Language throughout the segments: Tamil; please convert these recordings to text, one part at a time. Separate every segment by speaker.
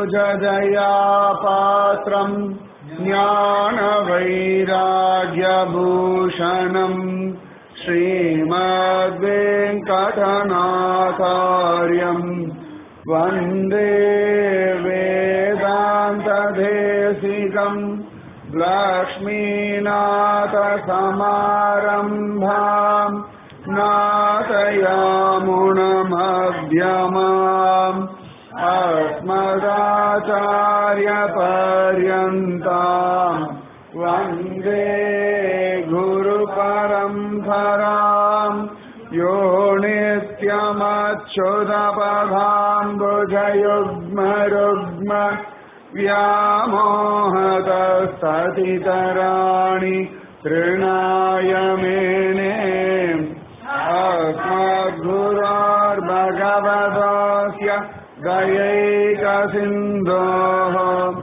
Speaker 1: ராமானுஜதயா பாத்திரம் ஞானவைராகியபூஷணம் श्रीमद्वेङ्कटनाकार्यम् वन्दे वेदान्तदेशिकम् लक्ष्मीनाथसमारम्भाम् नाथयामुणमध्यमाम् अस्मदाचार्यपर्यन्ताम् वन्दे गुरुपरम्पराम् यो नित्यमच्युतपदाम्बुजयुग्मरुग्म व्यामोहतस्ततितराणि तृणाय मेने अस्मद्गुरोर्भगवतस्य दयैकसिन्धोः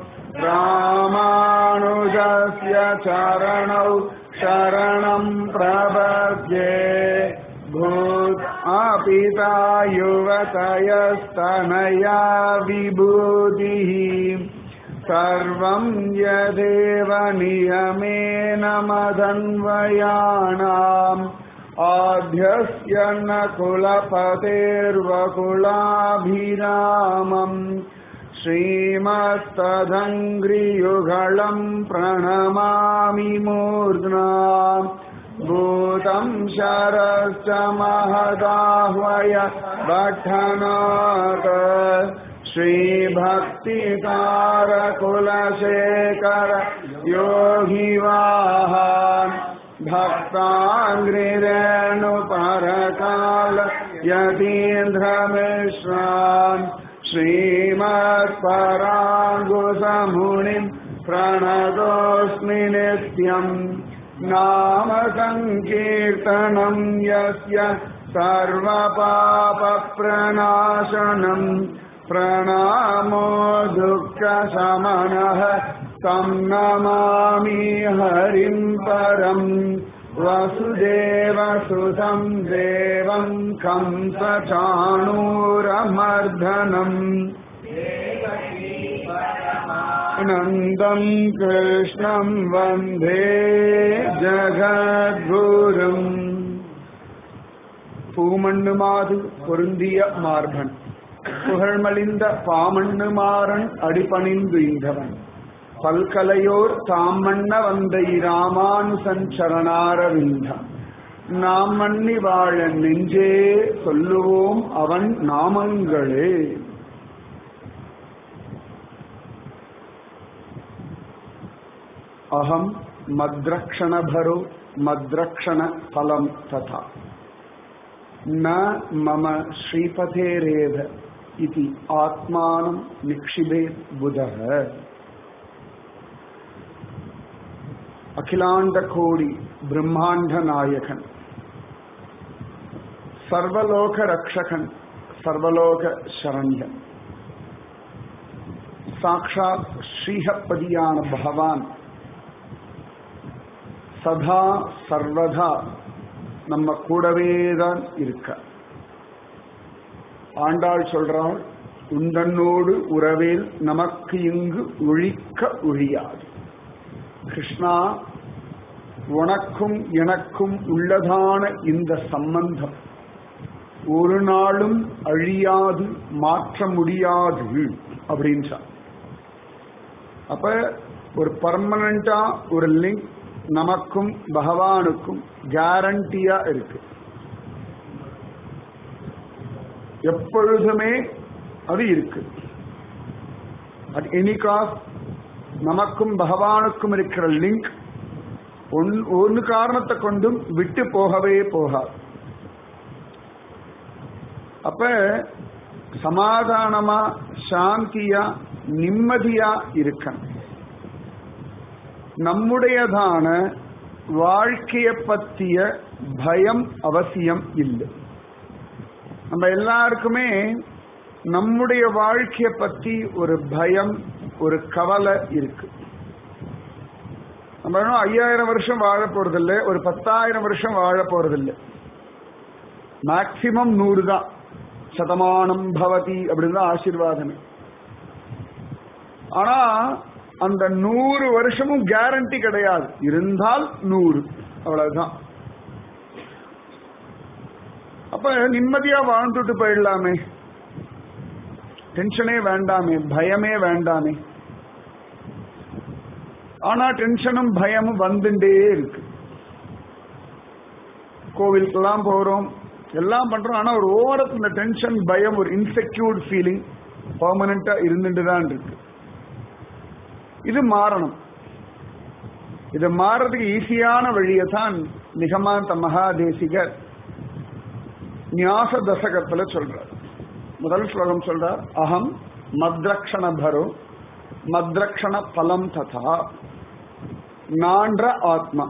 Speaker 1: रामानुजस्य चरणौ शरणम् प्रपद्ये भूत् अपिता युवतयस्तनया विभूतिः सर्वम् यदेव नियमेन मदन्वयाणाम् आद्यस्य न कुलपतेर्वकुलाभिरामम् श्रीमस्तदङ्घ्रियुगळम् प्रणमामि मूर्ध्ना भूतम् शरश्च महदाह्वय भट्टनाथ श्रीभक्तिकारकुलशेखर योगिवाहान् भक्ताङ्ग्रिरेणुपरकाल यतीन्द्रमिश्रान् श्रीमत्पराङ्गुसमुनिम् प्रणतोऽस्मि नित्यम् नाम सङ्कीर्तनम् यस्य सर्वपापप्रणाशनम् प्रणामो दुःखशमनः तं नमामि हरिम् परम् वसुदेवसुतं देवं कंसचाणूरमर्दनम् नन्दम् कृष्णम् वन्दे ஜகத்குரும் பூமண்ணுமாது பொருந்திய மார்பன் புகழ்மலிந்த பாமண்ணுமாறன் அடிபணிந்து இந்தவன் பல்கலையோர் தாமண்ண வந்த இராமானுசன் சரணாரவிந்தம் நாம் மன்னி வாழ நெஞ்சே சொல்லுவோம் அவன் நாமங்களே அகம் மத்ரக்ஷணபரோ மத்ரக்ஷண பலம் ததா न मम श्रीपथेरेव इति आत्मानं निक्षिपेत् बुधः अखिलाण्डकोडि ब्रह्माण्डनायकन् सर्वलोकरक्षकन् सर्वलोकशरण्यन् சாட்சாத் ஸ்ரீஹப்பதியான பகவான் சதா சர்வதா நம்ம கூடவே தான் இருக்க ஆண்டாள் சொல்றாள் உந்தன்னோடு உறவேல் நமக்கு இங்கு ஒழிக்க ஒழியாது கிருஷ்ணா உனக்கும் எனக்கும் உள்ளதான இந்த சம்பந்தம் ஒரு நாளும் அழியாது மாற்ற முடியாது அப்படின்றான் அப்ப ஒரு பர்மனண்டா ஒரு லிங்க் நமக்கும் பகவானுக்கும் கேரண்டியா இருக்கு எப்பொழுதுமே அது இருக்கு அட் எனி காஸ்ட் நமக்கும் பகவானுக்கும் இருக்கிற லிங்க் ஒன்னு காரணத்தை கொண்டும் விட்டு போகவே போகாது அப்ப சமாதானமா சாந்தியா நிம்மதியா இருக்கணும் நம்முடையதான வாழ்க்கைய பற்றிய பயம் அவசியம் இல்லை நம்ம எல்லாருக்குமே நம்முடைய வாழ்க்கைய பத்தி ஒரு பயம் ஒரு கவலை இருக்கு நம்ம இன்னும் ஐயாயிரம் வருஷம் வாழ போறதில்லை ஒரு பத்தாயிரம் வருஷம் வாழ போறதில்லை மேக்சிமம் நூறு தான் சதமானம் பவதி அப்படின்னு தான் ஆசீர்வாதமே ஆனா அந்த நூறு வருஷமும் கேரண்டி கிடையாது இருந்தால் நூறு அவ்வளவுதான் அப்ப நிம்மதியா வாழ்ந்துட்டு போயிடலாமே டென்ஷனே வேண்டாமே பயமே வேண்டாமே ஆனா டென்ஷனும் பயமும் வந்துட்டே இருக்கு கோவிலுக்கெல்லாம் போறோம் எல்லாம் பண்றோம் ஆனா ஒரு ஓரத்துல இந்த டென்ஷன் பயம் ஒரு இன்செக்யூர்ட் ஃபீலிங் பர்மனண்டா இருந்துட்டு தான் இருக்கு இது மாறணும் இது மாறதுக்கு ஈஸியான வழியை தான் நிகமாந்த மகாதேசிகர் ஞாச தசகத்துல சொல்றார் முதல் ஸ்லோகம் சொல்றார் அகம் மத்ரக்ஷண பரோ மத்ரக்ஷண பலம் ததா நான்ற ஆத்மா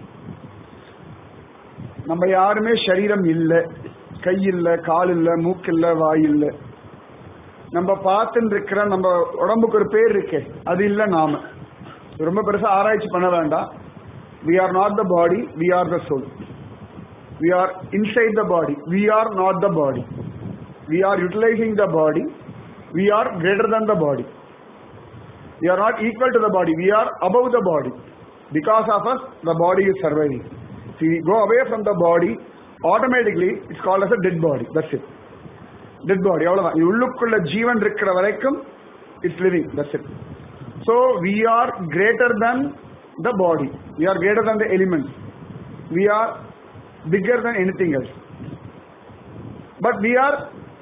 Speaker 1: நம்ம யாருமே சரீரம் இல்ல கை இல்ல கால் இல்ல மூக்கு இல்ல வாய் இல்ல நம்ம பார்த்துட்டு இருக்கிற நம்ம உடம்புக்கு ஒரு பேர் இருக்கே அது இல்ல நாம ரொம்ப பெருசா ஆராய்ச்சி பண்ண வேண்டாம் we are not the body we are the soul we are inside the body we are not the body we are utilising the body we are greater than the body we are not equal to the body we are above the body because of us the body is surviving if we go away from the body automatically it's called as a dead body that's it dead body அவ்வளவுதான் இது உள்ளுக்குள்ள ஜீவன் இருக்கிற வரைக்கும் it's living that's it so we are greater than the body we are greater than the elements we are bigger than anything else but we are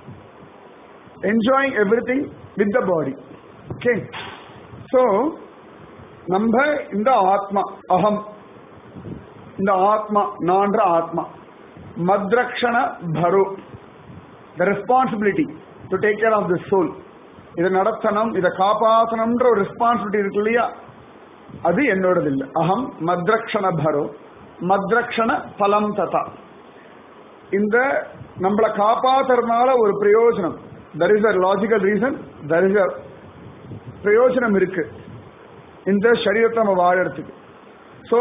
Speaker 1: enjoying everything with the body okay so நம்ம இந்த ஆத்மா அகம் இந்த ஆத்மா நான்ற ஆத்மா மத்ரக்ஷண பரு the responsibility to take care of the soul இதை நடத்தணும் இதை காப்பாற்றணும்ன்ற ஒரு ரெஸ்பான்சிபிலிட்டி இருக்கு இல்லையா அது என்னோடது இல்லை அகம் மத்ரக்ஷண பரோ மத்ரக்ஷண பலம் ததா இந்த நம்மளை காப்பாத்துறதுனால ஒரு பிரயோஜனம் there is a logical reason there is a பிரயோஜனம் இருக்கு இந்த சரீரத்தை நம்ம வாழறதுக்கு ஸோ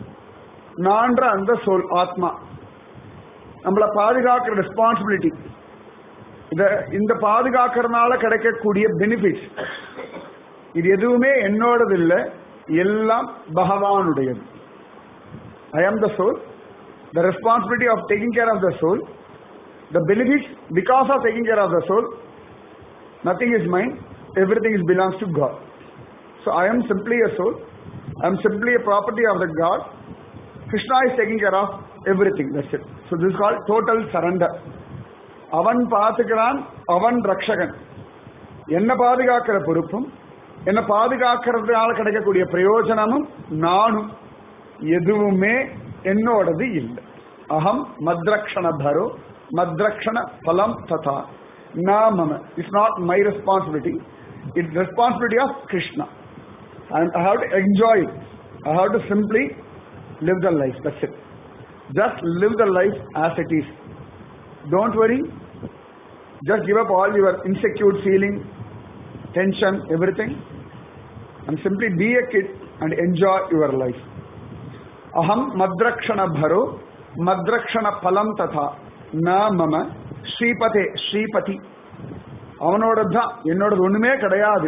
Speaker 1: நான்ற அந்த சொல் ஆத்மா நம்மளை பாதுகாக்கிற ரெஸ்பான்சிபிலிட்டி இத இந்த பாதுகாக்கிறதுனால கிடைக்கக்கூடிய பெனிஃபிட்ஸ் இது எதுவுமே என்னோடது இல்லை எல்லாம் பகவானுடையது I am the soul the responsibility of taking care of the soul the benefits because of taking care of the soul nothing is mind everything is belongs to God. So I am simply a soul. I am simply a property of the God. Krishna is taking care of everything. That's it. So this is called total surrender. அவன் பார்த்துக்கிறான் அவன் ரக்ஷகன் என்ன பாதுகாக்கிற பொறுப்பும் என்ன பாதுகாக்கிறதுனால கிடைக்கக்கூடிய பிரயோஜனமும் நானும் எதுவுமே என்னோடது இல்லை அகம் மத்ரக்ஷண பரோ மத்ரக்ஷண பலம் ததா நாம it's not my responsibility it's responsibility of Krishna. And I have to enjoy it. I have to simply live the life. That's it. Just live the life as it is. Don't worry. Just give up all your insecure feeling, tension, everything. And simply be a kid and enjoy your life. Aham madrakshana bharo madrakshana palam tatha na mama ஸ்ரீபதே ஸ்ரீபதி அவனோட தான் என்னோடது ஒண்ணுமே கிடையாது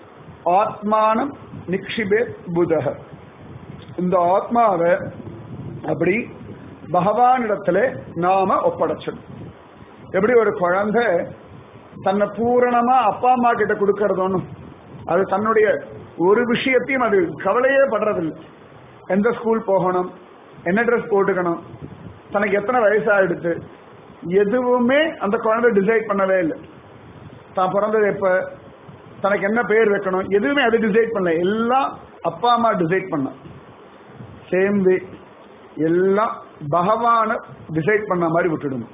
Speaker 1: ஆத்மானம் நிக்ஷிபே புதக இந்த ஆத்மாவை அப்படி பகவானிடத்துல நாம ஒப்படைச்சணும் எப்படி ஒரு குழந்தை தன்னை பூரணமா அப்பா அம்மா கிட்ட கொடுக்கறது ஒண்ணும் அது தன்னுடைய ஒரு விஷயத்தையும் அது கவலையே படுறதில்லை எந்த ஸ்கூல் போகணும் என்ன ட்ரெஸ் போட்டுக்கணும் தனக்கு எத்தனை வயசாயிடுத்து எதுவுமே அந்த குழந்தை டிசைட் பண்ணவே இல்லை தான் பிறந்தது எப்ப தனக்கு என்ன பேர் வைக்கணும் எதுவுமே அது டிசைட் பண்ணல எல்லாம் அப்பா அம்மா டிசைட் பண்ண சேம் வே எல்லாம் பகவான டிசைட் பண்ண மாதிரி விட்டுடணும்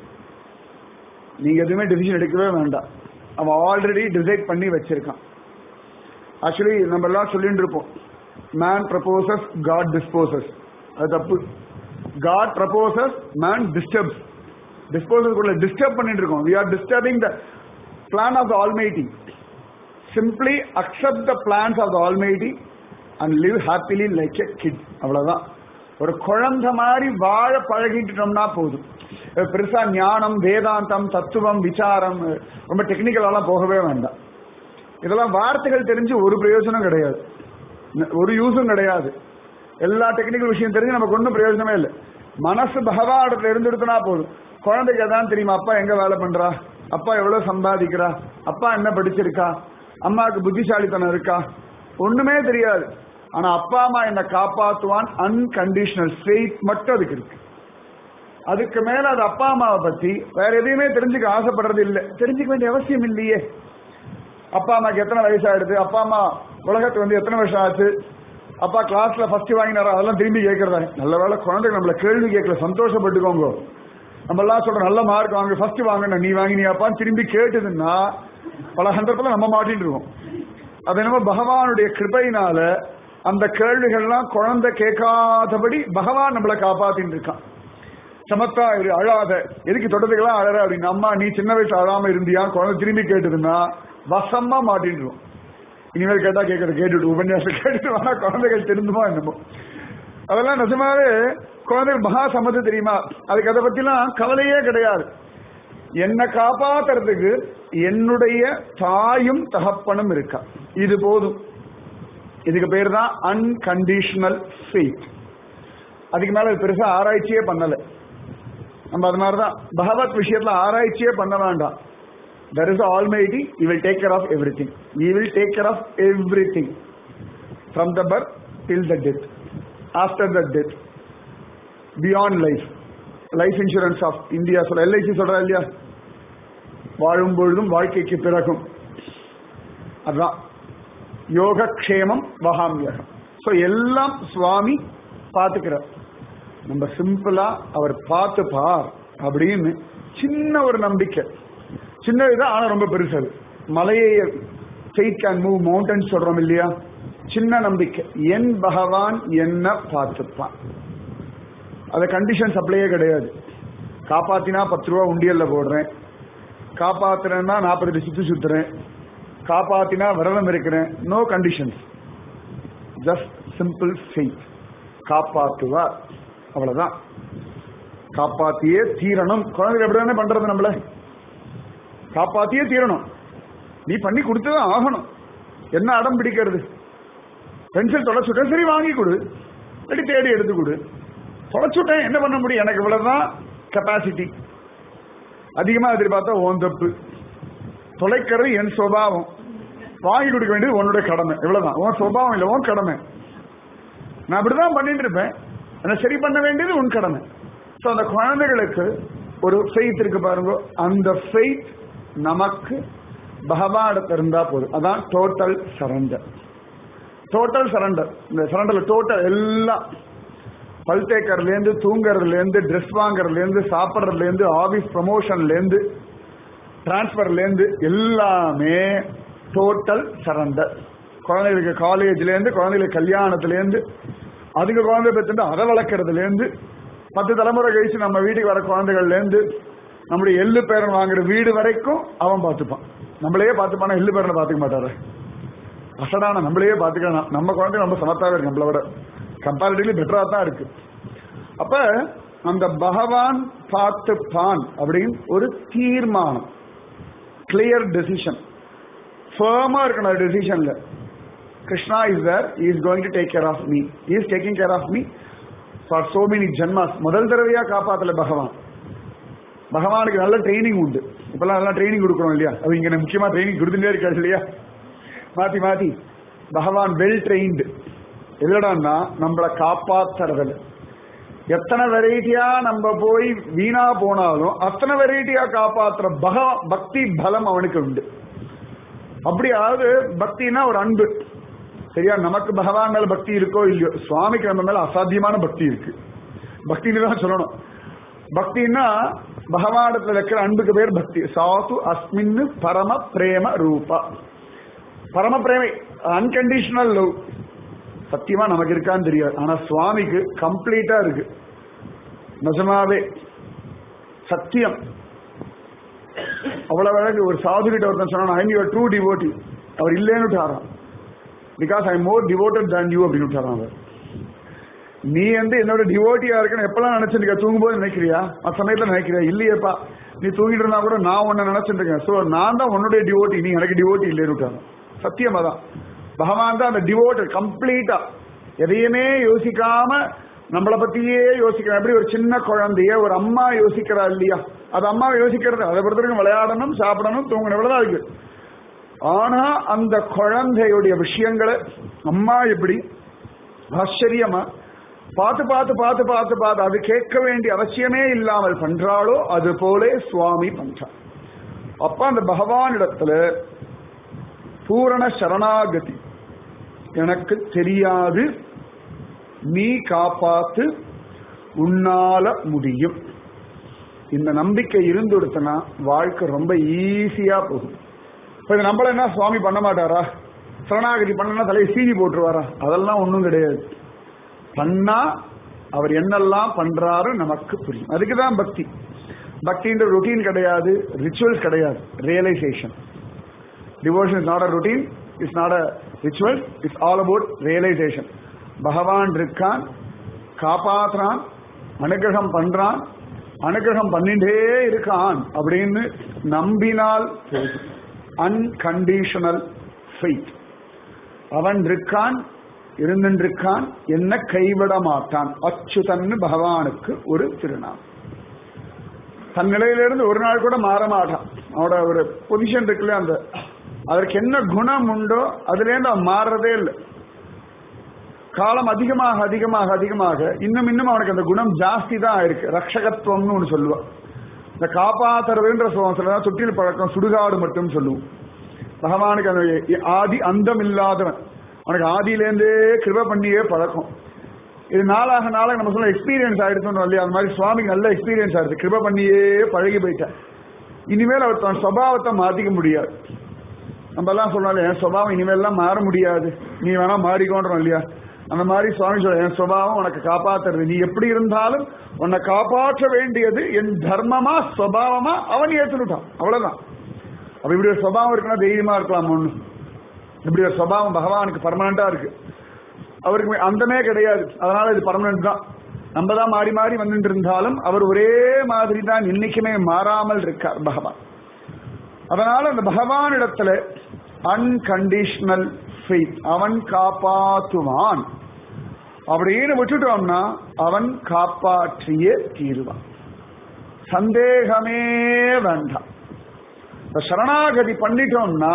Speaker 1: நீங்க எதுவுமே டிசிஷன் எடுக்கவே வேண்டாம் அவன் ஆல்ரெடி டிசைட் பண்ணி வச்சிருக்கான் ஆக்சுவலி நம்ம எல்லாம் சொல்லிட்டு இருப்போம் மேன் ப்ரப்போசஸ் காட் டிஸ்போசஸ் அது தப்பு God proposes man disturbs disposal disturb பண்ணிட்டு இருக்கோம் we are disturbing the plan of the almighty simply accept the plans of the almighty and live happily like a kid அவ்வளவுதான் ஒரு குழந்தை மாதிரி வாழ பழகிட்டோம்னா போதும் பெருசா ஞானம் வேதாந்தம் தத்துவம் விசாரம் ரொம்ப டெக்னிக்கலாலாம் போகவே வேண்டாம் இதெல்லாம் வார்த்தைகள் தெரிஞ்சு ஒரு பிரயோஜனம் கிடையாது ஒரு யூஸும் கிடையாது எல்லா டெக்னிக்கல் விஷயம் தெரிஞ்சு நமக்கு ஒன்றும் பிரயோஜனமே இல்லை மனசு பகவாடத்துல இருந்துடுத்துனா போதும் குழந்தைக்கு அதான் தெரியுமா அப்பா எங்க வேலை பண்றா அப்பா எவ்வளவு சம்பாதிக்கிறா அப்பா என்ன படிச்சிருக்கா அம்மாவுக்கு புத்திசாலித்தனம் இருக்கா ஒண்ணுமே தெரியாது ஆனா அப்பா அம்மா என்ன காப்பாத்துவான் அன்கண்டிஷனல் ஃபெய்த் மட்டும் அதுக்கு இருக்கு அதுக்கு மேல அது அப்பா அம்மாவை பத்தி வேற எதையுமே தெரிஞ்சுக்க ஆசைப்படுறது இல்லை தெரிஞ்சுக்க வேண்டிய அவசியம் இல்லையே அப்பா அம்மாக்கு எத்தனை வயசாயிடுது அப்பா அம்மா உலகத்துக்கு வந்து எத்தனை வருஷம் ஆச்சு அப்பா கிளாஸ்ல ஃபர்ஸ்ட் வாங்கினாரா அதெல்லாம் திரும்பி கேட்கறதா நல்ல வேலை குழந்தைங்க நம்மள கேள்வி கேட்கல சந்தோஷப்பட்டுக்கோங்க நம்ம எல்லாம் சொல்ற நல்ல மார்க் வாங்க ஃபர்ஸ்ட் வாங்கின நீ வாங்கினியாப்பான்னு திரும்பி கேட்டுதுன்னா பல சந்தர்ப்பத்தில் நம்ம மாட்டிட்டு இருக்கோம் அது என்னமோ பகவானுடைய கிருபையினால அந்த கேள்விகள்லாம் குழந்தை கேட்காதபடி பகவான் நம்மளை காப்பாத்தின்னு இருக்கான் சமத்தா இரு அழாத எதுக்கு தொட்டதுக்கெல்லாம் அழற அப்படின்னு அம்மா நீ சின்ன வயசு அழாம இருந்தியா குழந்தை திரும்பி கேட்டுதுன்னா வசமா மாட்டின்றுவோம் இனிமேல் கேட்டா கேட்கறது கேட்டுட்டு உபன்யாசம் கேட்டுட்டு வேணா குழந்தைகள் திருந்துமா என்னமோ அதெல்லாம் நிஜமாவே குழந்தைகள் மகா சம்மதி தெரியுமா அதுக்கு அதை பத்திலாம் கவலையே கிடையாது என்னை காப்பாத்துறதுக்கு என்னுடைய தாயும் தகப்பனும் இருக்கா இது போதும் இதுக்கு பேர் தான் அன்கண்டிஷனல் ஃபெய்த் அதுக்கு மேல பெருசா ஆராய்ச்சியே பண்ணல நம்ம அது மாதிரிதான் பகவத் விஷயத்துல ஆராய்ச்சியே பண்ண வேண்டாம் there is almighty he will take care of everything he will take care of everything from the birth till the death after the death beyond life life insurance of India சொல்ல எல்ஐசி சொல்றா இல்லையா வாழும் பொழுதும் வாழ்க்கைக்கு பிறகும் அதுதான் யோகக்ஷேமம் வகாமியகம் ஸோ எல்லாம் சுவாமி பார்த்துக்கிறார் நம்ம சிம்பிளா அவர் பார்த்துப்பார் அப்படின்னு சின்ன ஒரு நம்பிக்கை சின்ன இதுதான் ஆனா ரொம்ப பெருசு அது மலையை ஃபெய்த் கேன் மூவ் மவுண்டன் சொல்றோம் இல்லையா சின்ன நம்பிக்கை என் பகவான் என்ன பார்த்துப்பான் அது கண்டிஷன் சப்ளையே கிடையாது காப்பாத்தினா பத்து ரூபா உண்டியல்ல போடுறேன் காப்பாத்துறேன்னா நாற்பது சுத்து சுத்துறேன் காப்பாத்தினா விரதம் இருக்கிறேன் no conditions just simple faith காப்பாத்துவார் அவ்வளவுதான் காப்பாத்தியே தீரணும் குழந்தைகள் எப்படி தானே பண்றது நம்மள காப்பாத்தியே தீரணும் நீ பண்ணி கொடுத்துதான் ஆகணும் என்ன அடம் பிடிக்கிறது பென்சில் தொலைச்சுட்டேன் சரி வாங்கி கொடு இல்லாட்டி தேடி எடுத்து கொடு தொலைச்சுட்டேன் என்ன பண்ண முடியும் எனக்கு இவ்வளவுதான் கெப்பாசிட்டி அதிகமா எதிர்பார்த்தா ஓன் தப்பு தொலைக்கிறது என் சுபாவம் வாங்கி கொடுக்க வேண்டியது உன்னுடைய கடமை இவ்வளவுதான் உன் சுபாவம் இல்லை உன் கடமை நான் அப்படிதான் பண்ணிட்டு இருப்பேன் அதை சரி பண்ண வேண்டியது உன் கடமை ஸோ அந்த குழந்தைகளுக்கு ஒரு ஃபெய்த் இருக்கு பாருங்க அந்த ஃபெய்த் நமக்கு பகவானிடத்துல இருந்தா போதும் அதான் டோட்டல் சரண்டர் டோட்டல் சரண்டர் இந்த சரண்டர்ல டோட்டல் எல்லாம் பல் தேக்கறதுல இருந்து தூங்கறதுல இருந்து ட்ரெஸ் வாங்குறதுல இருந்து சாப்பிட்றதுல இருந்து ஆபீஸ் ப்ரமோஷன்ல இருந்து டிரான்ஸ்பர்ல இருந்து எல்லாமே டோட்டல் சரண்டர் குழந்தைகளுக்கு காலேஜ்ல இருந்து குழந்தைகளுக்கு கல்யாணத்துல இருந்து அதுக்கு குழந்தை பெற்றுட்டு அதை வளர்க்கறதுல இருந்து பத்து தலைமுறை கழிச்சு நம்ம வீட்டுக்கு வர குழந்தைகள்ல இருந்து நம்முடைய எள்ளு பேரன் வாங்குற வீடு வரைக்கும் அவன் பார்த்துப்பான் நம்மளையே பார்த்துப்பானா எள்ளு பேரனை பார்த்துக்க மாட்டாரு அசடான நம்மளையே பார்த்துக்கலாம் நம்ம குழந்தை ரொம்ப சமத்தாவே இருக்கு நம்மளை விட கம்பேரிட்டிவ்லி பெட்டரா தான் இருக்கு அப்ப அந்த பகவான் பார்த்துப்பான் அப்படின்னு ஒரு தீர்மானம் கிளியர் டெசிஷன் ஃபேமா இருக்கணும் டெசிஷன்ல Krishna is there is going to take care of me is taking care of me for so many ஜென்மாஸ் முதல் தடவையா காப்பாத்தல பகவான் பகவானுக்கு நல்ல ட்ரைனிங் உண்டு இப்பெல்லாம் நல்லா ட்ரைனிங் கொடுக்குறோம் இல்லையா அது இங்க முக்கியமா ட்ரைனிங் கொடுத்துட்டே இருக்காரு இல்லையா மாத்தி மாத்தி பகவான் வெல் ட்ரெயின்டு எதுலடான்னா நம்மளை காப்பாத்துறதுல எத்தனை வெரைட்டியா நம்ம போய் வீணா போனாலும் அத்தனை வெரைட்டியா காப்பாத்துற பக பக்தி பலம் அவனுக்கு உண்டு அப்படியாவது பக்தினா ஒரு அன்பு சரியா நமக்கு பகவான் மேல பக்தி இருக்கோ இல்லையோ சுவாமிக்கு நம்ம மேல அசாத்தியமான பக்தி இருக்கு பக்தின்னு தான் சொல்லணும் பக்தின்னா பகவானத்துல இருக்கிற அன்புக்கு பேர் பக்தி சாது அஸ்மின்னு பரம பிரேம ரூபா பரம பிரேமை அன்கண்டிஷனல் லவ் சத்தியமா நமக்கு இருக்கான்னு தெரியாது ஆனா சுவாமிக்கு கம்ப்ளீட்டா இருக்கு நிஜமாவே சத்தியம் அவ்வளவு அழகு ஒரு சாது கிட்ட ஒருத்தன் சொன்னா ஐ யுவர் ட்ரூ டிவோட்டி அவர் இல்லைன்னு விட்டாராம் because I more devoted than you அப்படின்னு விட்டாராம் அவர் நீ வந்து என்னோட டிவோட்டியா இருக்கணும் எப்பெல்லாம் நினைச்சிருக்க தூங்கும்போது நினைக்கிறியா அந்த சமயத்துல நினைக்கிறியா இல்லையேப்பா நீ தூங்கிட்டு இருந்தா கூட நான் உன்னை நினைச்சிட்டு இருக்கேன் சோ நான் தான் உன்னுடைய டிவோட்டி நீ எனக்கு டிவோட்டி இல்லைன்னு விட்டாங்க சத்தியம் அதான் பகவான் தான் அந்த டிவோட்டட் கம்ப்ளீட்டா எதையுமே யோசிக்காம நம்மளை பத்தியே யோசிக்கிறோம் எப்படி ஒரு சின்ன குழந்தைய ஒரு அம்மா யோசிக்கிறா இல்லையா அது அம்மா யோசிக்கிறது அதை பொறுத்தவரைக்கும் விளையாடணும் சாப்பிடணும் தூங்கணும் இவ்வளவுதான் இருக்கு ஆனா அந்த குழந்தையுடைய விஷயங்களை அம்மா எப்படி ஆச்சரியமா பார்த்து பார்த்து பார்த்து பார்த்து பார்த்து அது கேட்க வேண்டிய அவசியமே இல்லாமல் பண்றாளோ அது போலே சுவாமி பண்றார் அப்ப அந்த பகவானிடத்துல பூரண சரணாகதி எனக்கு தெரியாது நீ காப்பாத்து உன்னால முடியும் இந்த நம்பிக்கை இருந்துடுத்துனா வாழ்க்கை ரொம்ப ஈஸியா போகும் இப்ப இது நம்மள என்ன சுவாமி பண்ண மாட்டாரா சரணாகதி பண்ணனா தலையை சீவி போட்டுருவாரா அதெல்லாம் ஒண்ணும் கிடையாது பண்ணா அவர் என்னெல்லாம் பண்றாரு நமக்கு புரியும் அதுக்குதான் பக்தி பக்தின்ற ரொட்டீன் கிடையாது ரிச்சுவல்ஸ் கிடையாது realisation devotion is not a routine it's not a ritual it's all about realisation பகவான் இருக்கான் காப்பாத்துறான் அனுகிரகம் பண்றான் அனுகிரகம் பண்ணிட்டே இருக்கான் அப்படின்னு நம்பினால் போதும் அன்கண்டிஷனல் ஃபெய்த் அவன் இருக்கான் இருந்திருக்கான் என்ன கைவிட மாட்டான் அச்சுதன்னு பகவானுக்கு ஒரு திருநாள் தன் நிலையிலிருந்து ஒரு நாள் கூட மாற மாட்டான் அவனோட ஒரு பொசிஷன் இருக்குல்ல அந்த அதற்கு என்ன குணம் உண்டோ அதுலேருந்து அவன் மாறுறதே இல்லை காலம் அதிகமாக அதிகமாக அதிகமாக இன்னும் இன்னும் அவனுக்கு அந்த குணம் ஜாஸ்தி தான் ஆயிருக்கு ரக்ஷகத்துவம்னு ஒன்று சொல்லுவான் இந்த காப்பாத்துறதுன்ற சொல்லுவான் தொட்டில் பழக்கம் சுடுகாடு மட்டும் சொல்லுவோம் பகவானுக்கு அந்த ஆதி அந்தம் இல்லாதவன் அவனுக்கு ஆதியிலேருந்தே கிருப பண்ணியே பழக்கம் இது நாளாக நாளாக நம்ம சொல்ல எக்ஸ்பீரியன்ஸ் ஆயிடுச்சோம் இல்லையா அந்த மாதிரி சுவாமிக்கு நல்ல எக்ஸ்பீரியன்ஸ் ஆயிடுச்சு கிருப பண்ணியே பழகி போயிட்டேன் இனிமேல் அவர் தன் சுபாவத்தை மாத்திக்க முடியாது நம்ம எல்லாம் சொன்னாலும் என் சுபாவம் இனிமேல்லாம் மாற முடியாது நீ வேணா மாறிக்கோன்றோம் இல்லையா அந்த மாதிரி சுவாமி சொல்ல என் சுபாவம் உனக்கு காப்பாத்துறது நீ எப்படி இருந்தாலும் உன்னை காப்பாற்ற வேண்டியது என் தர்மமா சுவாவமா அவன் ஏத்துட்டான் அவ்வளவுதான் அப்ப இப்படி ஒரு சுபாவம் இருக்குன்னா தைரியமா இருக்கலாம் ஒண்ணு இப்படி ஒரு சுபாவம் பகவானுக்கு பர்மனண்டா இருக்கு அவருக்கு அந்தமே கிடையாது அதனால இது பர்மனன்ட் தான் நம்ம தான் மாறி மாறி வந்துட்டு இருந்தாலும் அவர் ஒரே மாதிரி தான் இன்னைக்குமே மாறாமல் இருக்கார் பகவான் அதனால அந்த பகவானிடத்துல அன்கண்டிஷனல் ஃபெய்த் அவன் காப்பாற்றுவான் அப்படின்னு விட்டுட்டோம்னா அவன் காப்பாற்றியே தீருவான் சந்தேகமே வேண்டாம் இந்த சரணாகதி பண்ணிட்டோம்னா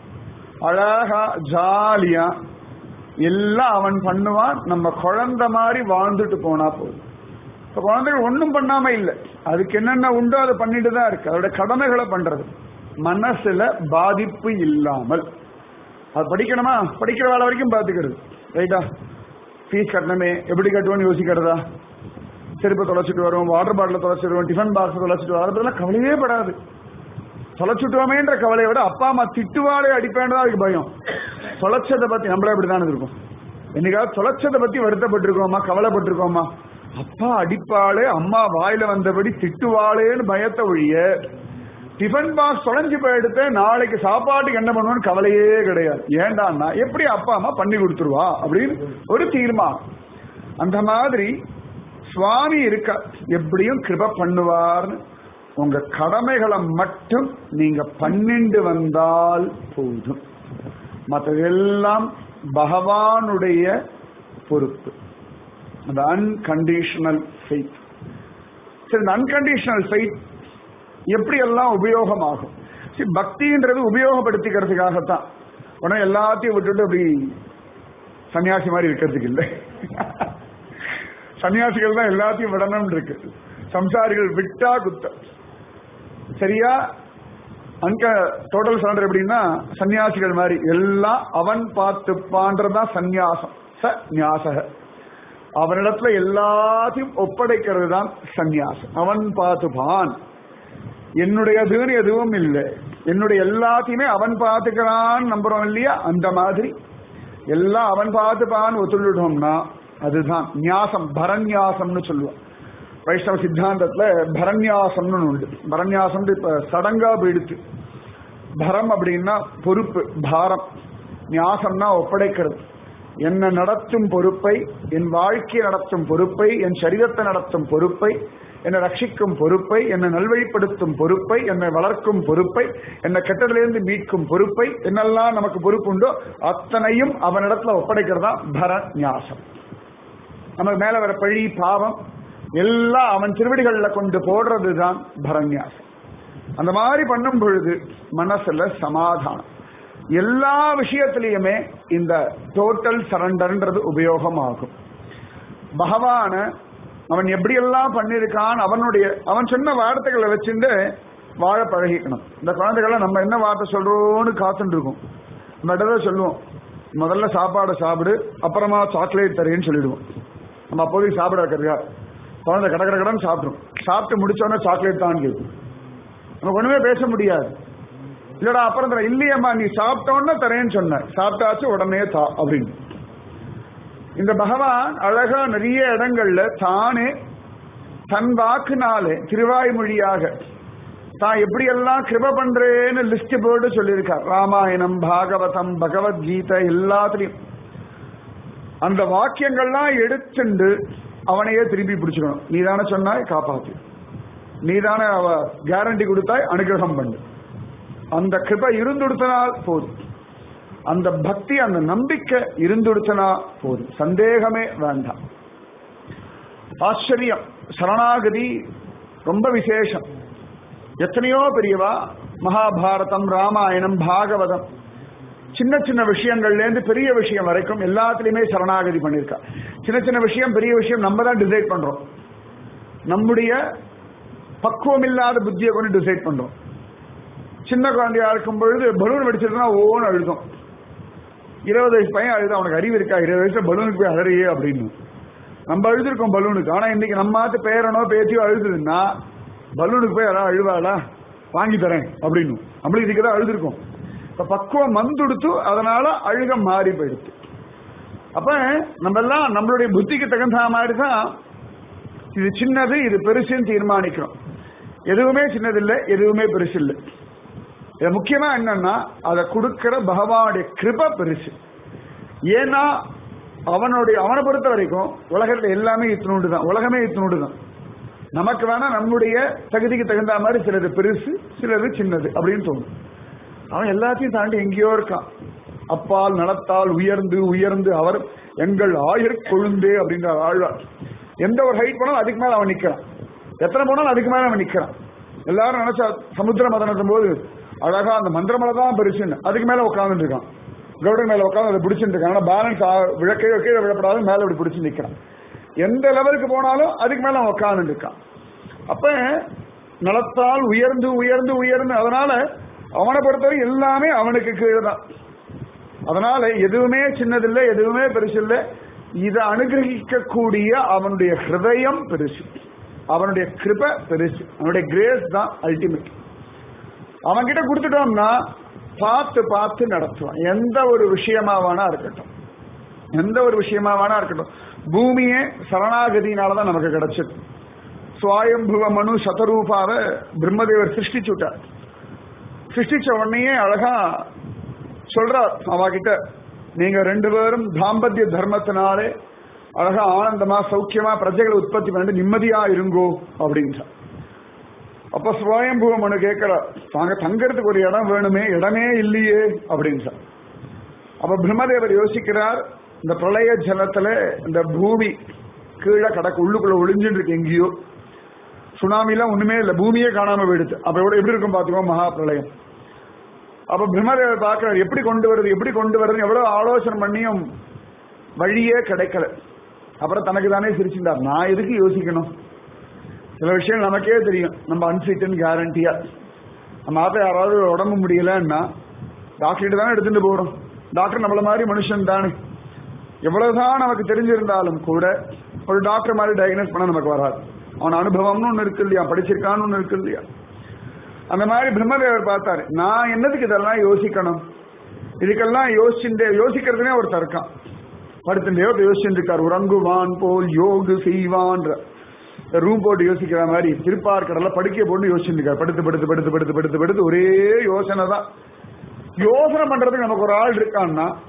Speaker 1: அழகா ஜாலியா எல்லாம் அவன் பண்ணுவான் நம்ம குழந்தை மாதிரி வாழ்ந்துட்டு போனா போதும் இப்ப குழந்தைகள் ஒன்றும் பண்ணாம இல்லை அதுக்கு என்னென்ன உண்டோ அதை பண்ணிட்டு தான் இருக்கு அதோட கடமைகளை பண்றது மனசுல பாதிப்பு இல்லாமல் அது படிக்கணுமா படிக்கிற வேலை வரைக்கும் பார்த்துக்கிறது ரைட்டா ஃபீஸ் கட்டணமே எப்படி கட்டுவோம்னு யோசிக்கிறதா செருப்பை தொலைச்சிட்டு வரும் வாட்டர் பாட்டில் தொலைச்சிட்டு வரும் டிஃபன் பாக்ஸ் தொலைச்சிட்டு வரும் அதெல்லாம் கவலையே படாது தொலைச்சுட்டோமேன்ற கவலையை விட அப்பா அம்மா திட்டுவாளே அடிப்பேன்றதா அதுக்கு பயம் தொலைச்சதை பத்தி நம்மளே இப்படிதான் இருக்கும் என்னைக்காவது தொலைச்சதை பத்தி வருத்தப்பட்டிருக்கோமா கவலைப்பட்டிருக்கோமா அப்பா அடிப்பாளே அம்மா வாயில வந்தபடி திட்டுவாளேன்னு பயத்தை ஒழிய டிஃபன் பாக்ஸ் தொலைஞ்சு போயிடுத்து நாளைக்கு சாப்பாட்டுக்கு என்ன பண்ணுவோன்னு கவலையே கிடையாது ஏண்டான்னா எப்படி அப்பா அம்மா பண்ணி கொடுத்துருவா அப்படின்னு ஒரு தீர்மானம் அந்த மாதிரி சுவாமி இருக்க எப்படியும் கிருப பண்ணுவார்னு உங்க கடமைகளை மட்டும் நீங்க பன்னிண்டு வந்தால் போதும் மற்றதெல்லாம் பகவானுடைய பொறுப்பு அந்த அன்கண்டிஷனல் ஃபெய்த் சரி இந்த அன்கண்டிஷனல் ஃபெய்த் எப்படி எல்லாம் உபயோகமாகும் சரி பக்தின்றது உபயோகப்படுத்திக்கிறதுக்காகத்தான் உடனே எல்லாத்தையும் விட்டுட்டு அப்படி சன்னியாசி மாதிரி இருக்கிறதுக்கு இல்லை சன்னியாசிகள் தான் எல்லாத்தையும் விடணும் இருக்கு சம்சாரிகள் விட்டா குத்தம் சரியா அங்க டோட்டல் சரண்டர் எப்படின்னா சன்னியாசிகள் மாதிரி எல்லாம் அவன் பார்த்துப்பான்றதான் சந்நியாசம் ச நியாசக அவனிடத்துல எல்லாத்தையும் ஒப்படைக்கிறது தான் சந்நியாசம் அவன் பார்த்துப்பான் என்னுடையதுன்னு எதுவும் இல்லை என்னுடைய எல்லாத்தையுமே அவன் பார்த்துக்கிறான் நம்புறோம் இல்லையா அந்த மாதிரி எல்லாம் அவன் பார்த்துப்பான்னு ஒத்துழைட்டோம்னா அதுதான் நியாசம் பரநியாசம்னு சொல்லுவான் வைஷ்ணவ சித்தாந்தத்துல பரநியாசம்னு உண்டு பரநியாசம் இப்ப சடங்கா போயிடுச்சு பரம் அப்படின்னா பொறுப்பு பாரம் நியாசம்னா ஒப்படைக்கிறது என்ன நடத்தும் பொறுப்பை என் வாழ்க்கையை நடத்தும் பொறுப்பை என் சரீரத்தை நடத்தும் பொறுப்பை என்னை ரட்சிக்கும் பொறுப்பை என்னை நல்வழிப்படுத்தும் பொறுப்பை என்னை வளர்க்கும் பொறுப்பை என்னை கெட்டதிலிருந்து மீட்கும் பொறுப்பை என்னெல்லாம் நமக்கு பொறுப்பு உண்டோ அத்தனையும் அவனிடத்துல ஒப்படைக்கிறதா பரநியாசம் நமக்கு மேல வர பழி பாவம் எல்லாம் அவன் திருவடிகள்ல கொண்டு போடுறதுதான் பரநியாசம் அந்த மாதிரி பண்ணும் பொழுது மனசுல சமாதானம் எல்லா விஷயத்திலையுமே இந்த டோட்டல் சரண்டர்ன்றது உபயோகமாகும் பகவான அவன் எப்படியெல்லாம் பண்ணியிருக்கான் அவனுடைய அவன் சொன்ன வார்த்தைகளை வச்சுட்டு வாழ பழகிக்கணும் இந்த குழந்தைகளை நம்ம என்ன வார்த்தை சொல்றோம்னு காத்துட்டு இருக்கோம் நம்ம இடத்துல சொல்லுவோம் முதல்ல சாப்பாடை சாப்பிடு அப்புறமா சாக்லேட் தரேன்னு சொல்லிடுவோம் நம்ம அப்போதைக்கு சாப்பிட வைக்கிறதா குழந்தை கட கட கடன்னு சாப்பிடும் சாப்பிட்டு முடிச்சோடனே சாக்லேட் தான் கேட்கும் நமக்கு ஒண்ணுமே பேச முடியாது இல்லடா அப்புறம் தரேன் இல்லையம்மா நீ சாப்பிட்டோன்னு தரேன்னு சொன்ன சாப்பிட்டாச்சு உடனே தா அப்படின்னு இந்த பகவான் அழகா நிறைய இடங்கள்ல தானே தன் வாக்குனாலே திருவாய்மொழியாக தான் எப்படியெல்லாம் கிருப பண்றேன்னு லிஸ்ட் போட்டு சொல்லியிருக்கார் ராமாயணம் பாகவதம் பகவத்கீதை எல்லாத்துலயும் அந்த வாக்கியங்கள்லாம் எடுத்துண்டு அவனையே திருப்பி பிடிச்சுக்கணும் நீ தானே சொன்னாய் காப்பாத்து நீ தானே அவ கேரண்டி கொடுத்தாய் அனுகிரகம் பண்ணு அந்த கிருபை இருந்துடுத்தனால் போதும் அந்த பக்தி அந்த நம்பிக்கை இருந்துடுத்தனா போதும் சந்தேகமே வேண்டாம் ஆச்சரியம் சரணாகதி ரொம்ப விசேஷம் எத்தனையோ பெரியவா மகாபாரதம் ராமாயணம் பாகவதம் சின்ன சின்ன விஷயங்கள்ல இருந்து பெரிய விஷயம் வரைக்கும் எல்லாத்துலயுமே சரணாகதி பண்ணிருக்கா சின்ன சின்ன விஷயம் பெரிய விஷயம் நம்ம தான் டிசைட் பண்றோம் நம்முடைய பக்குவம் இல்லாத புத்தியை கொண்டு டிசைட் பண்றோம் சின்ன குழந்தையா இருக்கும் பொழுது பலூன் வெடிச்சிருந்தா ஓன்னு அழுதும் இருபது வயசு பையன் அழுது அவனுக்கு அறிவு இருக்கா இருபது வயசுல பலூனுக்கு போய் அழறியே அப்படின்னு நம்ம அழுதுருக்கோம் பலூனுக்கு ஆனா இன்னைக்கு நம்ம மாத்து பேரனோ பேத்தியோ அழுதுதுன்னா பலூனுக்கு போய் யாராவது அழுவாளா வாங்கி தரேன் அப்படின்னு நம்மளுக்கு இதுக்கு தான் அழுதுருக்கோம் இப்ப பக்குவம் வந்துடுத்து அதனால அழுக மாறி போயிடுச்சு அப்ப நம்ம எல்லாம் நம்மளுடைய புத்திக்கு தகுந்த மாதிரி தான் இது சின்னது இது பெருசுன்னு தீர்மானிக்கிறோம் எதுவுமே சின்னதில்லை எதுவுமே பெருசு இல்லை இது முக்கியமா என்னன்னா அதை கொடுக்கிற பகவானுடைய கிருப பெருசு ஏன்னா அவனுடைய அவனை பொறுத்த வரைக்கும் உலகத்துல எல்லாமே இத்தினோடு தான் உலகமே இத்தினோடு தான் நமக்கு வேணா நம்முடைய தகுதிக்கு தகுந்த மாதிரி சிலது பெருசு சிலது சின்னது அப்படின்னு தோணும் அவன் எல்லாத்தையும் தாண்டி எங்கேயோ இருக்கான் அப்பால் நலத்தால் உயர்ந்து உயர்ந்து அவர் எங்கள் ஆயிர் கொழுந்தே அப்படின்ற ஆழ்வார் எந்த ஒரு ஹைட் போனாலும் அதுக்கு மேல அவன் நிக்கிறான் எத்தனை போனாலும் அதுக்கு மேல அவன் நிக்கிறான் எல்லாரும் நினைச்சா சமுத்திர மதனத்தும் போது அழகா அந்த மந்திரமலை தான் பெருசுன்னு அதுக்கு மேல உட்கார்ந்துட்டு இருக்கான் கவுடன் மேல உட்காந்து அதை பிடிச்சிட்டு இருக்கான் ஆனா பேலன்ஸ் விழக்கையோ கீழே விழப்படாது மேல இப்படி பிடிச்சு நிக்கிறான் எந்த லெவலுக்கு போனாலும் அதுக்கு மேல அவன் உட்கார்ந்துட்டு இருக்கான் அப்ப நலத்தால் உயர்ந்து உயர்ந்து உயர்ந்து அதனால அவனை பொறுத்தவரை எல்லாமே அவனுக்கு கீழே தான் அதனால எதுவுமே சின்னதில்லை எதுவுமே பெருசு இல்லை இதை அனுகிரகிக்கக்கூடிய அவனுடைய ஹிருதயம் பெருசு அவனுடைய கிருப பெருசு அவனுடைய கிரேஸ் தான் அல்டிமேட் அவன்கிட்ட கொடுத்துட்டோம்னா பார்த்து பார்த்து நடத்துவான் எந்த ஒரு விஷயமாவானா இருக்கட்டும் எந்த ஒரு விஷயமாவானா இருக்கட்டும் பூமியே சரணாகதியினாலதான் நமக்கு கிடைச்சது சுவாயம்புவ மனு சதரூபாவை பிரம்மதேவர் சிருஷ்டிச்சு விட்டார் சிருஷ்டிச்ச உடனேயே அழகா சொல்றார் அவகிட்ட நீங்க ரெண்டு பேரும் தாம்பத்திய தர்மத்தினாலே அழகா ஆனந்தமா சௌக்கியமா பிரஜைகளை உற்பத்தி பண்ணிட்டு நிம்மதியா இருங்கோ அப்படின்றார் அப்ப சுவாயம்புவ மனு கேட்கிறார் தாங்க தங்கறதுக்கு ஒரு இடம் வேணுமே இடமே இல்லையே அப்படின்றார் அப்ப பிரம்மதேவர் யோசிக்கிறார் இந்த பிரளய ஜலத்துல இந்த பூமி கீழே கடக்கு உள்ளுக்குள்ள ஒளிஞ்சுட்டு இருக்கு எங்கேயோ சுனாமிலாம் ஒண்ணுமே இல்லை பூமியே காணாம போயிடுச்சு அப்ப எவ்வளவு எப்படி இருக்கும் பாத்துக்கோ மகா பிரளயம் அப்ப பிரம்மதேவர் பார்க்கிறார் எப்படி கொண்டு வருது எப்படி கொண்டு வருது எவ்வளவு ஆலோசனை பண்ணியும் வழியே கிடைக்கல அப்புறம் தனக்கு தானே சிரிச்சிருந்தார் நான் எதுக்கு யோசிக்கணும் சில விஷயம் நமக்கே தெரியும் நம்ம அன்ஃபிட்னு கேரண்டியா நம்ம ஆத்த யாராவது உடம்பு முடியலன்னா டாக்டர்கிட்ட தானே எடுத்துட்டு போறோம் டாக்டர் நம்மள மாதிரி மனுஷன் தானே எவ்வளவுதான் நமக்கு தெரிஞ்சிருந்தாலும் கூட ஒரு டாக்டர் மாதிரி டயக்னோஸ் பண்ண நமக்கு வராது அவன் அனுபவம்னு ஒண்ணு இருக்கு இல்லையா படிச்சிருக்கான்னு ஒண்ணு இருக்கு இல்லையா அந்த மாதிரி பிரம்மதேவர் பார்த்தாரு நான் என்னதுக்கு இதெல்லாம் யோசிக்கணும் இதுக்கெல்லாம் யோசிச்சுட்டே யோசிக்கிறதுனே ஒரு தர்க்கம் படுத்துட்டே ஒரு யோசிச்சுட்டு இருக்கார் உறங்குவான் போல் யோகு செய்வான்ற ரூம் போட்டு யோசிக்கிற மாதிரி திருப்பார் கடல்ல படுக்கைய போட்டு யோசிச்சுட்டு இருக்காரு படுத்து படுத்து படுத்து படுத்து படுத்து படுத்து ஒரே யோசனை தான் யோசனை பண்றதுக்கு நமக்கு ஒரு ஆள் இருக்கான்னா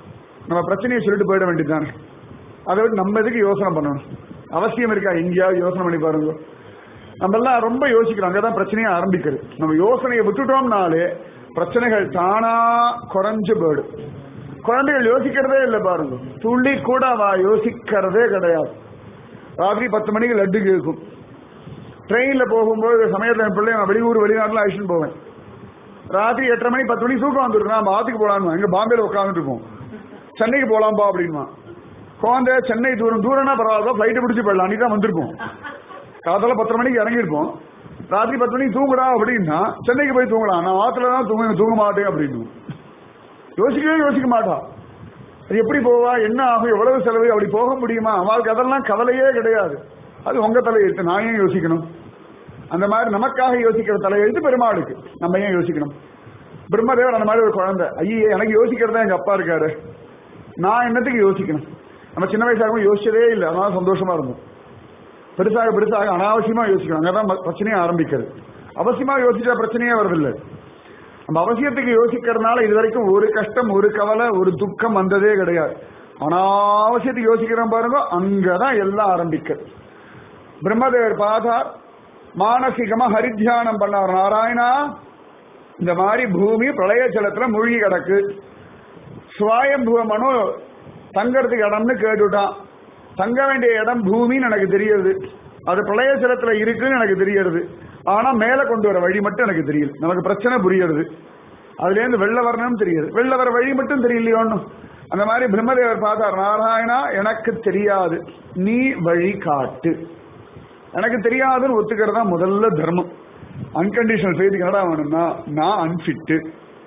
Speaker 1: நம்ம பிரச்சனையை சொல்லிட்டு போயிட வேண்டியதுதானே அதை விட்டு நம்ம எதுக்கு யோசனை பண்ணணும் அவசியம் இருக்கா எங்கேயாவது யோசனை பண்ணி பாருங்க நம்ம எல்லாம் ரொம்ப யோசிக்கிறோம் அங்கதான் பிரச்சனையே ஆரம்பிக்கிறது நம்ம யோசனையை விட்டுட்டோம்னாலே பிரச்சனைகள் தானா குறைஞ்சு போயிடும் குழந்தைகள் யோசிக்கிறதே இல்லை பாருங்க துள்ளி கூட அவ யோசிக்கிறதே கிடையாது ராத்திரி பத்து மணிக்கு லட்டு கேட்கும் ட்ரெயின்ல போகும்போது சமயத்தில் என் பிள்ளை நான் வெளியூர் வெளிநாட்டுல அழிச்சுட்டு போவேன் ராத்திரி எட்டரை மணி பத்து மணிக்கு தூக்கம் வந்துருக்கு நம்ம ஆத்துக்கு போலான்னு எங்க பாம்பேல உட்காந்துட்டு இருப்போம் சென்னைக்கு போலாம்பா அப்படின்மா குழந்தை சென்னை தூரம் தூரம்னா பரவாயில்ல ஃபிளைட்டு பிடிச்சி போயிடலாம் அன்னைக்கு தான் வந்திருப்போம் காத்தால பத்தரை மணிக்கு இறங்கியிருப்போம் ராத்திரி பத்து மணிக்கு தூங்குடா அப்படின்னா சென்னைக்கு போய் தூங்கலாம் நான் ஆத்துல தான் தூங்க தூங்க மாட்டேன் அப்படின்னு யோசிக்கவே யோசிக்க மாட்டா அது எப்படி போவா என்ன ஆகும் எவ்வளவு செலவு அப்படி போக முடியுமா அவளுக்கு அதெல்லாம் கவலையே கிடையாது அது உங்க தலையெழுத்து நான் ஏன் யோசிக்கணும் அந்த மாதிரி நமக்காக யோசிக்கிற தலையெழுத்து பெருமாளுக்கு நம்ம ஏன் யோசிக்கணும் பிரம்மதேவர் அந்த மாதிரி ஒரு குழந்தை ஐயே எனக்கு யோசிக்கிறதா எங்க அப்பா இருக்காரு நான் என்னத்துக்கு யோசிக்கணும் நம்ம சின்ன வயசாகவும் யோசிச்சதே இல்லை அதனால சந்தோஷமா இருந்தோம் பெருசாக பெருசாக அனாவசியமா யோசிக்கணும் அங்கதான் பிரச்சனையே ஆரம்பிக்கிறது அவசியமா யோசிச்சா பிரச்சனையே வருதில்லை நம்ம அவசியத்துக்கு யோசிக்கிறதுனால இது வரைக்கும் ஒரு கஷ்டம் ஒரு கவலை ஒரு துக்கம் வந்ததே கிடையாது அனாவசியத்துக்கு யோசிக்கிறோம் பாருங்க அங்கதான் எல்லாம் ஆரம்பிக்கிறது பிரம்மதேவர் பார்த்தார் மானசீகமா ஹரித்தியானம் பண்ணார் நாராயணா இந்த மாதிரி பூமி பிரளய ஜலத்துல மூழ்கி கிடக்கு சுவாயம்புவ மனு தங்கறதுக்கு இடம்னு கேட்டுட்டான் தங்க வேண்டிய இடம் பூமின்னு எனக்கு தெரியுது அது பிரளய ஜலத்துல இருக்குன்னு எனக்கு தெரியுது ஆனா மேல கொண்டு வர வழி மட்டும் எனக்கு தெரியல நமக்கு பிரச்சனை புரியுது அதுல இருந்து வெள்ள வரணும்னு தெரியுது வெள்ள வர வழி மட்டும் தெரியலையோ ஒண்ணும் அந்த மாதிரி பிரம்மதேவர் பார்த்தார் நாராயணா எனக்கு தெரியாது நீ வழி காட்டு எனக்கு தெரியாதுன்னு ஒத்துக்கிறது தான் முதல்ல தர்மம் அன்கண்டிஷனல் ஃபெய்த் என்னடா வேணும்னா நான் அன்ஃபிட்டு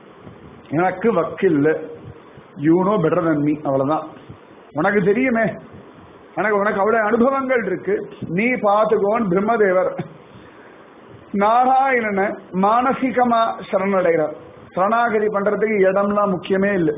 Speaker 1: எனக்கு வக்கில்ல you know better than me அவ்வளவுதான் உனக்கு தெரியுமே எனக்கு உனக்கு அவ்வளவு அனுபவங்கள் இருக்கு நீ பார்த்துக்கோன்னு பிரம்மதேவர் நாராயணனை மானசீகமா சரணடைகிறார் சரணாகதி பண்றதுக்கு இடம்லாம் முக்கியமே இல்லை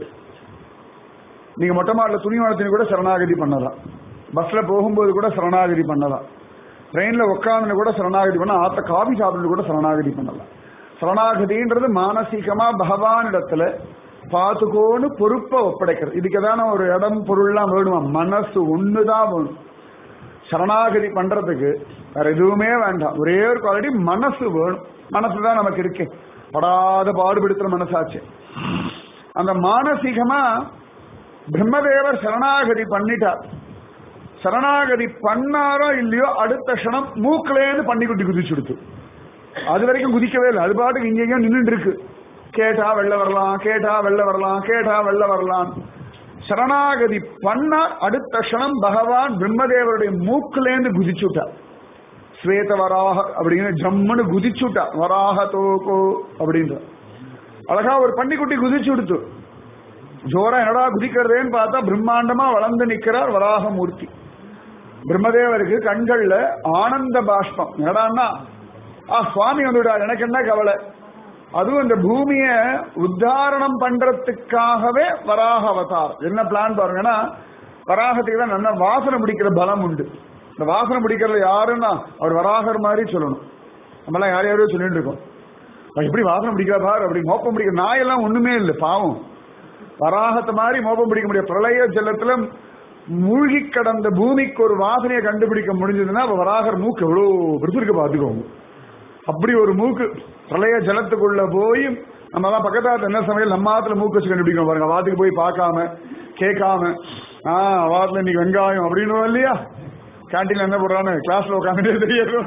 Speaker 1: நீங்க மொட்டை மாடல துணி வளர்த்தினு கூட சரணாகதி பண்ணலாம் பஸ்ல போகும்போது கூட சரணாகதி பண்ணலாம் ட்ரெயின்ல உட்காந்து கூட சரணாகதி பண்ண ஆத்த காபி சாப்பிட்டு கூட சரணாகதி பண்ணலாம் சரணாகதின்றது மானசீகமா பகவான் இடத்துல பார்த்துக்கோன்னு பொறுப்பை ஒப்படைக்கிறது இதுக்கு எதான ஒரு இடம் பொருள்லாம் வேணுமா மனசு ஒண்ணுதான் வேணும் சரணாகதி பண்றதுக்கு வேற எதுவுமே வேண்டாம் ஒரே ஒரு குவாலிட்டி மனசு வேணும் மனசு தான் நமக்கு இருக்கு படாத பாடுபடுத்துற மனசாச்சு அந்த மானசீகமா பிரம்மதேவர் சரணாகதி பண்ணிட்டார் சரணாகதி பண்ணாரோ இல்லையோ அடுத்த க்ஷணம் மூக்கிலேருந்து பண்ணி குட்டி குதிச்சுடுத்து அது வரைக்கும் குதிக்கவே இல்லை அது பாட்டுக்கு இங்கேயோ நின்றுட்டு இருக்கு கேட்டா வெள்ள வரலாம் கேட்டா வெள்ள வரலாம் கேட்டா வெள்ள வரலாம் சரணாகதி பண்ணார் அடுத்த க்ஷணம் பகவான் பிரம்மதேவருடைய மூக்கிலேருந்து குதிச்சுட்டார் ஸ்வேத வராக அப்படின்னு ஜம்முன்னு குதிச்சுட்டா வராக தோகோ அப்படின்ற அழகா ஒரு பன்னிக்குட்டி குதிச்சு கொடுத்து ஜோரா என்னடா குதிக்கிறதேன்னு பார்த்தா பிரம்மாண்டமா வளர்ந்து நிக்கிறார் வராகமூர்த்தி பிரம்மதேவருக்கு கண்கள்ல ஆனந்த பாஷ்பம் என்னடான்னா ஆ சுவாமி வந்துவிடார் எனக்கு என்ன கவலை அதுவும் இந்த பூமிய உத்தாரணம் பண்றதுக்காகவே வராக அவதார் என்ன பிளான் பாருங்கன்னா வராகத்துக்கு தான் நல்ல வாசனை பிடிக்கிற பலம் உண்டு இந்த வாசனை பிடிக்கிறதுல யாருன்னா அவர் வராகர் மாதிரி சொல்லணும் நம்மளாம் யார் யாரையோ சொல்லிட்டு இருக்கோம் அவர் எப்படி வாசனை பிடிக்கிறா பார் அப்படி மோப்பம் பிடிக்கிற நாயெல்லாம் ஒண்ணுமே இல்லை பாவம் வராகத்தை மாதிரி மோப்பம் பிடிக்க முடியாது பிரளய ஜலத்துல மூழ்கி கடந்த பூமிக்கு ஒரு வாசனையை கண்டுபிடிக்க முடிஞ்சதுன்னா அப்ப வராகர் மூக்கு எவ்வளவு பெருசு இருக்கு பாத்துக்கோங்க அப்படி ஒரு மூக்கு பிரளய ஜலத்துக்குள்ள போய் நம்ம எல்லாம் பக்கத்தாத்துல என்ன சமையல் நம்ம ஆத்துல மூக்கு வச்சு கண்டுபிடிக்கணும் பாருங்க வாத்துக்கு போய் பார்க்காம கேட்காம ஆஹ் வாத்துல இன்னைக்கு வெங்காயம் அப்படின்னு இல்லையா கேண்டீன்ல என்ன போடுறான்னு கிளாஸ்ல உட்காந்துட்டே தெரியும்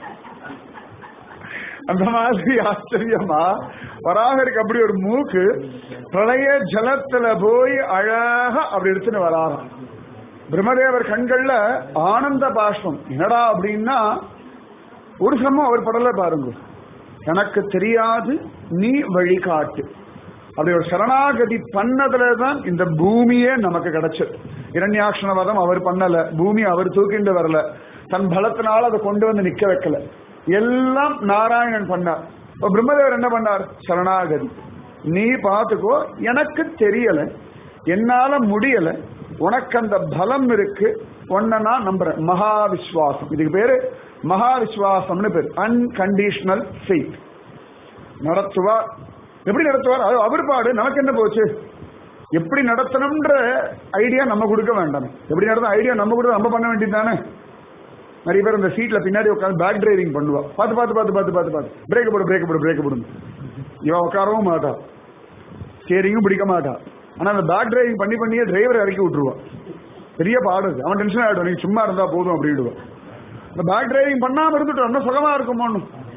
Speaker 1: அந்த மாதிரி ஆச்சரியமா வராகருக்கு அப்படி ஒரு மூக்கு பிரளய ஜலத்துல போய் அழகா அப்படி எடுத்துன்னு வராங்க பிரம்மதேவர் கண்கள்ல ஆனந்த பாஷ்பம் என்னடா அப்படின்னா ஒரு சமம் அவர் படல பாருங்க எனக்கு தெரியாது நீ வழிகாட்டு அப்படி ஒரு சரணாகதி பண்ணதுல தான் இந்த பூமியே நமக்கு கிடைச்சது இரண்யாட்சணவதம் அவர் பண்ணல பூமி அவர் தூக்கிண்டு வரல தன் பலத்தினால அதை கொண்டு வந்து நிக்க வைக்கல எல்லாம் நாராயணன் பண்ணார் இப்ப பிரம்மதேவர் என்ன பண்ணார் சரணாகதி நீ பார்த்துக்கோ எனக்கு தெரியல என்னால முடியல உனக்கு அந்த பலம் இருக்கு உன்னை நான் நம்புறேன் மகா விஸ்வாசம் இதுக்கு பேரு மகா விஸ்வாசம்னு பேர் அன்கண்டிஷனல் ஃபெய்த் நடத்துவார் எப்படி நடத்துவார் அது அவர் பாடு நமக்கு என்ன போச்சு எப்படி நடத்தணும்ன்ற ஐடியா நம்ம கொடுக்க வேண்டாம் எப்படி நடத்த ஐடியா நம்ம கொடுத்து நம்ம பண்ண வேண்டியது தானே நிறைய பேர் இந்த சீட்ல பின்னாடி உட்காந்து பேக் டிரைவிங் பண்ணுவா பார்த்து பார்த்து பார்த்து பார்த்து பார்த்து பார்த்து பிரேக் போடு பிரேக் போடு பிரேக் போடும் இவன் உட்காரவும் மாட்டா ஸ்டேரிங்கும் பிடிக்க மாட்டா ஆனா அந்த பேக் டிரைவிங் பண்ணி பண்ணியே டிரைவர் இறக்கி விட்டுருவான் பெரிய பாடு அது. அவன் டென்ஷன் ஆயிடும் நீ சும்மா இருந்தா போதும் அப்படிடுவான் இந்த பேக் டிரைவிங் பண்ணாம இருந்துட்டு இன்னும் சுகமா இருக்குமோ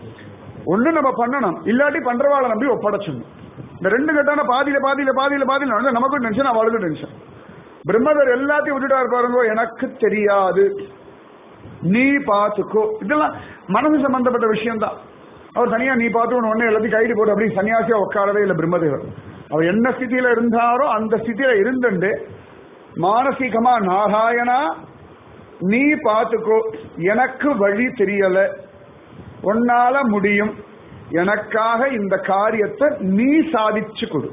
Speaker 1: ஒண்ணு நம்ம பண்ணணும் இல்லாட்டி பண்றவாளை நம்பி ஒப்படைச்சிடணும் இந்த ரெண்டு கட்டான பாதியில பாதியில பாதியில பாதியில நடந்தா நமக்கும் டென்ஷன் அவளுக்கும் டென்ஷன் பிரம்மதர் எல்லாத்தையும் விட்டுட்டாரு பாருங்க எனக்கு தெரியாது நீ பார்த்துக்கோ இதெல்லாம் மனசு சம்பந்தப்பட்ட விஷயம் தான் அவர் தனியா நீ பார்த்து உடனே எல்லாத்தையும் கைடு போட்டு அப்படி சன்னியாசியா உட்காரவே இல்லை பிரம்மதேவர் அவர் என்ன ஸ்திதியில இருந்தாரோ அந்த ஸ்திதியில இருந்துண்டு மானசீகமா நாராயணா நீ பார்த்துக்கோ எனக்கு வழி தெரியல உன்னால முடியும் எனக்காக இந்த காரியத்தை நீ சாதிச்சு கொடு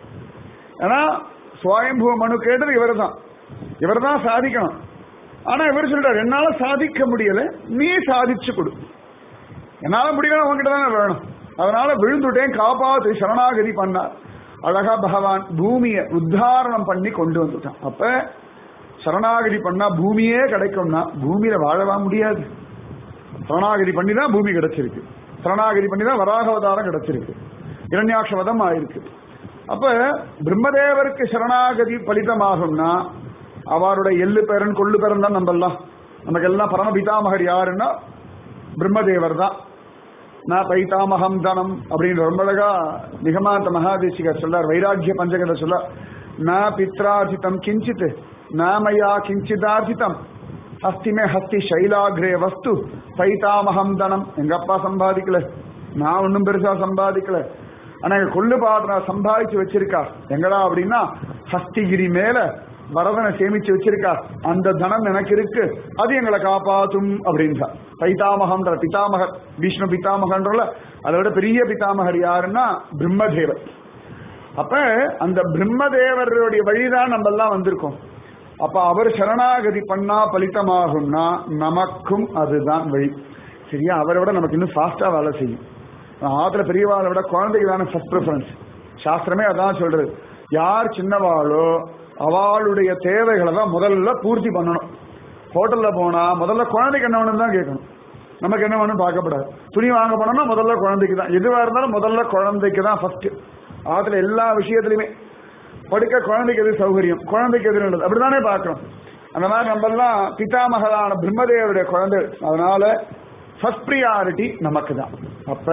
Speaker 1: ஏன்னா சுவாயம்புவ மனு கேட்டது இவர் தான் இவர் தான் சாதிக்கணும் ஆனா இவர் சொல்றாரு என்னால சாதிக்க முடியல நீ சாதிச்சு கொடு என்னால முடியல உங்ககிட்ட தானே வேணும் அதனால விழுந்துட்டேன் காப்பாத்து சரணாகதி பண்ணார் அழகா பகவான் பூமியை உத்தாரணம் பண்ணி கொண்டு வந்துட்டான் அப்ப சரணாகதி பண்ணா பூமியே கிடைக்கும்னா பூமியில வாழவா முடியாது சரணாகதி பண்ணி தான் பூமி கிடைச்சிருக்கு சரணாகதி பண்ணி தான் வராகவதாரம் கிடைச்சிருக்கு இரண்யாட்சவதம் ஆயிருக்கு அப்ப பிரம்மதேவருக்கு சரணாகதி பலிதமாகும்னா அவருடைய எள்ளு பேரன் கொள்ளு பேரன் தான் நம்பலாம் நமக்கு எல்லாம் பரமபிதாமகர் யாருன்னா பிரம்மதேவர் தான் நான் பைதாமகம் தனம் அப்படின்னு ரொம்ப அழகா நிகமாந்த மகாதேசிகர் சொல்லார் வைராக்கிய பஞ்சகத்தை சொல்ல நான் பித்ரார்ஜிதம் கிஞ்சித் நாமயா கிஞ்சிதார்ஜிதம் ஹஸ்திமே ஹஸ்தி சைலாகிரே வஸ்து பைதாமகம் தனம் எங்க அப்பா சம்பாதிக்கல நான் ஒன்னும் பெருசா சம்பாதிக்கல ஆனா எங்க கொள்ளு பாத்திர சம்பாதிச்சு வச்சிருக்கா எங்கடா அப்படின்னா ஹஸ்திகிரி மேல வரதனை சேமிச்சு வச்சிருக்கா அந்த தனம் எனக்கு இருக்கு அது எங்களை காப்பாத்தும் அப்படின்றா பைதாமகன்ற பிதாமகர் விஷ்ணு பிதாமகன்றல அதை விட பெரிய பிதாமகர் யாருன்னா பிரம்மதேவர் அப்ப அந்த பிரம்மதேவருடைய வழிதான் நம்ம எல்லாம் வந்திருக்கோம் அப்ப அவர் சரணாகதி பண்ணா பலித்தமாகும்னா நமக்கும் அதுதான் வழி சரியா அவரை விட நமக்கு இன்னும் ஃபாஸ்டா வேலை செய்யும் ஆத்துல பெரியவாளை விட குழந்தைக்கு தானே ஃபர்ஸ்ட் ப்ரிஃபரன்ஸ் சாஸ்திரமே அதான் சொல்றது யார் சின்னவாளோ அவளுடைய தேவைகளை தான் முதல்ல பூர்த்தி பண்ணணும் ஹோட்டல்ல போனா முதல்ல குழந்தைக்கு என்ன வேணும் தான் கேட்கணும் நமக்கு என்ன வேணும் பார்க்கப்படாது துணி வாங்க போனோம்னா முதல்ல குழந்தைக்கு தான் எதுவா இருந்தாலும் முதல்ல குழந்தைக்கு தான் ஃபர்ஸ்ட் ஆத்துல எல்லா விஷயத்திலுமே படுக்க குழந்தைக்கு எது சௌகரியம் குழந்தைக்கு எது நல்லது அப்படிதானே பார்க்கணும் அந்த மாதிரி நம்ம எல்லாம் பிதாமகளான பிரம்மதேவருடைய குழந்தை அதனால ஃபர்ஸ்ட் ப்ரியாரிட்டி நமக்கு தான் அப்ப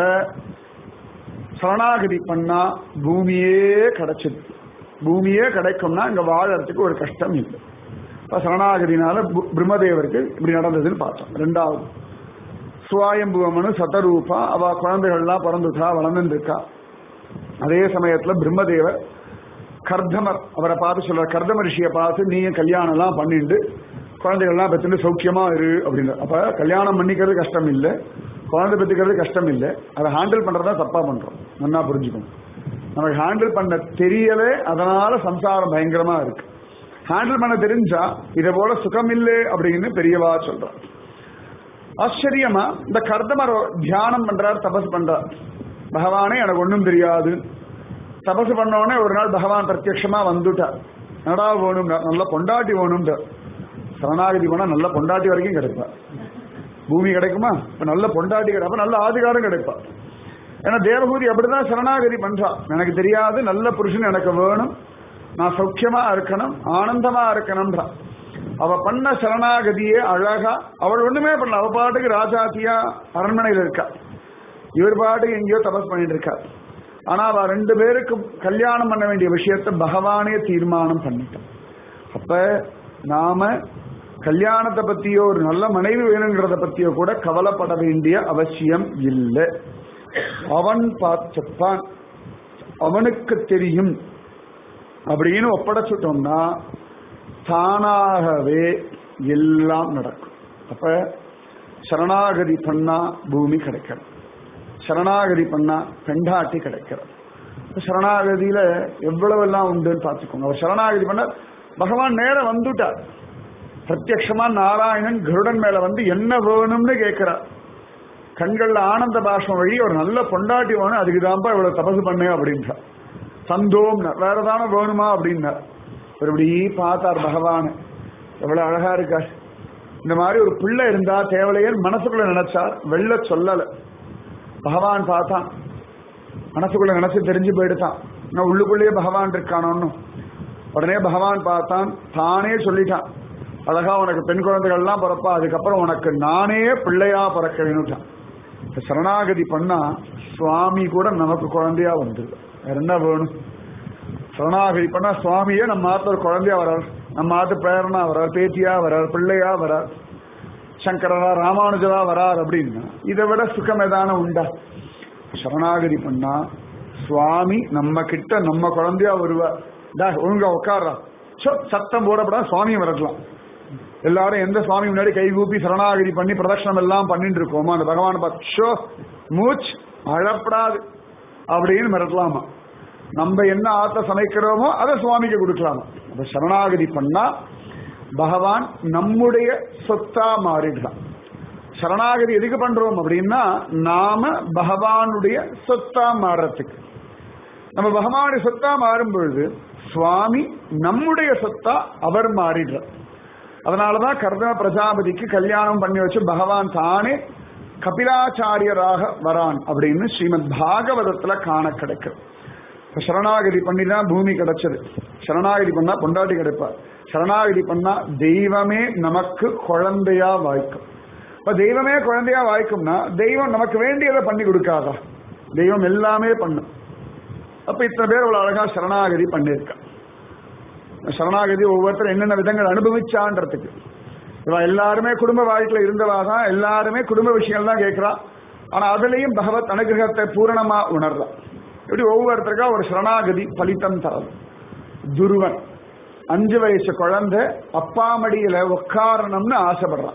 Speaker 1: சரணாகதி பண்ணா பூமியே கிடைச்சது பூமியே கிடைக்கும்னா இங்க வாழறதுக்கு ஒரு கஷ்டம் இல்லை இப்ப சரணாகதினால பு- பிரம்மதேவருக்கு இப்படி நடந்ததுன்னு பார்த்தோம் ரெண்டாவது சுவாயம்புவமனு சதரூபா அவ குழந்தைகள்லாம் பிறந்துட்டா வளர்ந்துட்டு இருக்கா அதே சமயத்துல பிரம்மதேவர் கர்தமர் அவரை பார்த்து சொல்ற கர்தம ரிஷியை பார்த்து நீயும் கல்யாணம் எல்லாம் பண்ணிட்டு குழந்தைகள்லாம் பெற்று சௌக்கியமா இரு அப்படின்னு அப்ப கல்யாணம் பண்ணிக்கிறது கஷ்டம் இல்லை குழந்தை பெற்றுக்கிறது கஷ்டம் இல்லை அதை ஹேண்டில் பண்றதா தப்பா பண்றோம் நல்லா புரிஞ்சுக்கணும் நமக்கு ஹேண்டில் பண்ண தெரியல அதனால சம்சாரம் பயங்கரமா இருக்கு ஹேண்டில் பண்ண தெரிஞ்சா இதை போல சுகம் இல்லை அப்படின்னு பெரியவா சொல்றான் ஆச்சரியமா இந்த கர்தமர் தியானம் பண்றார் தபஸ் பண்றார் பகவானே எனக்கு ஒண்ணும் தெரியாது தபசு பண்ண உடனே ஒரு நாள் பகவான் பிரத்யட்சமா வந்துட்டார் நடா வேணும் நல்ல பொண்டாட்டி வேணும்ட்டார் சரணாகதி போனா நல்ல பொண்டாட்டி வரைக்கும் கிடைப்பா பூமி கிடைக்குமா இப்ப நல்ல பொண்டாட்டி கிடைப்பா நல்ல ஆதிகாரம் கிடைப்பா ஏன்னா தேவகூதி அப்படிதான் சரணாகதி பண்றா எனக்கு தெரியாது நல்ல புருஷன் எனக்கு வேணும் நான் சௌக்கியமா இருக்கணும் ஆனந்தமா இருக்கணும்ன்றா அவ பண்ண சரணாகதியே அழகா அவள் ஒண்ணுமே பண்ணல அவ பாட்டுக்கு ராஜாத்தியா அரண்மனையில் இருக்கா இவர் பாட்டுக்கு எங்கேயோ தபஸ் பண்ணிட்டு இருக்கா ஆனா அவ ரெண்டு பேருக்கும் கல்யாணம் பண்ண வேண்டிய விஷயத்த பகவானே தீர்மானம் பண்ணிட்டான் அப்ப நாம கல்யாணத்தை பத்தியோ ஒரு நல்ல மனைவி வேணுங்கிறத பத்தியோ கூட கவலைப்பட வேண்டிய அவசியம் இல்லை அவன் பார்த்துப்பான் அவனுக்கு தெரியும் அப்படின்னு ஒப்படைச்சிட்டோம்னா தானாகவே எல்லாம் நடக்கும் அப்ப சரணாகதி பண்ணா பூமி கிடைக்கிறது சரணாகதி பண்ணா பெண்டாட்டி கிடைக்கிறது இப்ப சரணாகதியில எவ்வளவு எல்லாம் உண்டுன்னு பார்த்துக்கோங்க அவர் சரணாகதி பண்ண பகவான் நேரம் வந்துட்டார் பிரத்யக்ஷமா நாராயணன் கருடன் மேல வந்து என்ன வேணும்னு கேட்கிறார் கண்கள்ல ஆனந்த பாஷம் வழி ஒரு நல்ல பொண்டாட்டி வேணும் அதுக்கு தான்ப்பா இவ்வளவு தபசு பண்ணு அப்படின்றார் தந்தோம் வேற தானே வேணுமா அப்படின்னார் ஒரு இப்படி பார்த்தார் பகவான் எவ்வளவு அழகா இருக்கார் இந்த மாதிரி ஒரு பிள்ளை இருந்தா தேவலையன் மனசுக்குள்ள நினைச்சார் வெளில சொல்லல பகவான் பார்த்தான் மனசுக்குள்ள நினைச்சு தெரிஞ்சு போயிடுதான் நான் உள்ளுக்குள்ளேயே பகவான் இருக்கானோன்னு உடனே பகவான் பார்த்தான் தானே சொல்லிட்டான் அழகா உனக்கு பெண் குழந்தைகள்லாம் பிறப்பா அதுக்கப்புறம் உனக்கு நானே பிள்ளையா பிறக்க வேணுட்டான் இப்ப சரணாகதி பண்ணா சுவாமி கூட நமக்கு குழந்தையா வந்துருது வேற என்ன வேணும் சரணாகதி பண்ணா சுவாமியே நம்ம ஆத்துல ஒரு குழந்தையா வர்றார் நம்ம ஆத்து பேரனா வர்றார் பேத்தியா வர்றார் பிள்ளையா வர்றார் சங்கரரா ராமானுஜரா வரார் அப்படின்னா இதை விட சுகம் ஏதான உண்டா சரணாகதி பண்ணா சுவாமி நம்ம கிட்ட நம்ம குழந்தையா வருவார் டா ஒழுங்கா உட்கார்றா சோ சத்தம் போடப்படா சுவாமி வரலாம் எல்லாரும் எந்த சுவாமி முன்னாடி கைகூப்பி சரணாகதி பண்ணி பிரதட்சணம் எல்லாம் பண்ணிட்டு இருக்கோமா அந்த பகவான் பார்த்து ஷோ மூச் அழப்படாது அப்படின்னு மிரட்டலாமா நம்ம என்ன ஆத்த சமைக்கிறோமோ அதை சுவாமிக்கு கொடுக்கலாமா அப்ப சரணாகதி பண்ணா பகவான் நம்முடைய சொத்தா மாறிடலாம் சரணாகதி எதுக்கு பண்றோம் அப்படின்னா நாம பகவானுடைய சொத்தா மாறுறதுக்கு நம்ம பகவானுடைய சொத்தா மாறும் பொழுது சுவாமி நம்முடைய சொத்தா அவர் மாறிடுறார் அதனாலதான் கர்தம பிரஜாபதிக்கு கல்யாணம் பண்ணி வச்சு பகவான் தானே கபிலாச்சாரியராக வரான் அப்படின்னு ஸ்ரீமத் பாகவதத்துல காண கிடைக்கும் இப்ப சரணாகதி பண்ணி தான் பூமி கிடைச்சது சரணாகதி பண்ணா பொண்டாட்டி கிடைப்பார் சரணாகதி பண்ணா தெய்வமே நமக்கு குழந்தையா வாய்க்கும் இப்ப தெய்வமே குழந்தையா வாய்க்கும்னா தெய்வம் நமக்கு வேண்டியதை பண்ணி கொடுக்காதா தெய்வம் எல்லாமே பண்ணும் அப்ப இத்தனை பேர் இவ்வளவு அழகா சரணாகதி பண்ணியிருக்கா சரணாகதி ஒவ்வொருத்தரும் என்னென்ன விதங்கள் அனுபவிச்சான்றதுக்கு இவ எல்லாருமே குடும்ப வாழ்க்கையில இருந்தவா தான் எல்லாருமே குடும்ப விஷயங்கள் தான் கேட்கிறா ஆனா அதுலயும் பகவத் அனுகிரகத்தை பூரணமா உணர்றான் இப்படி ஒவ்வொருத்தருக்கா ஒரு சரணாகதி பலித்தம் தரது துருவன் அஞ்சு வயசு குழந்தை அப்பா மடியில உட்காரணும்னு ஆசைப்படுறான்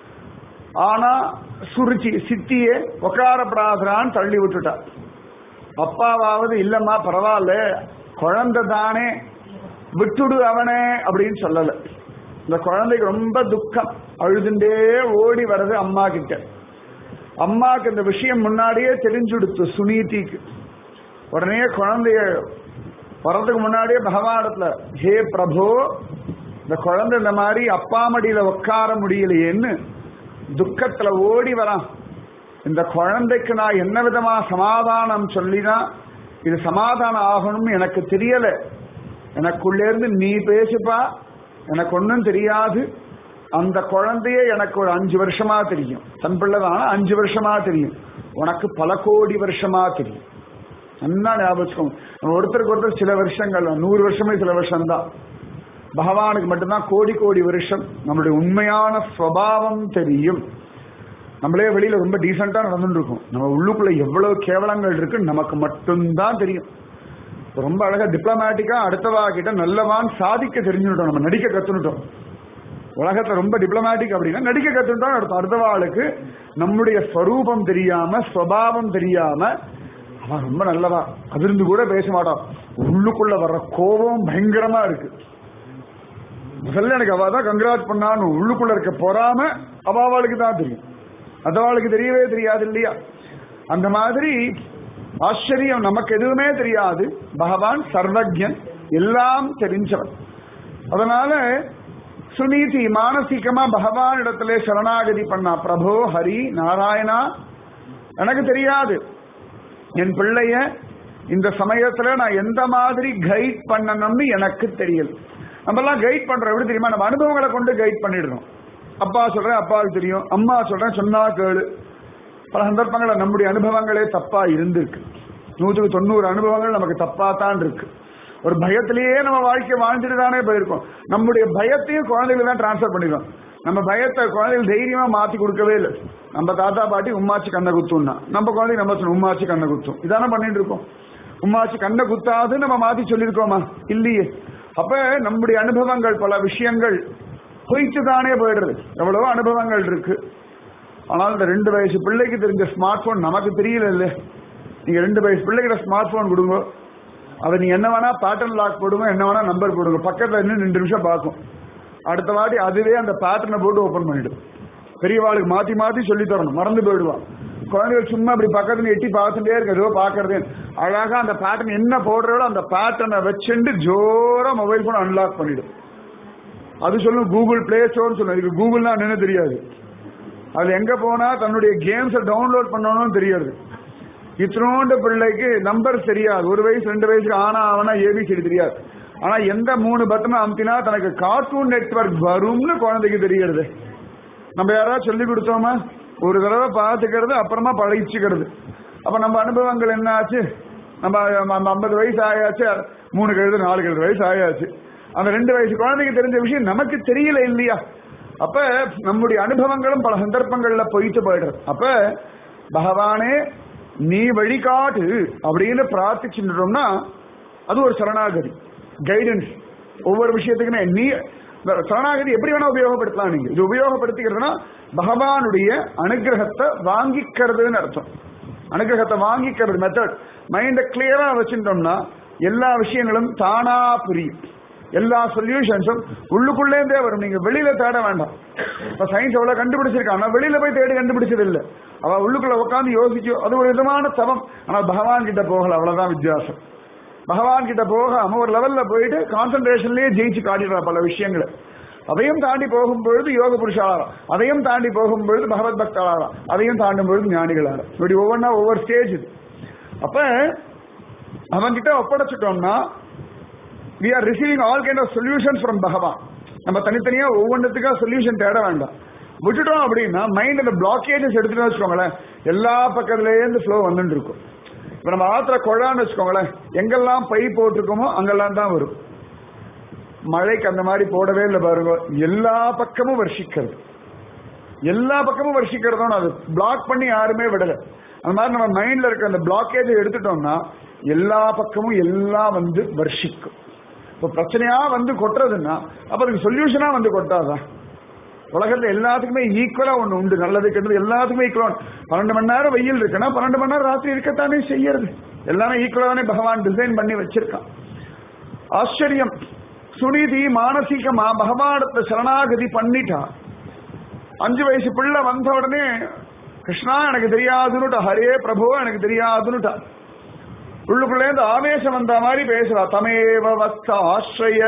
Speaker 1: ஆனா சுருச்சி சித்தியே உட்காரப்படாதான்னு தள்ளி விட்டுட்டார் அப்பாவாவது இல்லம்மா பரவாயில்ல குழந்தை தானே விட்டுடு அவனே அப்படின்னு சொல்லல இந்த குழந்தைக்கு ரொம்ப துக்கம் அழுதுண்டே ஓடி வர்றது அம்மா கிட்ட அம்மாக்கு இந்த விஷயம் முன்னாடியே தெரிஞ்சுடுத்து சுனீதிக்கு உடனே குழந்தைய வர்றதுக்கு முன்னாடியே பகவானத்துல ஹே பிரபு இந்த குழந்தை இந்த மாதிரி அப்பா மடியில உட்கார முடியலையேன்னு துக்கத்துல ஓடி வரான் இந்த குழந்தைக்கு நான் என்ன விதமா சமாதானம் சொல்லிதான் இது சமாதானம் ஆகணும்னு எனக்கு தெரியல எனக்குள்ளே இருந்து நீ பேசுப்பா எனக்கு ஒன்றும் தெரியாது அந்த குழந்தைய எனக்கு ஒரு அஞ்சு வருஷமா தெரியும் தன் பிள்ளை தான் அஞ்சு வருஷமா தெரியும் உனக்கு பல கோடி வருஷமா தெரியும் நல்லா ஞாபகம் நம்ம ஒருத்தருக்கு ஒருத்தர் சில வருஷங்கள் நூறு வருஷமே சில வருஷம் தான் பகவானுக்கு மட்டும்தான் கோடி கோடி வருஷம் நம்மளுடைய உண்மையான ஸ்வபாவம் தெரியும் நம்மளே வெளியில ரொம்ப டீசெண்டா நடந்துட்டு இருக்கோம் நம்ம உள்ளுக்குள்ள எவ்வளவு கேவலங்கள் இருக்கு நமக்கு மட்டும்தான் தெரியும் ரொம்ப அழகா டிப்ளமேட்டிக்கா அடுத்தவா கிட்ட நல்லவான் சாதிக்க தெரிஞ்சுட்டோம் நம்ம நடிக்க கத்துனுட்டோம் உலகத்துல ரொம்ப டிப்ளமேட்டிக் அப்படின்னா நடிக்க கத்துட்டோம் அடுத்த அடுத்தவாளுக்கு நம்முடைய ஸ்வரூபம் தெரியாம ஸ்வபாவம் தெரியாம அவன் ரொம்ப நல்லவா அதிர்ந்து கூட பேச மாட்டான் உள்ளுக்குள்ள வர்ற கோபம் பயங்கரமா இருக்கு முதல்ல எனக்கு அவ தான் கங்கராஜ் பண்ணான்னு உள்ளுக்குள்ள இருக்க பொறாம அவாவாளுக்கு தான் தெரியும் அதவாளுக்கு தெரியவே தெரியாது இல்லையா அந்த மாதிரி ஆச்சரியம் நமக்கு எதுவுமே தெரியாது பகவான் சர்வஜன் எல்லாம் தெரிஞ்சவன் அதனால சுனீதி மானசீகமா பகவான் இடத்துல சரணாகதி பண்ணா பிரபோ ஹரி நாராயணா எனக்கு தெரியாது என் பிள்ளைய இந்த சமயத்துல நான் எந்த மாதிரி கைட் பண்ணணும்னு எனக்கு தெரியல நம்ம எல்லாம் கைட் பண்றோம் எப்படி தெரியுமா நம்ம அனுபவங்களை கொண்டு கைட் பண்ணிடுறோம் அப்பா சொல்றேன் அப்பாவுக்கு தெரியும் அம்மா சொல்றேன் சொன்னா கேளு பல சந்தர்ப்பங்களில் நம்முடைய அனுபவங்களே தப்பா இருந்திருக்கு நூற்றுக்கு தொண்ணூறு அனுபவங்கள் நமக்கு தப்பா தான் இருக்கு ஒரு பயத்திலேயே நம்ம வாழ்க்கை வாழ்ந்துட்டு தானே போயிருக்கோம் நம்முடைய பயத்தையும் குழந்தைகளுக்கு தான் டிரான்ஸ்ஃபர் பண்ணிடுறோம் நம்ம பயத்தை குழந்தைகள் தைரியமா மாத்தி கொடுக்கவே இல்லை நம்ம தாத்தா பாட்டி உம்மாச்சி கண்ணை குத்தும்னா நம்ம குழந்தைங்க நம்ம சொல்லணும் உம்மாச்சி கண்ணை குத்தும் இதானே பண்ணிட்டு இருக்கோம் உம்மாச்சி கண்ணை குத்தாது நம்ம மாத்தி சொல்லியிருக்கோமா இல்லையே அப்ப நம்முடைய அனுபவங்கள் பல விஷயங்கள் பொய்த்து தானே போயிடுறது எவ்வளவோ அனுபவங்கள் இருக்கு ஆனால் இந்த ரெண்டு வயசு பிள்ளைக்கு தெரிஞ்ச ஸ்மார்ட் போன் நமக்கு தெரியல இல்ல நீங்க ரெண்டு வயசு பிள்ளைகிட்ட ஸ்மார்ட் போன் கொடுங்க அதை நீங்க என்ன வேணா பேட்டர்ன் லாக் போடுங்க என்ன வேணா நம்பர் போடுங்க பக்கத்துல இன்னும் ரெண்டு நிமிஷம் பார்க்கும் அடுத்த வாட்டி அதுவே அந்த பேட்டர்னை போட்டு ஓபன் பண்ணிடும் பெரியவாளுக்கு மாத்தி மாத்தி சொல்லி தரணும் மறந்து போயிடுவான் குழந்தைகள் சும்மா இப்படி பக்கத்துல எட்டி பார்த்துட்டே இருக்கு ஏதோ பாக்குறது அழகா அந்த பேட்டர்ன் என்ன போடுறதோ அந்த பேட்டர்னை வச்சுட்டு ஜோரா மொபைல் போன் அன்லாக் பண்ணிடும் அது சொல்லும் கூகுள் பிளே ஸ்டோர் சொல்லும் இதுக்கு கூகுள்னா என்னன்னு தெரியாது அது எங்க போனா தன்னுடைய கேம்ஸை டவுன்லோட் பண்ணணும்னு தெரியாது இத்தினோண்டு பிள்ளைக்கு நம்பர் தெரியாது ஒரு வயசு ரெண்டு வயசுக்கு ஆனா அவனா ஏபிசிடி தெரியாது ஆனா எந்த மூணு பட்டனை அமுத்தினா தனக்கு கார்ட்டூன் நெட்வொர்க் வரும்னு குழந்தைக்கு தெரிகிறது நம்ம யாராவது சொல்லி கொடுத்தோமா ஒரு தடவை பார்த்துக்கிறது அப்புறமா பழகிச்சுக்கிறது அப்ப நம்ம அனுபவங்கள் என்ன ஆச்சு நம்ம ஐம்பது வயசு ஆயாச்சு மூணு கழுது நாலு கழுது வயசு ஆயாச்சு அந்த ரெண்டு வயசு குழந்தைக்கு தெரிஞ்ச விஷயம் நமக்கு தெரியல இல்லையா அப்ப நம்முடைய அனுபவங்களும் பல சந்தர்ப்பங்கள்ல போயிட்டு போயிடுறது அப்ப பகவானே நீ வழிகாட்டு அப்படின்னு பிரார்த்திச்சுட்டோம்னா அது ஒரு சரணாகதி கைடன்ஸ் ஒவ்வொரு விஷயத்துக்குமே நீ சரணாகதி எப்படி வேணா உபயோகப்படுத்தலாம் நீங்க இது உபயோகப்படுத்திக்கிறதுனா பகவானுடைய அனுகிரகத்தை வாங்கிக்கிறதுன்னு அர்த்தம் அனுகிரகத்தை வாங்கிக்கிறது மெத்தட் மைண்ட கிளியரா வச்சுட்டோம்னா எல்லா விஷயங்களும் தானா புரியும் எல்லா சொல்யூஷன்ஸும் உள்ளுக்குள்ளேருந்தே வரும் நீங்க வெளியில தேட வேண்டாம் இப்ப சயின்ஸ் எவ்வளவு கண்டுபிடிச்சிருக்கான் ஆனா வெளியில போய் தேடி கண்டுபிடிச்சது இல்ல அவ உள்ளுக்குள்ள உட்காந்து யோசிக்கும் அது ஒரு விதமான தவம் ஆனா பகவான் கிட்ட போகல அவ்வளவுதான் வித்தியாசம் பகவான் கிட்ட போகாம ஒரு லெவல்ல போயிட்டு கான்சென்ட்ரேஷன்லயே ஜெயிச்சு காட்டிடுறா பல விஷயங்களை அதையும் தாண்டி போகும்பொழுது யோக புருஷாளாரம் அதையும் தாண்டி போகும்பொழுது பகவத் பக்தாளாரம் அதையும் தாண்டும் பொழுது ஞானிகளாரம் இப்படி ஒவ்வொன்றா ஒவ்வொரு ஸ்டேஜ் இது அப்ப அவன்கிட்ட ஒப்படைச்சிட்டோம்னா we are receiving all kind of solution from பகவான் நம்ம தனித்தனியா ஒவ்வொன்றத்துக்கா சொல்யூஷன் தேட வேண்டாம் விட்டுட்டோம் அப்படின்னா மைண்ட் அந்த பிளாக்கேஜஸ் எடுத்துட்டு வச்சுக்கோங்களேன் எல்லா பக்கத்துலேருந்து ஃப்ளோ வந்துட்டு இருக்கும் இப்ப நம்ம ஆத்திர குழான்னு வச்சுக்கோங்களேன் எங்கெல்லாம் பை போட்டிருக்கோமோ அங்கெல்லாம் தான் வரும் மழைக்கு அந்த மாதிரி போடவே இல்லை பாருங்க எல்லா பக்கமும் வர்ஷிக்கிறது எல்லா பக்கமும் வர்ஷிக்கிறதோன்னு அது பிளாக் பண்ணி யாருமே விடல அந்த மாதிரி நம்ம மைண்ட்ல இருக்க அந்த பிளாக்கேஜை எடுத்துட்டோம்னா எல்லா பக்கமும் எல்லாம் வந்து வர்ஷிக்கும் இப்போ பிரச்சனையா வந்து கொட்டுறதுன்னா அப்ப அதுக்கு சொல்யூஷனா வந்து கொட்டாதான் உலகத்துல எல்லாத்துக்குமே ஈக்குவலா ஒண்ணு உண்டு நல்லது கெட்டது எல்லாத்துக்குமே ஈக்குவலா பன்னெண்டு மணி நேரம் வெயில் இருக்குன்னா பன்னெண்டு மணி நேரம் ராத்திரி இருக்கத்தானே செய்யறது எல்லாமே ஈக்குவலானே பகவான் டிசைன் பண்ணி வச்சிருக்கான் ஆச்சரியம் சுனிதி மானசீகமா பகவானத்தை சரணாகதி பண்ணிட்டா அஞ்சு வயசு பிள்ளை வந்த உடனே கிருஷ்ணா எனக்கு தெரியாதுன்னுட்டா ஹரே பிரபு எனக்கு தெரியாதுன்னுட்டா உள்ளுக்குள்ளேருந்து ஆவேசம் வந்த மாதிரி பேசுறா தமேவ வஸ்த ஆශ්‍රய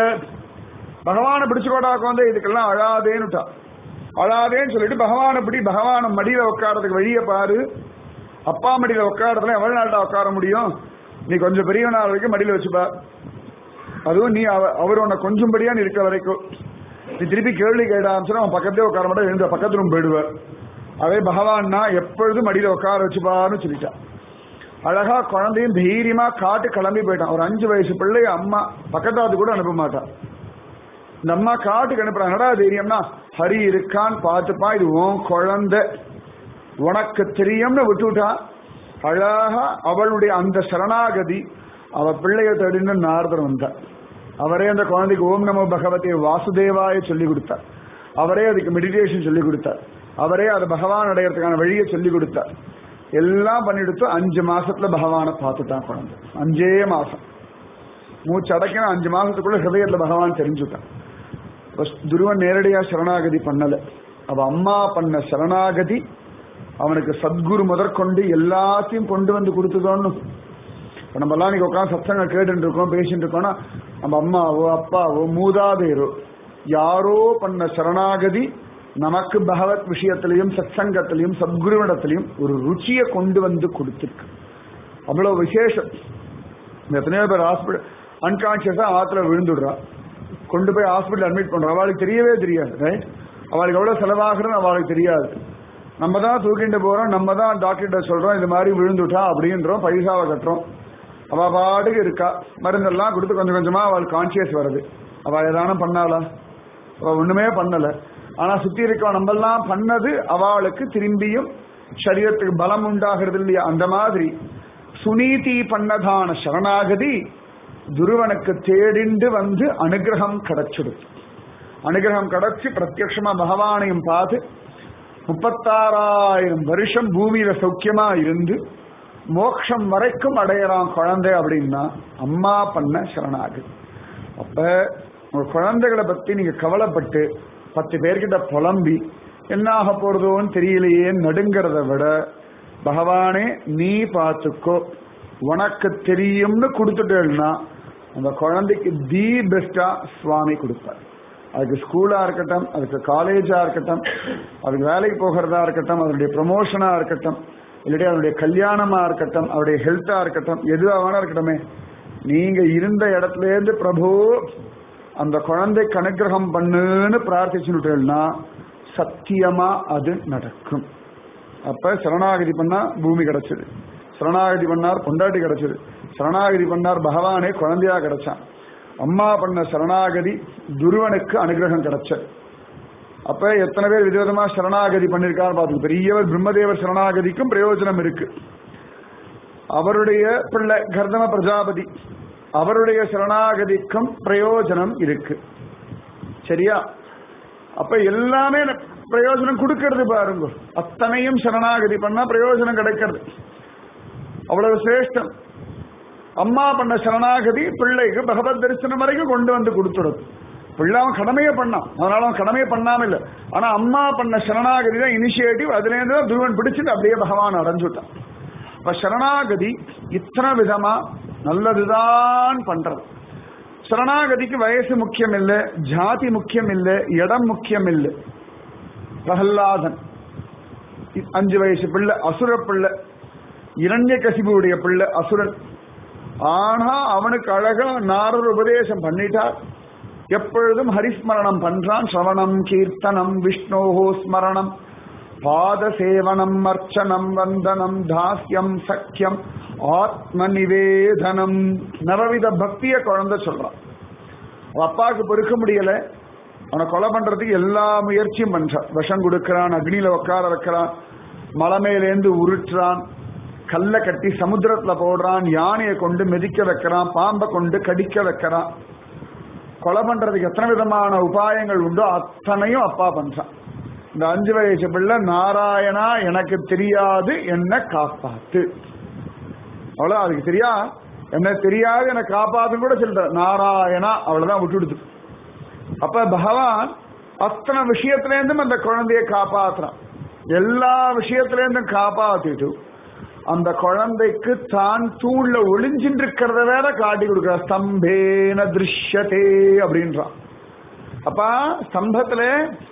Speaker 1: பகவானை பிடிச்சுக்கோடா வந்து இதுக்கெல்லாம் அழாதேன்னுட்டா அழாதேன்னு சொல்லிட்டு பகவானை பிடி பகவான மடியில உட்காரதுக்கு வழியை பாரு அப்பா மடியில உட்காரதுல எவ்வளவு நாள்டா உட்கார முடியும் நீ கொஞ்சம் பெரிய நாள் வரைக்கும் மடியில வச்சுப்பா அதுவும் நீ அவர் உன்னை கொஞ்சம்படியா நீ இருக்க வரைக்கும் நீ திருப்பி கேள்வி கேட்டான்னு அவன் பக்கத்தே உட்கார மாட்டா எழுந்த பக்கத்து ரூம் போயிடுவார் அதே பகவான்னா எப்பொழுதும் மடியில உட்கார வச்சுப்பான்னு சொல்லிட்டான் அழகா குழந்தையும் தைரியமா காட்டு கிளம்பி போயிட்டான் ஒரு அஞ்சு வயசு பிள்ளை அம்மா பக்கத்தாது கூட அனுப்ப மாட்டான் இந்த அம்மா காட்டுக்கு அனுப்புறாங்கடா தைரியம்னா ஹரி இருக்கான்னு பார்த்துப்பா இது உன் குழந்தை உனக்கு தெரியும்னு விட்டுவிட்டா அழகா அவளுடைய அந்த சரணாகதி அவ பிள்ளைய தேடின்னு நாரதர் வந்தார் அவரே அந்த குழந்தைக்கு ஓம் நமோ பகவதே வாசுதேவாய சொல்லி கொடுத்தார் அவரே அதுக்கு மெடிடேஷன் சொல்லி கொடுத்தார் அவரே அது பகவான் அடையறதுக்கான வழியை சொல்லி கொடுத்தார் எல்லாம் பண்ணிடுத்து அஞ்சு மாசத்துல பகவானை பார்த்துட்டான் குழந்தை அஞ்சே மாசம் மூச்சு அடைக்கணும் அஞ்சு மாசத்துக்குள்ள ஹிருதயத்துல பகவான் தெரிஞ்சுட்டான் துருவன் நேரடியா சரணாகதி பண்ணல அவ அம்மா பண்ண சரணாகதி அவனுக்கு சத்குரு முதற்கொண்டு எல்லாத்தையும் கொண்டு வந்து கொடுத்ததோன்னு இப்ப நம்ம எல்லாம் நீங்க உட்காந்து சத்தங்க கேட்டு இருக்கோம் பேசிட்டு இருக்கோம்னா நம்ம அம்மாவோ அப்பாவோ மூதாதையரோ யாரோ பண்ண சரணாகதி நமக்கு பகவத் விஷயத்திலையும் சத்சங்கத்திலையும் சத்குருவிடத்திலையும் ஒரு ருச்சியை கொண்டு வந்து கொடுத்திருக்கு அவ்வளவு விசேஷம் எத்தனையோ பேர் ஹாஸ்பிட்டல் அன்கான்சியஸா ஆத்துல விழுந்துடுறா கொண்டு போய் ஹாஸ்பிட்டல் அட்மிட் பண்றோம் அவளுக்கு தெரியவே தெரியாது ரைட் அவளுக்கு எவ்வளவு செலவாகுறது அவளுக்கு தெரியாது நம்ம தான் தூக்கிட்டு போறோம் நம்ம தான் டாக்டர்கிட்ட சொல்றோம் இது மாதிரி விழுந்துட்டா அப்படின்றோம் பைசாவை கட்டுறோம் அவ பாட்டுக்கு இருக்கா மருந்தெல்லாம் கொடுத்து கொஞ்சம் கொஞ்சமா அவள் கான்சியஸ் வருது அவ ஏதானும் பண்ணாளா அவ ஒண்ணுமே பண்ணல ஆனா சுத்தி இருக்க நம்மெல்லாம் பண்ணது அவளுக்கு திரும்பியும் சரீரத்துக்கு பலம் உண்டாகிறது இல்லையா அந்த மாதிரி சுனீதி பண்ணதான சரணாகதி துருவனுக்கு தேடிண்டு வந்து அனுகிரகம் கிடைச்சிடுது அனுகிரகம் கிடைச்சு பிரத்யட்சமா பகவானையும் பார்த்து முப்பத்தாறாயிரம் வருஷம் பூமியில சௌக்கியமா இருந்து மோட்சம் வரைக்கும் அடையறான் குழந்தை அப்படின்னா அம்மா பண்ண சரணாகதி அப்ப உங்க குழந்தைகளை பத்தி நீங்க கவலைப்பட்டு பத்து பேர்கிட்ட புலம்பி என்ன ஆக போறதோன்னு தெரியலையே நடுங்கிறத விட பகவானே நீ பார்த்துக்கோ உனக்கு தெரியும்னு கொடுத்துட்டேன்னா அந்த குழந்தைக்கு தி பெஸ்டா சுவாமி கொடுப்பார் அதுக்கு ஸ்கூலா இருக்கட்டும் அதுக்கு காலேஜா இருக்கட்டும் அதுக்கு வேலைக்கு போகிறதா இருக்கட்டும் அதனுடைய ப்ரமோஷனா இருக்கட்டும் இல்லாட்டி அதனுடைய கல்யாணமா இருக்கட்டும் அவருடைய ஹெல்த்தா இருக்கட்டும் எதுவா வேணா இருக்கட்டுமே நீங்க இருந்த இடத்துல இருந்து பிரபு அந்த குழந்தைக்கு அனுகிரகம் பண்ணுன்னு பிரார்த்திச்சுட்டேன்னா சத்தியமா அது நடக்கும் அப்ப சரணாகதி பண்ணா பூமி கிடைச்சது சரணாகதி பண்ணார் பொண்டாட்டி கிடைச்சது சரணாகதி பண்ணார் பகவானே குழந்தையா கிடைச்சான் அம்மா பண்ண சரணாகதி துருவனுக்கு அனுகிரகம் கிடைச்சது அப்ப எத்தனை பேர் விதவிதமா சரணாகதி பண்ணிருக்காரு பார்த்து பெரியவர் பிரம்மதேவர் சரணாகதிக்கும் பிரயோஜனம் இருக்கு அவருடைய பிள்ளை கர்தம பிரஜாபதி அவருடைய சரணாகதிக்கும் பிரயோஜனம் இருக்கு சரியா அப்ப எல்லாமே பிரயோஜனம் கொடுக்கறது பாருங்க அத்தனையும் சரணாகதி பண்ணா பிரயோஜனம் கிடைக்கிறது அவ்வளவு சிரேஷ்டம் அம்மா பண்ண சரணாகதி பிள்ளைக்கு பகவத் தரிசனம் வரைக்கும் கொண்டு வந்து கொடுத்துடுது பிள்ளை அவன் கடமையை பண்ணான் அதனால அவன் கடமையை பண்ணாம இல்லை ஆனா அம்மா பண்ண சரணாகதி தான் இனிஷியேட்டிவ் அதுல இருந்து தான் துருவன் பிடிச்சிட்டு அப்படியே பகவான் அடைஞ்சுட்டான் இப்ப சரணாகதி இத்தனை விதமா நல்லதுதான் பண்றது சரணாகதிக்கு வயசு முக்கியம் இல்லை ஜாதி முக்கியம் இல்லை இடம் முக்கியம் இல்லை பிரகல்லாதன் அஞ்சு வயசு பிள்ளை அசுர பிள்ளை இரண்ய கசிபுடைய பிள்ளை அசுரன் ஆனா அவனுக்கு அழகா நாரர் உபதேசம் பண்ணிட்டார் எப்பொழுதும் ஹரிஸ்மரணம் பண்றான் சிரவணம் கீர்த்தனம் விஷ்ணோஹோ ஸ்மரணம் பாத சேவனம் அர்ச்சனம் வந்தனம் தாஸ்யம் சக்கியம் ஆத்ம நிவேதனம் நவவித பக்திய குழந்தை சொல்றான் அவன் அப்பாவுக்கு பொறுக்க முடியல அவனை கொலை பண்றதுக்கு எல்லா முயற்சியும் பண்றான் விஷம் கொடுக்கறான் அக்னியில உட்கார வைக்கிறான் மலை மேலேந்து உருட்டுறான் கல்லை கட்டி சமுத்திரத்துல போடுறான் யானையை கொண்டு மிதிக்க வைக்கிறான் பாம்பை கொண்டு கடிக்க வைக்கிறான் கொலை பண்றதுக்கு எத்தனை விதமான உபாயங்கள் உண்டோ அத்தனையும் அப்பா பண்றான் இந்த அஞ்சு வயசு பிள்ளை நாராயணா எனக்கு தெரியாது என்ன காப்பாத்து அவ்வளவு அதுக்கு தெரியா என்ன தெரியாது என்ன காப்பாத்துன்னு கூட சொல்ற நாராயணா அவ்வளவுதான் விட்டுடுது அப்ப பகவான் அத்தனை விஷயத்துல இருந்தும் அந்த குழந்தைய காப்பாத்துறான் எல்லா விஷயத்துல இருந்தும் காப்பாத்திட்டு அந்த குழந்தைக்கு தான் தூண்ல ஒளிஞ்சின்னு இருக்கிறத வேற காட்டி கொடுக்கிற ஸ்தம்பேன திருஷ்யத்தே அப்படின்றான் அப்பா ஸ்தம்பத்துல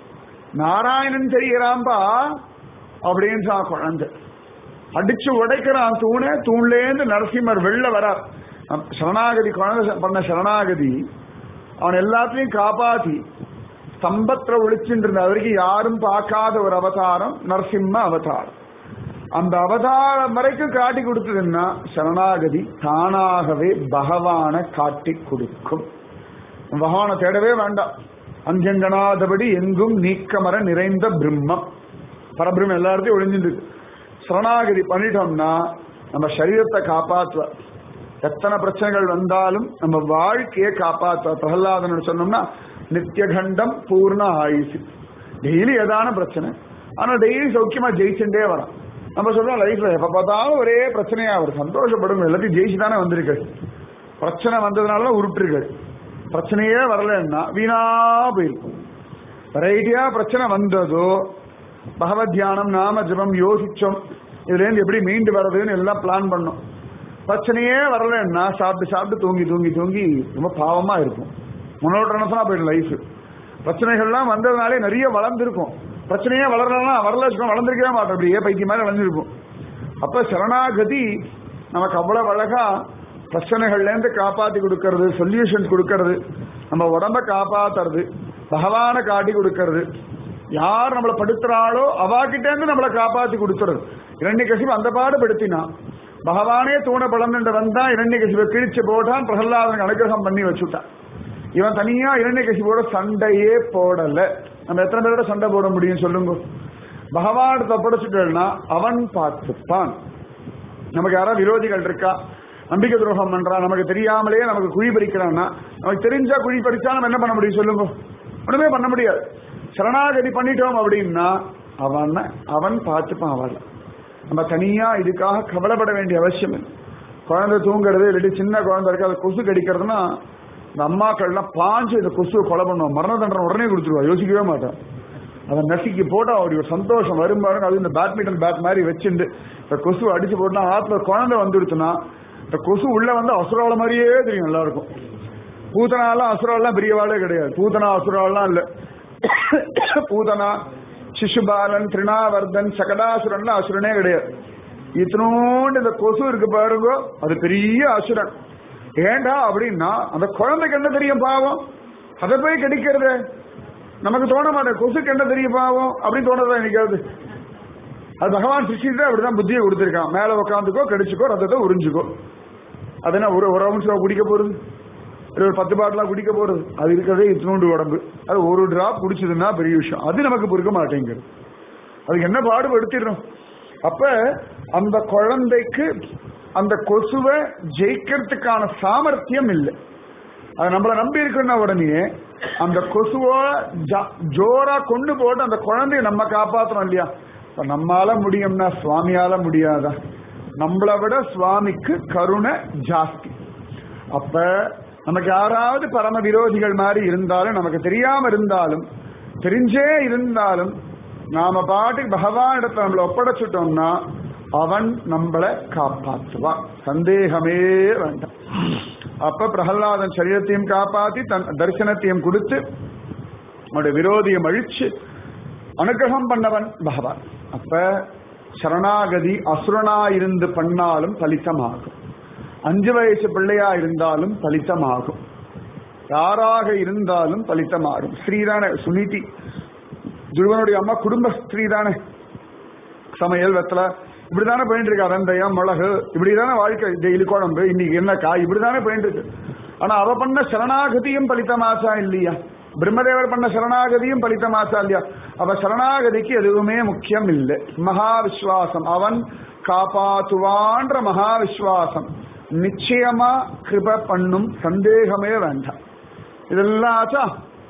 Speaker 1: நாராயணன் தெரியறான்பா அப்படின்றான் குழந்தை அடிச்சு உடைக்கிறான் தூணே தூண்லேருந்து நரசிம்மர் வெளில வரார் சரணாகதி குழந்தை பண்ண சரணாகதி அவன் எல்லாத்தையும் காப்பாத்தி ஸ்தம்பத்துல ஒழிச்சுட்டு இருந்த வரைக்கும் யாரும் பார்க்காத ஒரு அவதாரம் நரசிம்ம அவதாரம் அந்த அவதாரம் வரைக்கும் காட்டி கொடுத்ததுன்னா சரணாகதி தானாகவே பகவான காட்டி கொடுக்கும் பகவானை தேடவே வேண்டாம் அஞ்சங்கனாதபடி எங்கும் நீக்கமர நிறைந்த பிரம்மம் பரபிரம்மம் எல்லாத்தையும் ஒழிஞ்சிருக்கு சரணாகதி பண்ணிட்டோம்னா நம்ம சரீரத்தை காப்பாற்றுவார் எத்தனை பிரச்சனைகள் வந்தாலும் நம்ம வாழ்க்கையை காப்பாற்றுவார் பிரகலாதன் சொன்னோம்னா நித்தியகண்டம் பூர்ண ஆயுசு டெய்லி ஏதான பிரச்சனை ஆனா டெய்லி சௌக்கியமா ஜெயிச்சுட்டே வரான் நம்ம சொல்றோம் லைஃப்ல எப்ப பார்த்தாலும் ஒரே பிரச்சனையா அவர் சந்தோஷப்படுங்க எல்லாத்தையும் ஜெயிச்சு தானே வந்திருக்கு பிரச்சனை வந்ததுனால உருட்டுருக்கு பிரச்சனையே வரலன்னா வீணா போயிருக்கும் வெரைட்டியா பிரச்சனை வந்ததோ பகவத் தியானம் நாம ஜபம் யோசிச்சோம் இதுல இருந்து எப்படி மீண்டு வர்றதுன்னு எல்லாம் பிளான் பண்ணோம் பிரச்சனையே வரலன்னா சாப்பிட்டு சாப்பிட்டு தூங்கி தூங்கி தூங்கி ரொம்ப பாவமா இருக்கும் முன்னோட்டனசனா போயிடும் லைஃப் பிரச்சனைகள்லாம் வந்ததுனாலே நிறைய வளர்ந்துருக்கும் பிரச்சனையே வளரலாம் வரல வளர்ந்துருக்கவே மாட்டோம் அப்படியே பைக்கு மாதிரி வளர்ந்துருக்கும் அப்ப சரணாகதி நமக்கு அவ்வளவு அழகா பிரச்சனைகள்ல இருந்து காப்பாத்தி கொடுக்கறது சொல்யூஷன் கொடுக்கறது நம்ம உடம்ப காப்பாத்துறது பகவானை காட்டி கொடுக்கறது யார் நம்மளை படுத்துறாளோ அவாகிட்ட இருந்து நம்மளை காப்பாத்தி கொடுத்துறது இரண்ய கசிவு அந்த பாடுபடுத்தினா பகவானே தூண பழந்துட்டு வந்தா இரண்ய கசிவை கிழிச்சு போட்டான் பிரகலாதனுக்கு அனுகிரகம் பண்ணி வச்சுட்டான் இவன் தனியா இரண்ய கசிவோட சண்டையே போடல நம்ம எத்தனை பேரோட சண்டை போட முடியும் சொல்லுங்க பகவான் தப்படைச்சுட்டா அவன் பார்த்துப்பான் நமக்கு யாராவது விரோதிகள் இருக்கா நம்பிக்கை துரோகம் பண்றான் நமக்கு தெரியாமலே நமக்கு குழி பறிக்கிறான்னா நமக்கு தெரிஞ்சா குழி பறிச்சா நம்ம என்ன பண்ண முடியும் சொல்லுங்க ஒண்ணுமே பண்ண முடியாது சரணாகதி பண்ணிட்டோம் அப்படின்னா அவன் அவன் பார்த்துப்பான் அவள் நம்ம தனியா இதுக்காக கவலைப்பட வேண்டிய அவசியம் இல்லை குழந்தை தூங்குறது இல்லாட்டி சின்ன குழந்தை இருக்கு அது கொசு கடிக்கிறதுனா இந்த அம்மாக்கள்லாம் பாஞ்சு இந்த கொசுவை கொலை பண்ணுவோம் மரண தண்டனை உடனே கொடுத்துருவா யோசிக்கவே மாட்டான் அதை நசுக்கி போட்டா அவருடைய ஒரு சந்தோஷம் வரும் பாருங்க அது இந்த பேட்மிண்டன் பேட் மாதிரி வச்சுட்டு இந்த கொசு அடிச்சு போட்டா ஆத்துல குழந்தை வந்துடுச்சுன்னா இந்த கொசு உள்ள வந்து அசுரால மாதிரியே தெரியும் எல்லாருக்கும் பூதனாலாம் அசுராலாம் பெரியவாளே கிடையாது பூதனா அசுராலாம் இல்ல பூதனா சிசுபாலன் திருணாவர்தன் சகடாசுரன்லாம் அசுரனே கிடையாது இத்தனோண்டு இந்த கொசு இருக்கு பாருங்க அது பெரிய அசுரன் ஏண்டா அப்படின்னா அந்த குழந்தைக்கு என்ன தெரியும் பாவம் அதை போய் கடிக்கிறது நமக்கு தோண மாட்டேன் கொசுக்கு என்ன தெரியும் பாவம் அப்படின்னு தோணுதா எனக்காவது அது பகவான் சிருஷ்டிட்டு அப்படிதான் புத்தியை கொடுத்துருக்கான் மேல உட்காந்துக்கோ கடிச்சுக்கோ ரத்தத்தை உறிஞ்சுக்கோ அது என்ன ஒரு ஒரு அவுன்ஸ் குடிக்க போறது இல்ல ஒரு பத்து பாட்டிலா குடிக்க போறது அது இருக்கிறதே இத்தினோண்டு உடம்பு அது ஒரு டிராப் குடிச்சதுன்னா பெரிய விஷயம் அது நமக்கு பொறுக்க மாட்டேங்குது அதுக்கு என்ன பாடுபடுத்திடுறோம் அப்ப அந்த குழந்தைக்கு அந்த கொசுவை ஜெயிக்கிறதுக்கான சாமர்த்தியம் இல்லை அது நம்மள நம்பி இருக்குன்னா உடனே அந்த கொசுவை ஜ- ஜோரா கொண்டு போட்டு அந்த குழந்தைய நம்ம காப்பாத்துறோம் இல்லையா இப்ப நம்மால முடியும்னா சுவாமியால முடியாதா நம்மளை விட சுவாமிக்கு கருணை ஜாஸ்தி அப்ப நமக்கு யாராவது பரம விரோதிகள் மாதிரி இருந்தாலும் நமக்கு தெரியாம இருந்தாலும் தெரிஞ்சே இருந்தாலும் நாம பாட்டுக்கு பகவான் இடத்துல நம்மளை ஒப்படைச்சிட்டோம்னா அவன் நம்மளை காப்பாற்றுவான் சந்தேகமே வேண்டாம் அப்ப பிரகலாதன் சரீரத்தையும் காப்பாத்தி தன் தரிசனத்தையும் கொடுத்து அவனுடைய விரோதியை அழிச்சு அனுகிரகம் பண்ணவன் பகவான் அப்ப சரணாகதி அசுரனா இருந்து பண்ணாலும் பலித்தமாகும் அஞ்சு வயசு பிள்ளையா இருந்தாலும் பலித்தமாகும் யாராக இருந்தாலும் பலித்தமாகும் ஸ்ரீதானே சுனிதி துருவனுடைய அம்மா குடும்ப ஸ்ரீதானே சமையல் வெத்தலை இப்படிதானே போயிட்டு இருக்கு அரந்தயம் மிளகு இப்படிதானே வாழ்க்கை டெய்லி குழம்பு இன்னைக்கு என்ன காய் இப்படிதானே போயிட்டு இருக்கு ஆனா அவ பண்ண சரணாகதியும் பலித்தமாசா இல்லையா பிரம்மதேவர் பண்ண சரணாகதியும் பலித்தமாசா இல்லையா அவ சரணாகதிக்கு எதுவுமே முக்கியம் இல்லை மகா விஸ்வாசம் அவன் காப்பாத்துவான்ற மகா விஸ்வாசம் நிச்சயமா கிருப பண்ணும் சந்தேகமே வேண்டாம் இதெல்லாம் ஆச்சா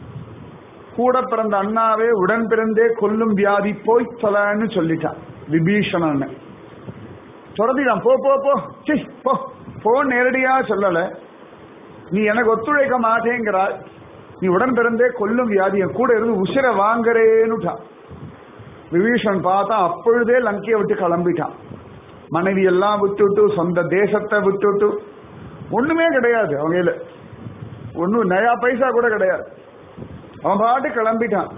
Speaker 1: கூட பிறந்த அண்ணாவே உடன் பிறந்தே கொல்லும் வியாதி போய் தொலைன்னு சொல்லிட்டான் விபீஷணன் துறதிடான் போ போ போ சி போ போ நேரடியா சொல்லல நீ எனக்கு ஒத்துழைக்க மாட்டேங்கிறாய் நீ உடன் பிறந்தே கொல்லும் வியாதி என் கூட இருந்து உசிர வாங்குறேன்னுட்டான் விபீஷன் பார்த்தா அப்பொழுதே லங்கையை விட்டு கிளம்பிட்டான் மனைவி எல்லாம் விட்டுட்டு சொந்த தேசத்தை விட்டுட்டு ஒண்ணுமே கிடையாது அவங்க ஒன்னும் நயா பைசா கூட கிடையாது அவன் பாட்டு கிளம்பிட்டான்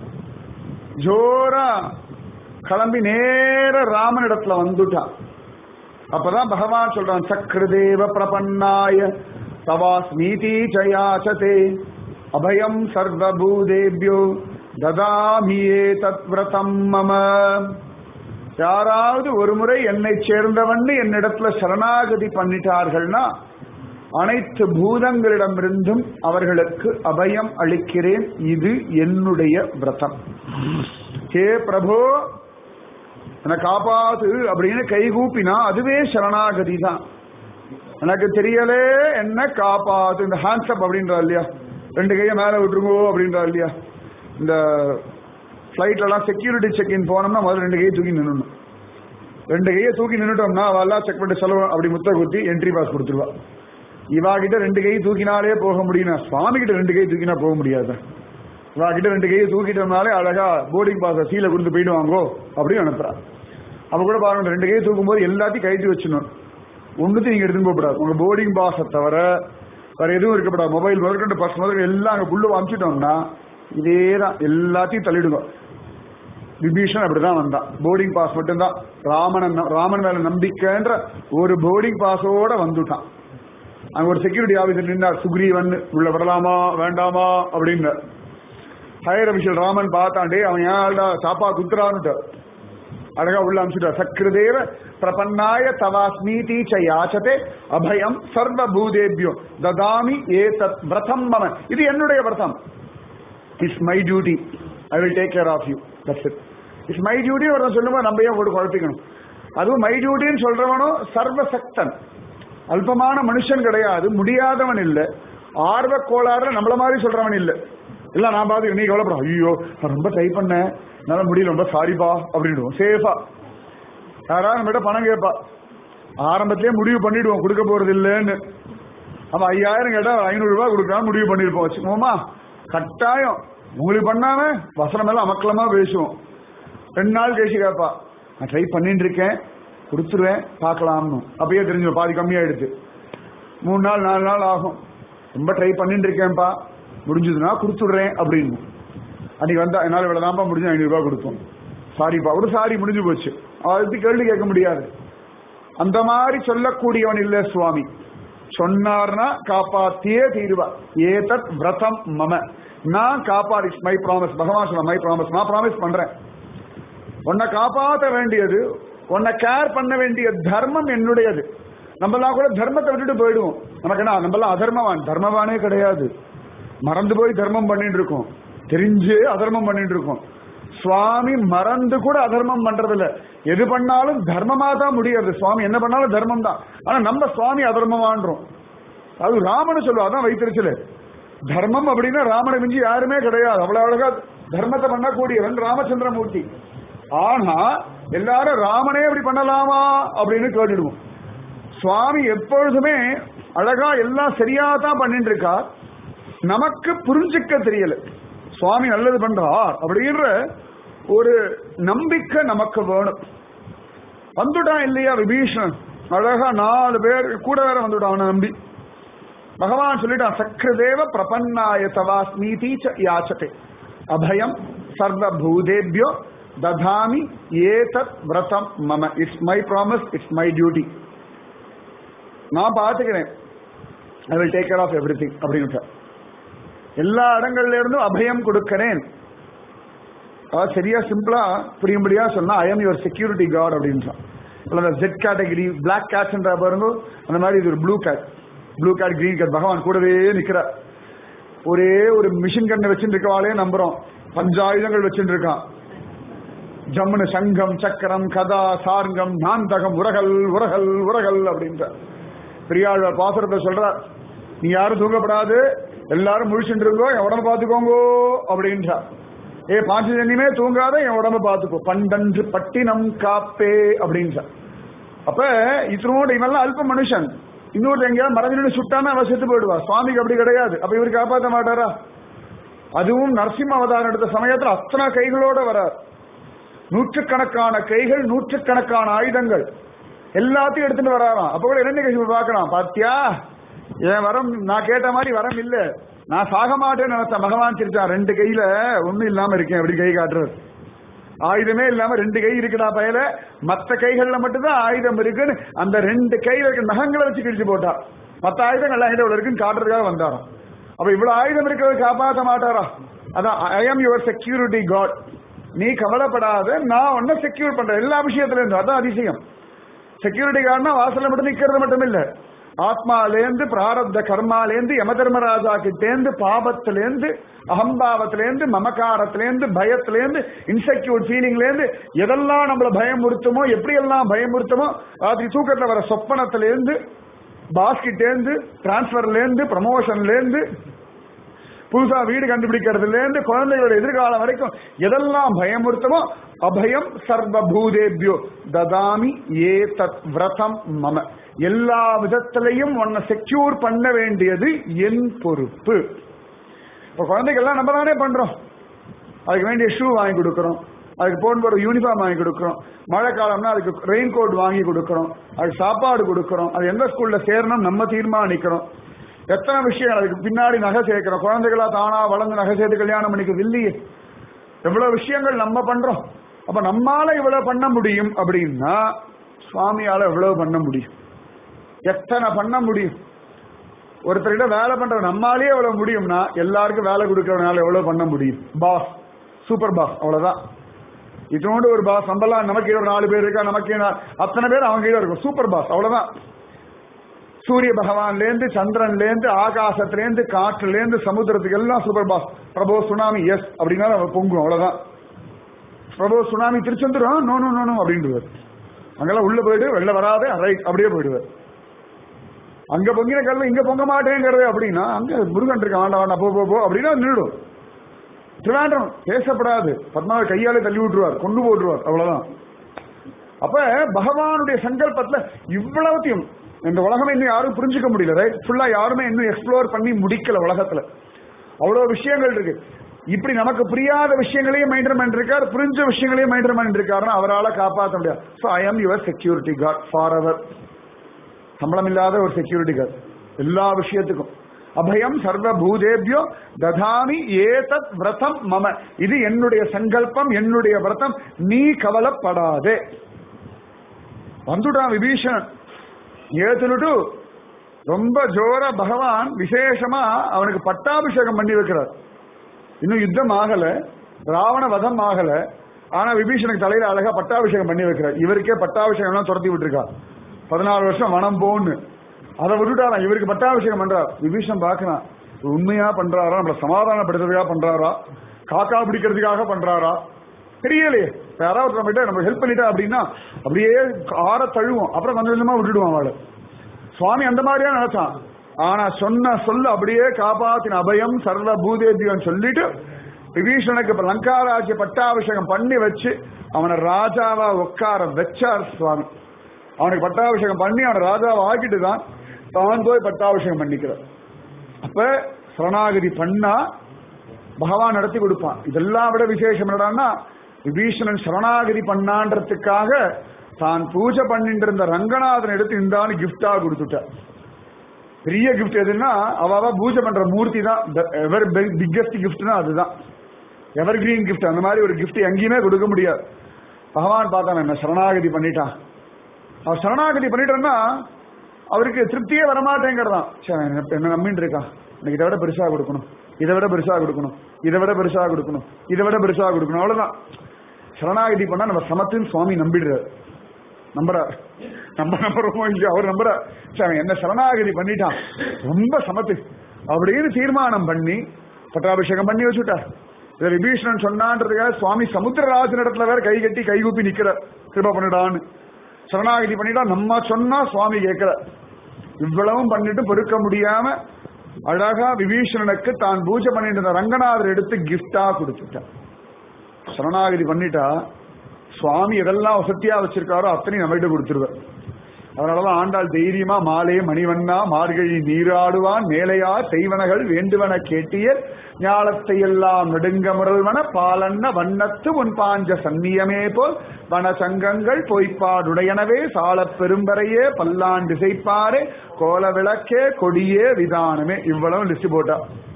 Speaker 1: ஜோரா கிளம்பி நேர ராமன் இடத்துல வந்துட்டான் அப்பதான் பகவான் சொல்றான் சக்கரதேவ பிரபன்னாய தவாஸ்மீதி ஜயாச்சதே அபயம் சர்வபூதேபியோ ததாமியே தத்விரதம் மம யாராவது ஒரு முறை என்னை சேர்ந்தவன் என்னிடத்துல சரணாகதி பண்ணிட்டார்கள்னா அனைத்து பூதங்களிடமிருந்தும் அவர்களுக்கு அபயம் அளிக்கிறேன் இது என்னுடைய விரதம் ஹே பிரபு என்னை காப்பாத்து அப்படின்னு கைகூப்பினா அதுவே சரணாகதி தான் எனக்கு தெரியலே என்ன காப்பாத்து இந்த ஹேண்ட்ஸ்அப் அப்படின்றா இல்லையா ரெண்டு கையை மேல விட்டுருங்கோ அப்படின்றா இல்லையா இந்த ஃபிளைட்ல எல்லாம் செக்யூரிட்டி செக் இன் போனோம்னா முதல்ல ரெண்டு கையை தூக்கி நின்னுணும் ரெண்டு கையை தூக்கி நின்னுட்டோம்னா அவெல்லாம் செக் பண்ணி செலவு அப்படி முத்த குத்தி என்ட்ரி பாஸ் கொடுத்துருவா இவா கிட்ட ரெண்டு கை தூக்கினாலே போக முடியும் சுவாமி கிட்ட ரெண்டு கை தூக்கினா போக முடியாது இவா கிட்ட ரெண்டு கையை தூக்கிட்டோம்னாலே அழகா போர்டிங் பாஸ சீல கொடுத்து போயிடுவாங்கோ அப்படின்னு அனுப்புறா அவ கூட பாருங்க ரெண்டு கையை தூக்கும் போது எல்லாத்தையும் கழட்டி வச்சிடணும் ஒண்ணுத்தையும் நீங்க எடுத்துன்னு போகக்கூடாது உங்க போர்டிங் பாஸை தவிர வேற எதுவும் இருக்கப்படாது மொபைல் முதற்கொண்டு பஸ் முதல் எல்லாம் அங்க புல்லு அமிச்சிட்டோம்னா இதே தான் எல்லாத்தையும் தள்ளிடுங்க விபீஷன் அப்படிதான் வந்தான் போர்டிங் பாஸ் மட்டும்தான் ராமன் ராமன் மேல நம்பிக்கைன்ற ஒரு போர்டிங் பாஸோட வந்துட்டான் அங்க ஒரு செக்யூரிட்டி ஆபீசர் நின்றார் சுக்ரீவன் உள்ள விடலாமா வேண்டாமா அப்படின்னு ஹையர் அபிஷியல் ராமன் பார்த்தாண்டே அவன் ஏன்டா சாப்பா குத்துறான்னுட்டு அழகா உள்ள அமிச்சுட்டார் சக்கரதேவ பிரபன்னாய தவாஸ்மீதி ச யாச்சதே அபயம் சர்வ பூதேபியோ ததாமி ஏதத் விரதம் மம இது என்னுடைய விரதம் it's my duty I will take care of you that's it it's my duty ஒருத்தன் சொல்லும்போது நம்ம ஏன் போட்டு குழப்பிக்கணும் அதுவும் மை டியூட்டின்னு சொல்றவனும் சர்வசக்தன் அல்பமான மனுஷன் கிடையாது முடியாதவன் இல்ல ஆர்வ கோளாறுல நம்மள மாதிரி சொல்றவன் இல்ல இல்ல நான் பாத்து நீ கவலைப்பட ஐயோ நான் ரொம்ப ட்ரை பண்ணேன் என்னால முடியல ரொம்ப சாரிப்பா அப்படின்டுவோம் சேஃபா யாராவது நம்மகிட்ட பணம் கேட்பா ஆரம்பத்திலேயே முடிவு பண்ணிடுவோம் கொடுக்க போறது இல்லைன்னு அவன் ஐயாயிரம் கேட்டா ஐநூறு ரூபாய் கொடுக்கலாம் முடிவு பண்ணிருப்போம் வச்சுக்கோமா கட்டாயம் உங்களுக்கு பண்ணாம வசனம் எல்லாம் அமக்கலமா பேசுவோம் ரெண்டு நாள் கழிச்சு கேட்பா நான் ட்ரை பண்ணிட்டு இருக்கேன் கொடுத்துருவேன் பார்க்கலாம்னு அப்பயே தெரிஞ்சிடும் பாதி கம்மியாயிடுது மூணு நாள் நாலு நாள் ஆகும் ரொம்ப ட்ரை பண்ணிட்டு இருக்கேன்ப்பா முடிஞ்சதுன்னா கொடுத்துடுறேன் அப்படின்னு அன்னைக்கு வந்தா என்னால் இவ்வளவுதான்ப்பா முடிஞ்சு ஐநூறு ரூபாய் கொடுத்தோம் சாரிப்பா ஒரு சாரி முடிஞ்சு போச்சு அதுக்கு கேள்வி கேட்க முடியாது அந்த மாதிரி சொல்லக்கூடியவன் இல்ல சுவாமி சொன்னார்னா காப்பாத்தியே தீருவா ஏதத் விரதம் மம நான் காப்பாடு மை ப்ராமிஸ் பகவான் சொல்ல மை ப்ராமிஸ் நான் ப்ராமிஸ் பண்றேன் உன்னை காப்பாற்ற வேண்டியது உன்னை கேர் பண்ண வேண்டிய தர்மம் என்னுடையது நம்மலாம் கூட தர்மத்தை விட்டுட்டு போயிடுவோம் நமக்கு என்ன நம்மலாம் அதர்மவான் தர்மவானே கிடையாது மறந்து போய் தர்மம் பண்ணிட்டு இருக்கோம் தெரிஞ்சே அதர்மம் பண்ணிட்டு இருக்கோம் சுவாமி மறந்து கூட அதர்மம் பண்றது இல்ல எது பண்ணாலும் தர்மமா தான் முடியாது சுவாமி என்ன பண்ணாலும் தர்மம் தான் ஆனா நம்ம சுவாமி அதர்மமான்றோம் அது ராமனை சொல்லுவா அதான் வைத்திருச்சல தர்மம் அப்படின்னா ராமனை மிஞ்சி யாருமே கிடையாது அவ்வளவு அழகா தர்மத்தை பண்ணக்கூடியவன் ராமச்சந்திரமூர்த்தி ஆனா எல்லாரும் ராமனே அப்படி பண்ணலாமா அப்படின்னு கேட்டுடுவோம் சுவாமி எப்பொழுதுமே அழகா எல்லாம் சரியா தான் பண்ணிட்டு இருக்கா நமக்கு புரிஞ்சுக்க தெரியல சுவாமி நல்லது பண்றார் அப்படின்ற ஒரு நம்பிக்கை நமக்கு வேணும் வந்துட்டான் இல்லையா விபீஷணன் அழகா நாலு பேர் கூட வேற வந்துட்டான் அவனை நம்பி பகவான் சொல்லிட்டான் சக்கரதேவ பிரபன்னாய தவாஸ்மீதி ச யாச்சதே அபயம் சர்வ பூதேபியோ ததாமி ஏதத் விரதம் மம it's my promise it's my duty நான் பார்த்துக்கிறேன் I will take care of everything அப்படின்னு எல்லா இடங்கள்ல இருந்தும் அபயம் கொடுக்கிறேன் அதாவது சரியா சிம்பிளா புரியும்படியா சொன்னா I am your security guard அப்படின்றான் அந்த ஜெட் கேட்டகரி பிளாக் கேட்ஸ்ன்ற பாருங்க அந்த மாதிரி இது ஒரு blue cat blue cat green cat பகவான் கூடவே நிக்கிறார் ஒரே ஒரு மிஷின் கண்ணை வச்சுட்டு இருக்கவாளே நம்புறோம் பஞ்சாயுதங்கள் வச்சுட்டு இருக்கான் ஜம்முனு சங்கம் சக்கரம் கதா சார்கம் நாந்தகம் உரகல் உரகல் உரகல் அப்படின்ற பெரியாழ்வார் பாசுரத்தை சொல்றார் நீ யாரும் தூங்கப்படாது எல்லாரும் முழிச்சுட்டு இருக்கோ என் உடம்ப பாத்துக்கோங்கோ அப்படின்றார் ஏ பாஞ்சஜன்யமே தூங்காத என் உடம்ப பாத்துக்கோ பண்டன்று பட்டினம் காப்பே அப்படின்றார் அப்ப இத்தனோட இவெல்லாம் அல்ப மனுஷன் இன்னொரு எங்கேயாவது மறைஞ்சிட்டு சுட்டானா அவன் செத்து போயிடுவா சுவாமிக்கு அப்படி கிடையாது அப்ப இவர் காப்பாற்ற மாட்டாரா அதுவும் நரசிம்ம அவதாரம் எடுத்த சமயத்துல அத்தனை கைகளோட வரார் நூற்றுக்கணக்கான கைகள் நூற்றுக்கணக்கான ஆயுதங்கள் எல்லாத்தையும் எடுத்துட்டு வராராம் அப்ப கூட இரண்டு கட்சி பார்க்கலாம் பாத்தியா என் வரம் நான் கேட்ட மாதிரி வரம் இல்ல நான் சாக மாட்டேன்னு நினைச்சேன் பகவான் சிரிச்சான் ரெண்டு கையில ஒண்ணும் இல்லாம இருக்கேன் அப்படி கை காட்டுறது ஆயுதமே இல்லாம ரெண்டு கை இருக்குடா பயல மத்த கைகள்ல மட்டும்தான் ஆயுதம் இருக்குன்னு அந்த ரெண்டு கையில இருக்க நகங்களை வச்சு கிழிச்சு போட்டா மத்த ஆயுதங்கள் எல்லாம் இவ்வளவு இருக்குன்னு காட்டுறதுக்காக வந்தாராம் அப்ப இவ்வளவு ஆயுதம் இருக்கிறத காப்பாற்ற மாட்டாரா அதான் I am your security guard நீ கவலைப்படாத நான் ஒன்ன செக்யூர் பண்றேன் எல்லா விஷயத்துல இருந்து அதான் அதிசயம் செக்யூரிட்டி கார்டுனா வாசல்ல மட்டும் நிக்கிறது மட்டும் இல்ல ஆத்மாலேந்து பிராரப்த கர்மாலேந்து யம தர்மராஜா கிட்டேந்து பாபத்திலேந்து அகம்பாவத்திலேந்து மமக்காரத்திலேந்து பயத்திலேந்து இன்செக்யூர் ஃபீலிங்லேருந்து எதெல்லாம் நம்மள பயமுறுத்துமோ எப்படியெல்லாம் பயமுறுத்துமோ ராத்திரி தூக்கத்துல வர சொப்பனத்திலேருந்து பாஸ்கிட்டேந்து டிரான்ஸ்பர்லேருந்து ப்ரமோஷன்லேருந்து புதுசா வீடு கண்டுபிடிக்கிறதுல இருந்து குழந்தைகளோட எதிர்காலம் வரைக்கும் எதெல்லாம் பயமுறுத்தமோ அபயம் சர்வ பூதேபியோ ததாமி ஏ தத் விரதம் மம எல்லா விதத்திலையும் உன்னை செக்யூர் பண்ண வேண்டியது என் பொறுப்பு இப்ப குழந்தைகள்லாம் நம்ம தானே பண்றோம் அதுக்கு வேண்டிய ஷூ வாங்கி கொடுக்கறோம் அதுக்கு போன் ஒரு யூனிஃபார்ம் வாங்கி கொடுக்கறோம் மழை காலம்னா அதுக்கு ரெயின் கோட் வாங்கி கொடுக்கறோம் அதுக்கு சாப்பாடு கொடுக்கறோம் அது எந்த ஸ்கூல்ல சேரணும் நம்ம தீர்மானிக்கிறோம் எத்தனை விஷயங்கள் அதுக்கு பின்னாடி நகை சேர்க்கிறோம் குழந்தைகளா தானா வளர்ந்து நகை சேர்த்து கல்யாணம் பண்ணிக்க இல்லையே எவ்வளவு விஷயங்கள் நம்ம பண்றோம் அப்ப நம்மால இவ்வளவு பண்ண முடியும் அப்படின்னா சுவாமியால எவ்வளவு பண்ண முடியும் எத்தனை பண்ண முடியும் ஒருத்தர்கிட்ட வேலை பண்ற நம்மாலே எவ்வளவு முடியும்னா எல்லாருக்கும் வேலை கொடுக்கறதுனால எவ்வளவு பண்ண முடியும் பாஸ் சூப்பர் பாஸ் அவ்வளவுதான் இதனோடு ஒரு பாஸ் நம்மலாம் நமக்கு ஒரு நாலு பேர் இருக்கா நமக்கு அத்தனை பேர் அவங்க கீழே இருக்கும் சூப்பர் பாஸ் அவ்வளவுதான் சூரிய பகவான்ல இருந்து சந்திரன்ல இருந்து ஆகாசத்துல இருந்து காற்றுல இருந்து சமுத்திரத்துக்கு எல்லாம் சூப்பர் பாஸ் பிரபோ சுனாமி எஸ் அப்படின்னா அவன் பொங்கும் அவ்வளவுதான் பிரபோ சுனாமி திருச்செந்துரும் நோ நோ நோ நோ அப்படின்றது அங்கெல்லாம் உள்ள போயிடு வெளில வராது ரைட் அப்படியே போயிடுவார் அங்க பொங்கின கல்ல இங்க பொங்க மாட்டேங்கிறது அப்படின்னா அங்க முருகன் இருக்க வேண்டாம் வேண்டாம் போ போ போ அப்படின்னா நின்றுடும் திருவாண்டம் பேசப்படாது பத்மாவை கையாலே தள்ளி விட்டுருவார் கொண்டு போட்டுருவார் அவ்வளவுதான் அப்ப பகவானுடைய சங்கல்பத்துல இவ்வளவுத்தையும் இந்த உலகமே இன்னும் யாரும் புரிஞ்சுக்க முடியல ரைட் ஃபுல்லா யாருமே இன்னும் எக்ஸ்ப்ளோர் பண்ணி முடிக்கல உலகத்துல அவ்வளவு விஷயங்கள் இருக்கு இப்படி நமக்கு புரியாத விஷயங்களையும் மெயின்டைன் பண்ணிருக்கார் புரிஞ்ச விஷயங்களையும் மெயின்டைன் பண்ணிருக்காருன்னா அவரால் காப்பாற்ற முடியாது so I am your security guard for அவர் சம்பளம் இல்லாத ஒரு செக்யூரிட்டி கார்டு எல்லா விஷயத்துக்கும் அபயம் சர்வ பூதேபியோ ததாமி ஏதத் விரதம் மம இது என்னுடைய சங்கல்பம் என்னுடைய விரதம் நீ கவலைப்படாதே வந்துட்டான் விபீஷணன் ஏத்துனுட்டு ரொம்ப ஜோர பகவான் விசேஷமா அவனுக்கு பட்டாபிஷேகம் பண்ணி வைக்கிறார் இன்னும் யுத்தம் ஆகல ராவண வதம் ஆகல ஆனா விபீஷனுக்கு தலையில அழகா பட்டாபிஷேகம் பண்ணி வைக்கிறார் இவருக்கே பட்டாபிஷேகம் எல்லாம் துரத்தி விட்டுருக்கா பதினாறு வருஷம் வனம் போன்னு அதை விட்டுட்டாராம் இவருக்கு பட்டாபிஷேகம் பண்றார் விபீஷன் பாக்குறான் உண்மையா பண்றாரா நம்மள சமாதானப்படுத்துறதுக்காக பண்றாரா காக்கா பிடிக்கிறதுக்காக பண்றாரா தெரியலையே இப்ப யாராவது நம்ம கிட்ட நம்ம ஹெல்ப் பண்ணிட்டா அப்படின்னா அப்படியே ஆற தழுவோம் அப்புறம் கொஞ்சம் கொஞ்சமா விட்டுடுவோம் அவளை சுவாமி அந்த மாதிரியா நினைச்சான் ஆனா சொன்ன சொல்ல அப்படியே காப்பாத்தின அபயம் சர்வ பூதேபியம் சொல்லிட்டு விபீஷனுக்கு இப்ப லங்காராஜ்ய பட்டாபிஷேகம் பண்ணி வச்சு அவனை ராஜாவா உட்கார வச்சார் சுவாமி அவனுக்கு பட்டாபிஷேகம் பண்ணி அவனை ராஜாவை ஆக்கிட்டு தான் தான் போய் பட்டாபிஷேகம் பண்ணிக்கிறார் அப்ப சரணாகதி பண்ணா பகவான் நடத்தி கொடுப்பான் இதெல்லாம் விட விசேஷம் என்னடான்னா விபீஷணன் சரணாகதி பண்ணான்றதுக்காக தான் பூஜை பண்ணிட்டு இருந்த ரங்கநாதன் எடுத்து இந்தான்னு கிஃப்டா கொடுத்துட்டார் பெரிய கிஃப்ட் எதுன்னா அவ அவ பூஜை பண்ற மூர்த்தி தான் எவர் பிக்கஸ்ட் கிஃப்ட்னா அதுதான் எவர் கிரீன் கிஃப்ட் அந்த மாதிரி ஒரு கிஃப்ட் எங்கேயுமே கொடுக்க முடியாது பகவான் பார்த்தான் என்ன சரணாகதி பண்ணிட்டான் அவர் சரணாகதி பண்ணிட்டோம்னா அவருக்கு திருப்தியே வரமாட்டேங்கிறதான் சரி, என்ன என்ன நம்பின்னு இருக்கான் எனக்கு இதை விட பெருசா கொடுக்கணும் இதை விட பெருசா கொடுக்கணும் இதை விட பெருசா கொடுக்கணும் இதை விட பெருசா கொடுக்கணும் அவ்வளவுதான் சரணாகதி பண்ணா நம்ம சமத்துன்னு சுவாமி நம்பிடுறாரு நம்புறார் நம்ம நம்புறோமோ இல்லையோ அவர் நம்புறார் சரி, அவன் என்ன சரணாகதி பண்ணிட்டான் ரொம்ப சமத்து அப்படின்னு தீர்மானம் பண்ணி பட்டாபிஷேகம் பண்ணி வச்சுட்டார் இதை விபீஷணன் சொன்னான்றதுக்காக சுவாமி சமுத்திரராஜன் இடத்துல வேற கை கட்டி கைகூப்பி நிக்கிற கிருப பண்ணிடான்னு சரணாகதி பண்ணிட்டா நம்ம சொன்னா சுவாமி கேட்கிற இவ்வளவும் பண்ணிட்டு பொறுக்க முடியாம அழகா விபீஷணனுக்கு தான் பூஜை பண்ணிட்டு இருந்த ரங்கநாதர் எடுத்து கிஃப்டா கொடுத்துட்டான் சரணாகதி பண்ணிட்டா சுவாமி எதெல்லாம் வசதியா வச்சிருக்காரோ அத்தனையும் நம்மகிட்ட கொடுத்துருவார் அதனாலதான் ஆண்டாள் தைரியமா மாலே மணிவண்ணா மார்கழி நீராடுவான் மேலையா செய்வனகள் வேண்டுவன கேட்டியர் ஞாலத்தை எல்லாம் நெடுங்க முரல்வன பாலன்ன வண்ணத்து உன் பாஞ்ச சந்நியமே போல் வனசங்கங்கள் பொய்ப்பாடுடையனவே சாலப் பெரும்பறையே பல்லாண்டு திசைப்பாரே கோல விளக்கே கொடியே விதானமே இவ்வளவு லிஸ்ட் போட்டா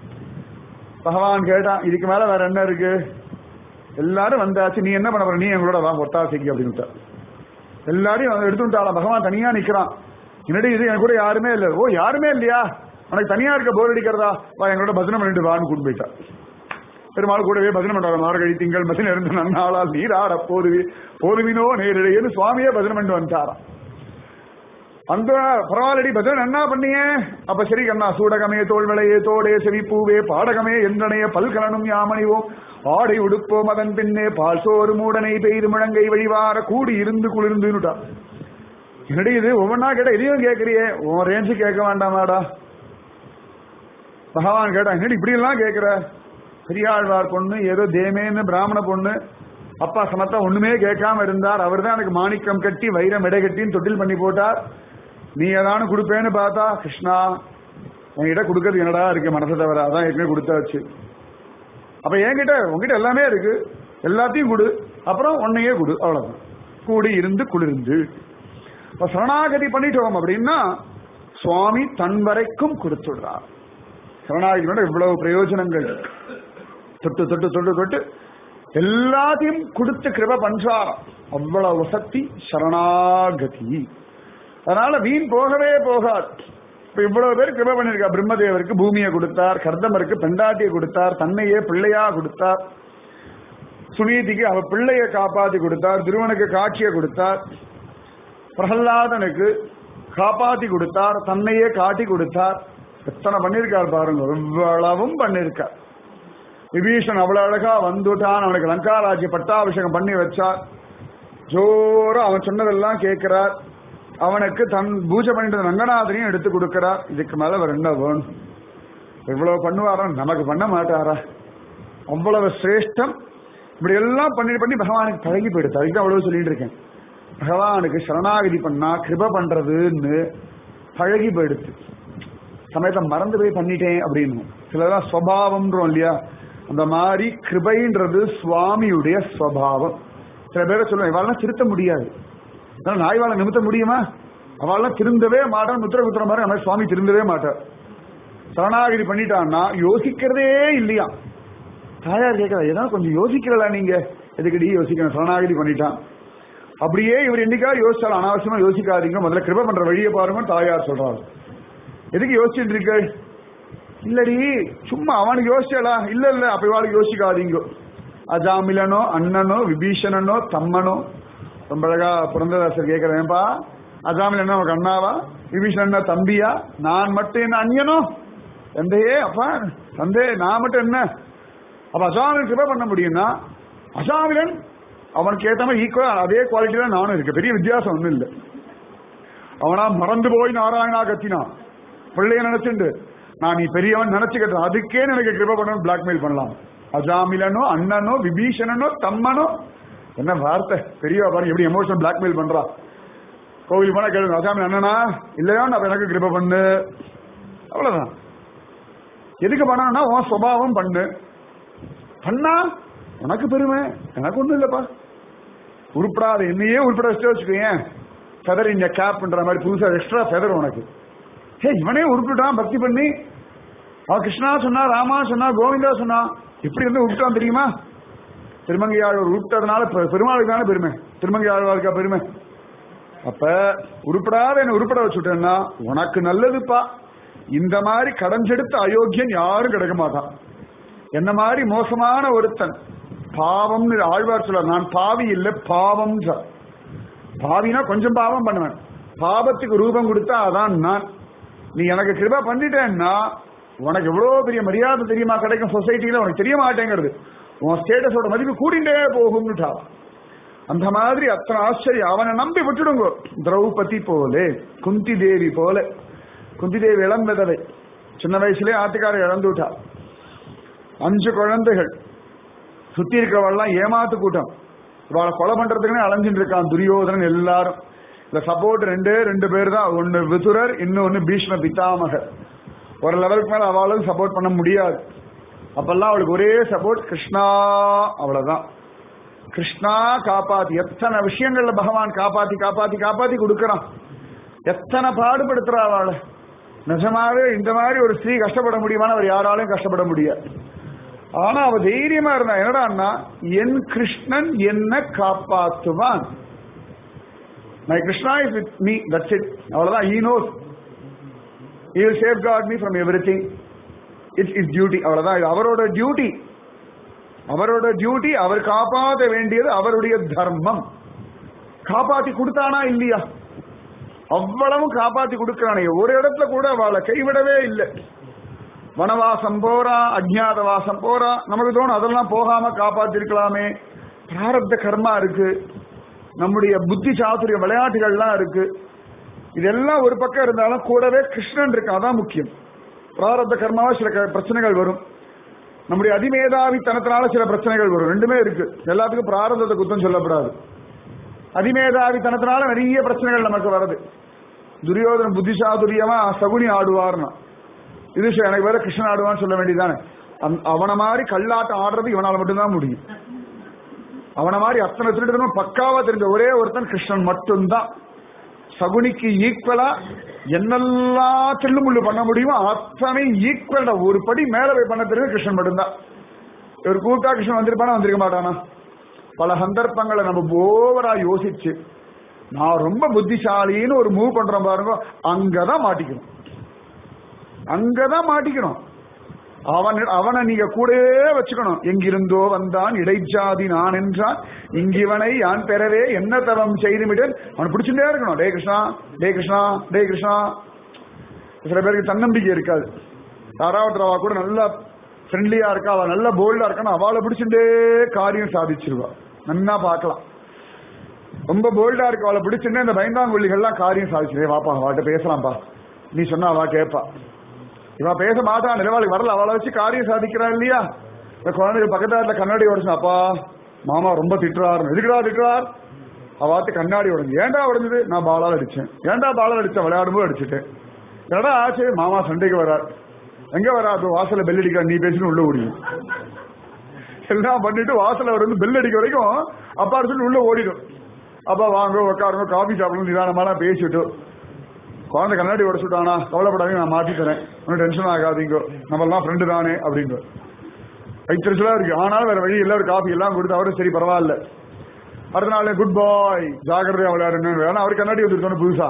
Speaker 1: பகவான் கேட்டான் இதுக்கு மேல வேற என்ன இருக்கு எல்லாரும் வந்தாச்சு நீ என்ன பண்ண போற நீ எங்களோட வா ஒத்தாசைக்கு அப்படின்னு எல்லாரையும் அவன் எடுத்துட்டாளாம் பகவான் தனியா நிக்கிறான் என்னடி இது எனக்கு கூட யாருமே இல்ல ஓ யாருமே இல்லையா உனக்கு தனியா இருக்க போர் அடிக்கிறதா வா எங்களோட பஜனை பண்ணிட்டு வான்னு கூட்டு போயிட்டா பெருமாள் கூடவே பஜனை பண்றாங்க மார்கழி திங்கள் பஜனை இருந்து நன்னாளால் நீராட போதுவி போதுவினோ நேரிடையேன்னு சுவாமியே பஜனை பண்ணிட்டு வந்துட்டாராம் அந்த பரவாயில்லடி பஜனை என்ன பண்ணியே அப்ப சரி கண்ணா சூடகமே தோல்வளையே தோடே செவிப்பூவே பாடகமே என்றனைய பல்கலனும் யாமணிவோம் ஆடை உடுப்போம் அதன் பின்னே பால் சோறு மூடனை பெய்து முழங்கை வழிவார கூடி இருந்து குளிர்ந்துட்டா என்னடி இது ஒவ்வொன்னா கேட்ட இதையும் கேட்கறியே உன் ரேஞ்சு கேட்க வேண்டாமாடா பகவான் கேட்டா என்னடி இப்படி எல்லாம் கேட்கிற பெரியாழ்வார் பொண்ணு ஏதோ தேமேன்னு பிராமண பொண்ணு அப்பா சமத்தா ஒண்ணுமே கேட்காம இருந்தார் அவர் தான் எனக்கு மாணிக்கம் கட்டி வைரம் இடை கட்டின்னு தொட்டில் பண்ணி போட்டார் நீ ஏதானு கொடுப்பேன்னு பார்த்தா கிருஷ்ணா என்கிட்ட கொடுக்கறது என்னடா இருக்கு மனசை தவிர அதான் ஏற்கனவே கொடுத்தாச்சு அப்ப என்கிட்ட உங்ககிட்ட எல்லாமே இருக்கு எல்லாத்தையும் கொடு அப்புறம் உன்னையே கொடு அவ்வளவுதான் கூடி இருந்து குளிர்ந்து இப்ப சரணாகதி பண்ணிட்டோம் அப்படின்னா சுவாமி தன் வரைக்கும் கொடுத்துடுறார் சரணாகதி இவ்வளவு பிரயோஜனங்கள் தொட்டு தொட்டு தொட்டு தொட்டு எல்லாத்தையும் கொடுத்து கிருப பண்றாராம் அவ்வளவு வசத்தி சரணாகதி அதனால வீண் போகவே போகாது இப்ப இவ்வளவு பேர் கிருப பண்ணிருக்கா பிரம்மதேவருக்கு பூமியை கொடுத்தார் கர்தமருக்கு பெண்டாட்டியை கொடுத்தார் தன்னையே பிள்ளையா கொடுத்தார் சுனீதிக்கு அவ பிள்ளையை காப்பாத்தி கொடுத்தார் திருவனுக்கு காட்சியை கொடுத்தார் பிரகல்லாதனுக்கு காப்பாத்தி கொடுத்தார் தன்னையே காட்டி கொடுத்தார் எத்தனை பண்ணிருக்கார் பாருங்க இவ்வளவும் பண்ணிருக்கார் விபீஷன் அவ்வளவு அழகா வந்துட்டான் அவனுக்கு லங்காராஜ்ய பட்டாபிஷேகம் பண்ணி வச்சார் ஜோரா அவன் சொன்னதெல்லாம் கேட்கிறார் அவனுக்கு தன் பூஜை பண்ணிட்டு ரங்கநாதனையும் எடுத்து கொடுக்கிறார் இதுக்கு மேல வேற என்ன வேணும் இவ்வளவு பண்ணுவாரா நமக்கு பண்ண மாட்டாரா அவ்வளவு சிரேஷ்டம் இப்படி எல்லாம் பண்ணி பண்ணி பகவானுக்கு பழகி போயிடுது அதுக்கு தான் அவ்வளவு சொல்லிட்டு இருக்கேன் பகவானுக்கு சரணாகதி பண்ணா கிருப பண்றதுன்னு பழகி போயிடுது சமயத்தை மறந்து போய் பண்ணிட்டேன் அப்படின்னு சிலதான் சுவாவம்ன்றோம் இல்லையா அந்த மாதிரி கிருபைன்றது சுவாமியுடைய ஸ்வபாவம் சில பேரை சொல்லுவேன் இவாளெல்லாம் திருத்த முடியாது அதனால நான் இவாளை நிமித்த முடியுமா அவள்லாம் திருந்தவே மாட்டான் முத்திர குத்துற மாதிரி நம்ம சுவாமி திருந்தவே மாட்டார் சரணாகிரி பண்ணிட்டான்னா யோசிக்கிறதே இல்லையா தாயார் கேட்கல ஏதாவது கொஞ்சம் யோசிக்கிறல நீங்க எதுக்கடி யோசிக்கணும் சரணாகிரி பண்ணிட்டான் அப்படியே இவர் என்னைக்கா யோசிச்சாலும் அனாவசியமா யோசிக்காதீங்க முதல்ல கிருப பண்ற வழியை பாருங்க தாயார் சொல்றாரு எதுக்கு யோசிச்சுட்டு இருக்க இல்லடி சும்மா அவனுக்கு யோசிச்சலா இல்ல இல்ல அப்ப இவாளுக்கு யோசிக்காதீங்க அஜாமிலனோ அண்ணனோ விபீஷணனோ தம்மனோ ரொம்ப அழகா புரந்ததாசர் கேட்கிறேன்ப்பா அஜாமிலனோ உனக்கு அண்ணாவா விபீஷணன் தம்பியா நான் மட்டும் என்ன அந்நியனோ தந்தையே அப்பா தந்தையே நான் மட்டும் என்ன அப்ப அஜாமிலன் கிருப பண்ண முடியும்னா அஜாமிலன் அவனுக்கு ஏத்த மாதிரி ஈக்குவல் அதே குவாலிட்டியில நானும் இருக்கு பெரிய வித்தியாசம் ஒண்ணும் இல்லை அவனா மறந்து போய் நாராயணா கத்தினான் பிள்ளைய நினைச்சுண்டு நான் நீ பெரியவன் நினைச்சுக்கிட்டேன் அதுக்கே எனக்கு கிருப பண்ணணும் பிளாக்மெயில் பண்ணலாம் அஜாமிலனோ அண்ணனோ விபீஷணனோ தம்மனோ என்ன வார்த்தை பெரியவா பாருங்க எப்படி எமோஷன் பிளாக்மெயில் பண்றா கோவில் போனா கேளுங்க அஜாமில் அண்ணனா இல்லையா நான் எனக்கு கிருப பண்ணு அவ்வளவுதான் எதுக்கு பண்ணணும்னா உன் சுபாவம் பண்ணு பண்ணா உனக்கு பெருமை எனக்கு ஒண்ணும் இல்லப்பா உருப்படாத என்னையே உருப்பட வச்சு வச்சுக்கோயேன் ஃபெதர் இந்த கேப்ன்ற மாதிரி புதுசா எக்ஸ்ட்ரா ஃபெதர் உனக்கு ஹே இவனே உருப்பிட்டான் பக்தி பண்ணி அவன் கிருஷ்ணா சொன்னா ராமா சொன்னா கோவிந்தா சொன்னா எப்படி இருந்து உருப்பிட்டான் தெரியுமா திருமங்கை ஆழ்வார் உருப்பிட்டதுனால பெ- பெருமாளுக்கு தானே பெருமை திருமங்கை ஆழ்வாருக்கா பெருமை அப்ப உருப்படாத என்ன உருப்பட வச்சுட்டேன்னா உனக்கு நல்லதுப்பா இந்த மாதிரி கடைஞ்செடுத்த அயோக்கியன் யாரும் கிடைக்க மாட்டான் என்ன மாதிரி மோசமான ஒருத்தன் பாவம்னு ஆழ்வார் சொல்ல நான் பாவி இல்லை பாவம் பாவினா கொஞ்சம் பாவம் பண்ணுவேன் பாவத்துக்கு ரூபம் கொடுத்தா அதான் நான் நீ எனக்கு கிருபா பண்ணிட்டேன்னா உனக்கு எவ்வளவு பெரிய மரியாதை தெரியுமா கிடைக்கும் சொசைட்டில உனக்கு தெரிய மாட்டேங்கிறது உன் ஸ்டேட்டஸோட மதிப்பு கூடிண்டே போகும்னுட்டா அந்த மாதிரி அத்தனை ஆச்சரியம் அவனை நம்பி விட்டுடுங்க திரௌபதி போலே குந்தி தேவி போல குந்தி தேவி இளம்பெதவை சின்ன வயசுலயே ஆத்துக்காரை இழந்து விட்டா அஞ்சு குழந்தைகள் சுத்தி இருக்கிறவெல்லாம் ஏமாத்து கூட்டம் இவாளை கொலை பண்றதுக்குன்னு அலைஞ்சிட்டு இருக்கான் துரியோதனன் எல்லாரும் இந்த சப்போர்ட் ரெண்டே ரெண்டு பேர் தான் ஒன்னு விதுரர் இன்னொன்னு பீஷ்ம பிதாமகர் ஒரு லெவலுக்கு மேல அவளும் சப்போர்ட் பண்ண முடியாது அப்பெல்லாம் அவளுக்கு ஒரே சப்போர்ட் கிருஷ்ணா அவ்வளவுதான் கிருஷ்ணா காப்பாத்தி எத்தனை விஷயங்கள்ல பகவான் காப்பாத்தி காப்பாத்தி காப்பாத்தி கொடுக்கறான் எத்தனை பாடுபடுத்துறா அவளை நிஜமாவே இந்த மாதிரி ஒரு ஸ்திரீ கஷ்டப்பட முடியுமான்னு அவர் யாராலையும் கஷ்டப்பட முடியாது ஆனா அவ தைரியமா இருந்தா என்னடான்னா என் கிருஷ்ணன் என்ன காப்பாத்துவான் my Krishna is with me that's it அவ்வளவுதான் he knows he will safeguard me from everything it's his duty அவ்வளவுதான் இது அவரோட டியூட்டி அவரோட டியூட்டி அவர் காப்பாற்ற வேண்டியது அவருடைய தர்மம் காப்பாத்தி கொடுத்தானா இல்லையா அவ்வளவும் காப்பாத்தி கொடுக்கிறானே ஒரு இடத்துல கூட அவளை கைவிடவே இல்லை வனவாசம் போறா அஜ்ஞாத வாசம் போறா நமக்கு தோணும் அதெல்லாம் போகாம காப்பாத்திருக்கலாமே பிராரப்த கர்மா இருக்கு நம்முடைய புத்தி சாதுரிய விளையாட்டுகள்லாம் இருக்கு இதெல்லாம் ஒரு பக்கம் இருந்தாலும் கூடவே கிருஷ்ணன் இருக்கு அதான் முக்கியம் பிராரப்த கர்மாவா சில க- பிரச்சனைகள் வரும் நம்முடைய அதிமேதாவித்தனத்தினால சில பிரச்சனைகள் வரும் ரெண்டுமே இருக்கு எல்லாத்துக்கும் பிராரப்தத்தை குத்தம் சொல்லப்படாது அதிமேதாவித்தனத்தினால நிறைய பிரச்சனைகள் நமக்கு வருது துரியோதன புத்திசாதுரியமா சகுனி ஆடுவார்னா இது சரி, எனக்கு வேற கிருஷ்ணன் ஆடுவான்னு சொல்ல வேண்டியதானே அவனை மாதிரி கல்லாட்டம் ஆடுறது இவனால மட்டும்தான் முடியும் அவனை மாதிரி அத்தனை திருடனும் பக்காவா தெரிஞ்ச ஒரே ஒருத்தன் கிருஷ்ணன் மட்டும்தான் சகுனிக்கு ஈக்குவலா என்னெல்லாம் தில்லுமுள்ளு பண்ண முடியுமோ அத்தனை ஈக்குவல் ஒரு படி மேல போய் பண்ண தெரியும் கிருஷ்ணன் மட்டும்தான் இவர் கூட்டா கிருஷ்ணன் வந்திருப்பானா வந்திருக்க மாட்டானா பல சந்தர்ப்பங்களை நம்ம ஓவரா யோசிச்சு நான் ரொம்ப புத்திசாலின்னு ஒரு மூவ் பண்றோம் பாருங்க அங்கதான் மாட்டிக்கணும் அங்கதான் மாட்டிக்கணும் அவன் அவனை நீங்க கூடவே வச்சுக்கணும் எங்கிருந்தோ வந்தான் இடைச்சாதி நான் என்றான் இங்கிவனை யான் பெறவே என்ன தவம் செய்துவிட்டேன் அவன் பிடிச்சுட்டே இருக்கணும் டே கிருஷ்ணா டே கிருஷ்ணா டே கிருஷ்ணா சில பேருக்கு தன்னம்பிக்கை இருக்காது யாராவது அவ கூட நல்லா ஃப்ரெண்ட்லியா இருக்கா அவ நல்ல போல்டா இருக்கான்னு அவளை பிடிச்சுட்டே காரியம் சாதிச்சிருவா நன்னா பார்க்கலாம் ரொம்ப போல்டா இருக்கு அவளை பிடிச்சுட்டு இந்த பயந்தாங்குள்ளிகள்லாம் காரியம் சாதிச்சிருவே வாப்பா அவட்ட பேசலாம்ப்பா நீ சொன்னா அவ கேட்பா இவ பேச மாட்டான் நிலவாளுக்கு வரல அவளை வச்சு காரியம் சாதிக்கிறா இல்லையா இந்த குழந்தைங்க பக்கத்தாத்துல கண்ணாடி உடச்சு அப்பா மாமா ரொம்ப திட்டுறாரு எதுக்குடா திட்டுறார் அவாத்து கண்ணாடி உடஞ்சு ஏன்டா உடஞ்சது நான் பாலால் அடிச்சேன் ஏன்டா பாலால் அடிச்சேன் விளையாடும்போது அடிச்சுட்டேன் என்னடா ஆச்சு மாமா சண்டைக்கு வரார் எங்க வராது வாசல்ல பெல் அடிக்கிறா நீ பேசினு உள்ள முடியும் எல்லாம் பண்ணிட்டு வாசல் அவர் வந்து பெல் அடிக்க வரைக்கும் அப்பா சொல்லி உள்ள ஓடிடும் அப்பா வாங்க உட்காருங்க காபி சாப்பிடணும் நிதானமாலாம் பேசிட்டு குழந்தை கண்ணாடி உடச்சுட்டானா கவலைப்படாதீங்க நான் மாத்தி தரேன் ஒன்றும் டென்ஷன் ஆகாதீங்க நம்மளாம் ஃப்ரெண்டு தானே அப்படிங்க வைத்திருச்சலா இருக்கு ஆனாலும் வேற வழி எல்லாரும் காஃபி எல்லாம் கொடுத்து அவரும் சரி பரவாயில்ல அடுத்த நாள் குட் பாய் ஜாகிரதையா விளையாடுன்னு வேணா அவர் கண்ணாடி வந்துருக்கணும் புதுசா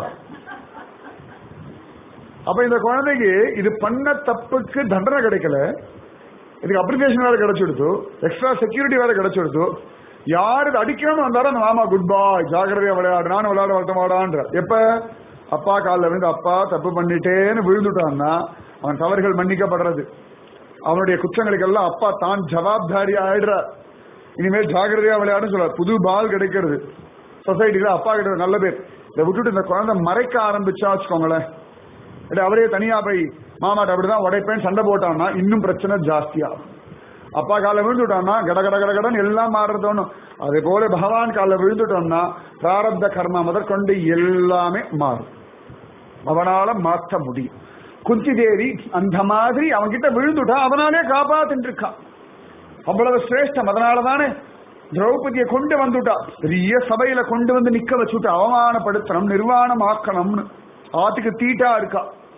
Speaker 1: அப்ப இந்த குழந்தைக்கு இது பண்ண தப்புக்கு தண்டனை கிடைக்கல இதுக்கு அப்ளிகேஷன் வேற கிடைச்சிடுத்து எக்ஸ்ட்ரா செக்யூரிட்டி வேற கிடைச்சிடுத்து யாரு இது அடிக்கணும்னு வந்தாலும் அந்த மாமா குட் பாய் ஜாகிரதையா விளையாடு நானும் விளையாட வரட்ட மாடான்ற எப்ப அப்பா காலில் விழுந்து அப்பா தப்பு பண்ணிட்டேன்னு விழுந்துட்டான்னா அவன் தவறுகள் மன்னிக்கப்படுறது அவனுடைய குற்றங்களுக்கெல்லாம் அப்பா தான் ஜவாப்தாரி ஆயிடுறார் இனிமேல் ஜாகிரதையா விளையாடுன்னு சொல்றார் புது பால் கிடைக்கிறது சொசைட்டில அப்பா கிட்ட நல்ல பேர் இதை விட்டுட்டு இந்த குழந்தை மறைக்க ஆரம்பிச்சா வச்சுக்கோங்களேன் இல்லை அவரே தனியா போய் மாமாட்ட அப்படிதான் உடைப்பேன் சண்டை போட்டான்னா இன்னும் பிரச்சனை ஜாஸ்தியாகும் அப்பா காலில் விழுந்துட்டோம்னா கட கட கட கடன் எல்லாம் மாறுறதோனும் அதே போல பகவான் காலில் விழுந்துட்டோம்னா பிராரப்த கர்மா முதற்கொண்டு எல்லாமே மாறும் அவனால மாற்ற முடியும் குந்தி தேவி அந்த மாதிரி அவன்கிட்ட விழுந்துட்டா அவனாலே காப்பாத்தின்னு இருக்கான் அவ்வளவு சிரேஷ்டம் அதனாலதானே திரௌபதியை கொண்டு வந்துட்டா பெரிய சபையில கொண்டு வந்து நிக்க வச்சுட்டு அவமானப்படுத்தணும் நிர்வாணம் ஆக்கணும்னு ஆத்துக்கு தீட்டா இருக்கா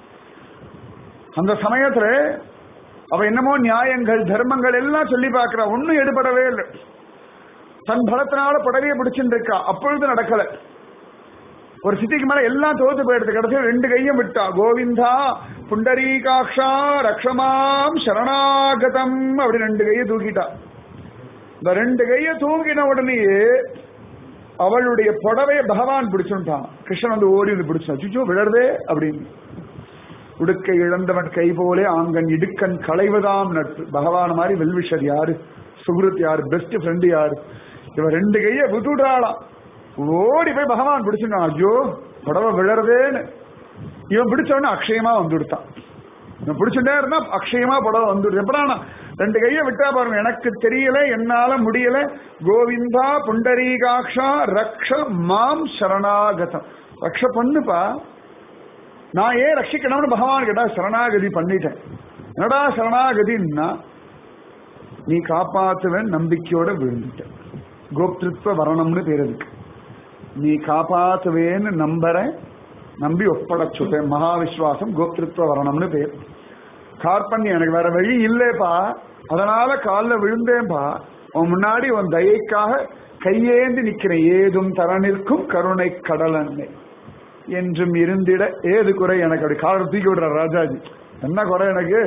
Speaker 1: அந்த சமயத்துல அவ என்னமோ நியாயங்கள் தர்மங்கள் எல்லாம் சொல்லி பார்க்கிறா ஒன்னும் எடுபடவே இல்லை தன் பலத்தினால புடவையை பிடிச்சுட்டு இருக்கா அப்பொழுது நடக்கல ஒரு சிட்டிக்கு மேல எல்லாம் தோத்து போயிடுது கடைசி ரெண்டு கையும் விட்டா கோவிந்தா புண்டரீகாட்சா ரக்ஷமாம் சரணாகதம் அப்படி ரெண்டு கையை தூக்கிட்டா இந்த ரெண்டு கையை தூக்கின உடனேயே அவளுடைய புடவைய பகவான் பிடிச்சுட்டான் கிருஷ்ணன் வந்து ஓடி வந்து பிடிச்சான் சுச்சோ விழறதே அப்படின்னு உடுக்கை இழந்தவன் கை போலே ஆங்கன் இடுக்கன் களைவதாம் நட்பு பகவான் மாதிரி வெல்விஷர் யாரு சுகிருத் யாரு பெஸ்ட் ஃப்ரெண்டு யாரு இவன் ரெண்டு கைய விட்டுடுறாளாம் ஓடி போய் பகவான் பிடிச்சுட்டான் ஐயோ புடவை விழறதேன்னு இவன் பிடிச்சவன அக்ஷயமா வந்துடுத்தான் இவன் பிடிச்சுட்டே இருந்தா அக்ஷயமா புடவை வந்துடுது எப்படானா ரெண்டு கையை விட்டா பாருங்க எனக்கு தெரியல என்னால முடியல கோவிந்தா புண்டரீகாட்சா ரக்ஷ மாம் சரணாகதம் ரக்ஷ பண்ணுப்பா நான் ஏன் ரட்சிக்கணும்னு பகவான் கேட்டா சரணாகதி பண்ணிட்டேன் என்னடா சரணாகதின்னா நீ காப்பாத்துவேன் நம்பிக்கையோட விழுந்துட்ட கோப்திருத்வ வரணம்னு பேர் இருக்கு நீ காப்பாத்துவேன்னு நம்பற நம்பி ஒப்படைச்சுட்டேன் மகா விஸ்வாசம் கோப்திருத்வ வரணம்னு பேர் கார்பண்யம் எனக்கு வேற வழி இல்லேப்பா அதனால காலில் விழுந்தேன்பா உன் முன்னாடி உன் தயைக்காக கையேந்தி நிக்கிறேன் ஏதும் தர நிற்கும் கருணை கடலன்னை என்றும் இருந்திட ஏது குறை எனக்கு அப்படி காலர் தூக்கி விடுற ராஜாஜி என்ன குறை எனக்கு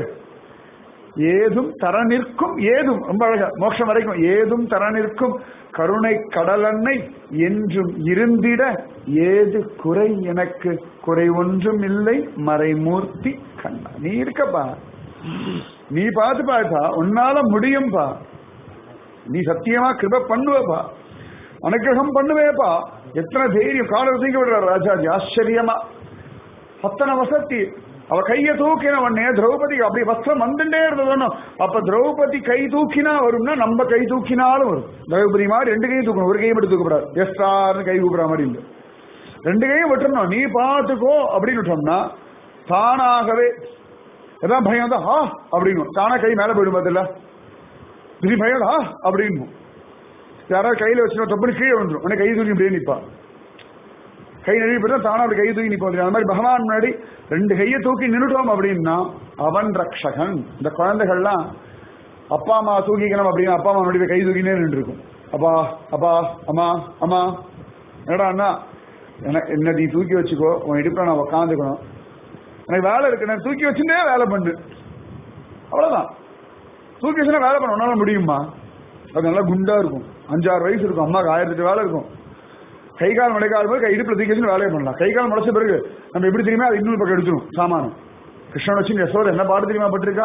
Speaker 1: ஏதும் தர நிற்கும் ஏதும் ரொம்ப அழகா மோட்சம் வரைக்கும் ஏதும் தர நிற்கும் கருணை கடலன்னை என்றும் இருந்திட ஏது குறை எனக்கு குறை ஒன்றும் இல்லை மறைமூர்த்தி கண்ணா நீ இருக்கப்பா நீ பார்த்து பாப்பா உன்னால முடியும்பா நீ சத்தியமா கிருப பண்ணுவப்பா அனுகிரகம் பண்ணுவேப்பா எத்தனை தைரியம் காலர் தூக்கி விடுற ராஜாஜி ஆச்சரியமா அத்தனை வசதி அவ கைய தூக்கின உடனே திரௌபதி அப்படி வஸ்திரம் வந்துட்டே இருந்ததுன்னு அப்ப திரௌபதி கை தூக்கினா வரும்னா நம்ம கை தூக்கினாலும் வரும் திரௌபதி மாதிரி ரெண்டு கையும் தூக்கணும் ஒரு கையும் மட்டும் தூக்கப்படாது எஸ்டார்னு கை தூக்குற மாதிரி இல்லை ரெண்டு கையும் விட்டுறணும் நீ பார்த்துக்கோ அப்படின்னு விட்டோம்னா தானாகவே எதாவது பயம் வந்தா ஆ அப்படின்னு தானா கை மேல போயிடும் பார்த்துல திடீர் பயம் ஆ அப்படின்னு யாராவது கையில வச்சு தப்புனு கீழே வந்துடும் உடனே கை தூக்கி இப்படியே நிப்பா கை நழுவி போயிட்டா தானா அப்படி கை தூக்கி நிப்போம் அந்த மாதிரி பகவான் முன்னாடி ரெண்டு கையை தூக்கி நின்றுட்டோம் அப்படின்னா அவன் ரக்ஷகன் இந்த குழந்தைகள்லாம் அப்பா அம்மா தூக்கிக்கணும் அப்படின்னா அப்பா அம்மா முன்னாடி போய் கை தூக்கினே நின்று இருக்கும் அப்பா அப்பா அம்மா அம்மா என்னடா அண்ணா என்ன என்ன நீ தூக்கி வச்சுக்கோ உன் இடுப்புல நான் உக்காந்துக்கணும் எனக்கு வேலை இருக்கு நான் தூக்கி வச்சுட்டே வேலை பண்ணு அவ்வளவுதான் தூக்கி வச்சுனா வேலை பண்ண உன்னால முடியுமா அது நல்லா குண்டா இருக்கும் அஞ்சாறு வயசு இருக்கும் அம்மாவுக்கு ஆயிரத்தி எட்டு வேலை இருக்கும் கை கால் முளைக்காத போது கை இடுப்புல தூக்கி வச்சு வேலையை பண்ணலாம் கை கால் முளைச்ச பிறகு நம்ம எப்படி தெரியுமா அது இன்னொரு பக்கம் எடுத்துரும் சாமானம் கிருஷ்ணன் வச்சு யசோத என்ன பாடு தெரியுமா பட்டிருக்கா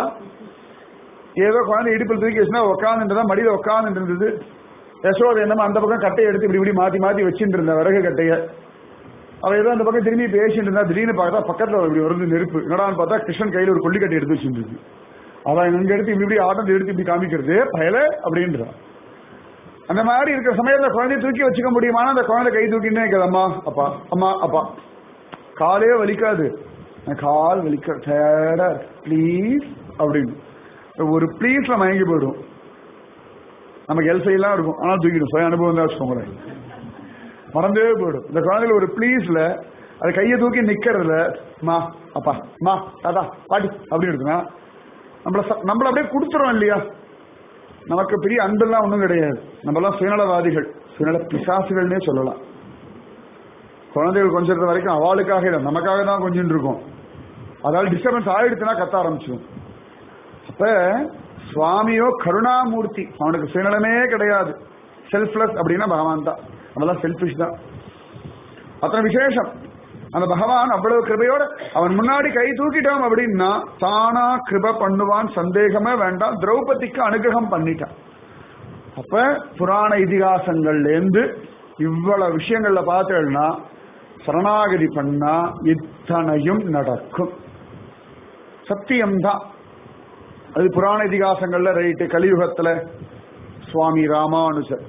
Speaker 1: ஏதோ குழந்தை இடுப்பில் தூக்கி வச்சுனா உட்காந்துட்டு மடியில உட்காந்துட்டு இருந்தது யசோதை என்னமோ அந்த பக்கம் கட்டையை எடுத்து இப்படி இப்படி மாத்தி மாத்தி வச்சுட்டு இருந்த விறகு கட்டைய அவ ஏதோ அந்த பக்கம் திரும்பி பேசிட்டு இருந்தா திடீர்னு பார்த்தா பக்கத்துல இப்படி வருது நெருப்பு என்னடான்னு பார்த்தா கிருஷ்ணன் கையில ஒரு கொல்லிக்கட்டை எடுத்து வச்சுட்டு அவன் இங்க எடுத்து இப்படி இப்படி ஆட்டம் எடுத்து இப்படி காமிக்கிறது பயல அப்படின்றான் அந்த மாதிரி இருக்கிற சமயத்துல குழந்தைய தூக்கி வச்சுக்க முடியுமானா அந்த குழந்தை கை தூக்கினே இருக்குது அம்மா அப்பா அம்மா அப்பா காலே வலிக்காது கால் வலிக்க டயர்டா ப்ளீஸ் அப்படின்னு ஒரு ப்ளீஸ்ல மயங்கி போயிடும் நமக்கு எல்சையெல்லாம் இருக்கும் ஆனால் தூக்கிடும் சுய அனுபவம் தான் வச்சுக்கோங்களேன் மறந்தே போயிடும் இந்த குழந்தைகள் ஒரு ப்ளீஸ்ல அது கையை தூக்கி நிக்கிறதுல மா அப்பா மா தாத்தா பாட்டி அப்படின்னு இருக்குன்னா நம்மள ச- நம்மள அப்படியே கொடுத்துறோம் இல்லையா நமக்கு பெரிய அன்பெல்லாம் ஒன்றும் கிடையாது நம்மலாம் சுயநலவாதிகள் சுயநல பிசாசுகள்னே சொல்லலாம் குழந்தைகள் கொஞ்சிறது வரைக்கும் அவளுக்காக இல்லை நமக்காக தான் கொஞ்சின்னு இருக்கோம் அதாவது டிஸ்டர்பன்ஸ் ஆயிடுச்சுன்னா கத்த ஆரம்பிச்சிடும் அப்ப சுவாமியோ கருணாமூர்த்தி அவனுக்கு சுயநலமே கிடையாது செல்ஃப்லெஸ் அப்படின்னா பகவான் தான் நம்மளாம் செல்ஃபிஷ் தான் அத்தனை விசேஷம் அந்த பகவான் அவ்வளவு கிருபையோட அவன் முன்னாடி கை தூக்கிட்டான் அப்படின்னா தானா கிருப பண்ணுவான் சந்தேகமே வேண்டாம் திரௌபதிக்கு அனுகிரகம் பண்ணிட்டான் அப்ப புராண இதிகாசங்கள்ல இருந்து இவ்வளவு விஷயங்கள்ல பார்த்தேன்னா சரணாகதி பண்ணா இத்தனையும் நடக்கும் சத்தியம்தான் அது புராண இதிகாசங்கள்ல ரைட்டு கலியுகத்துல சுவாமி ராமானுஜர்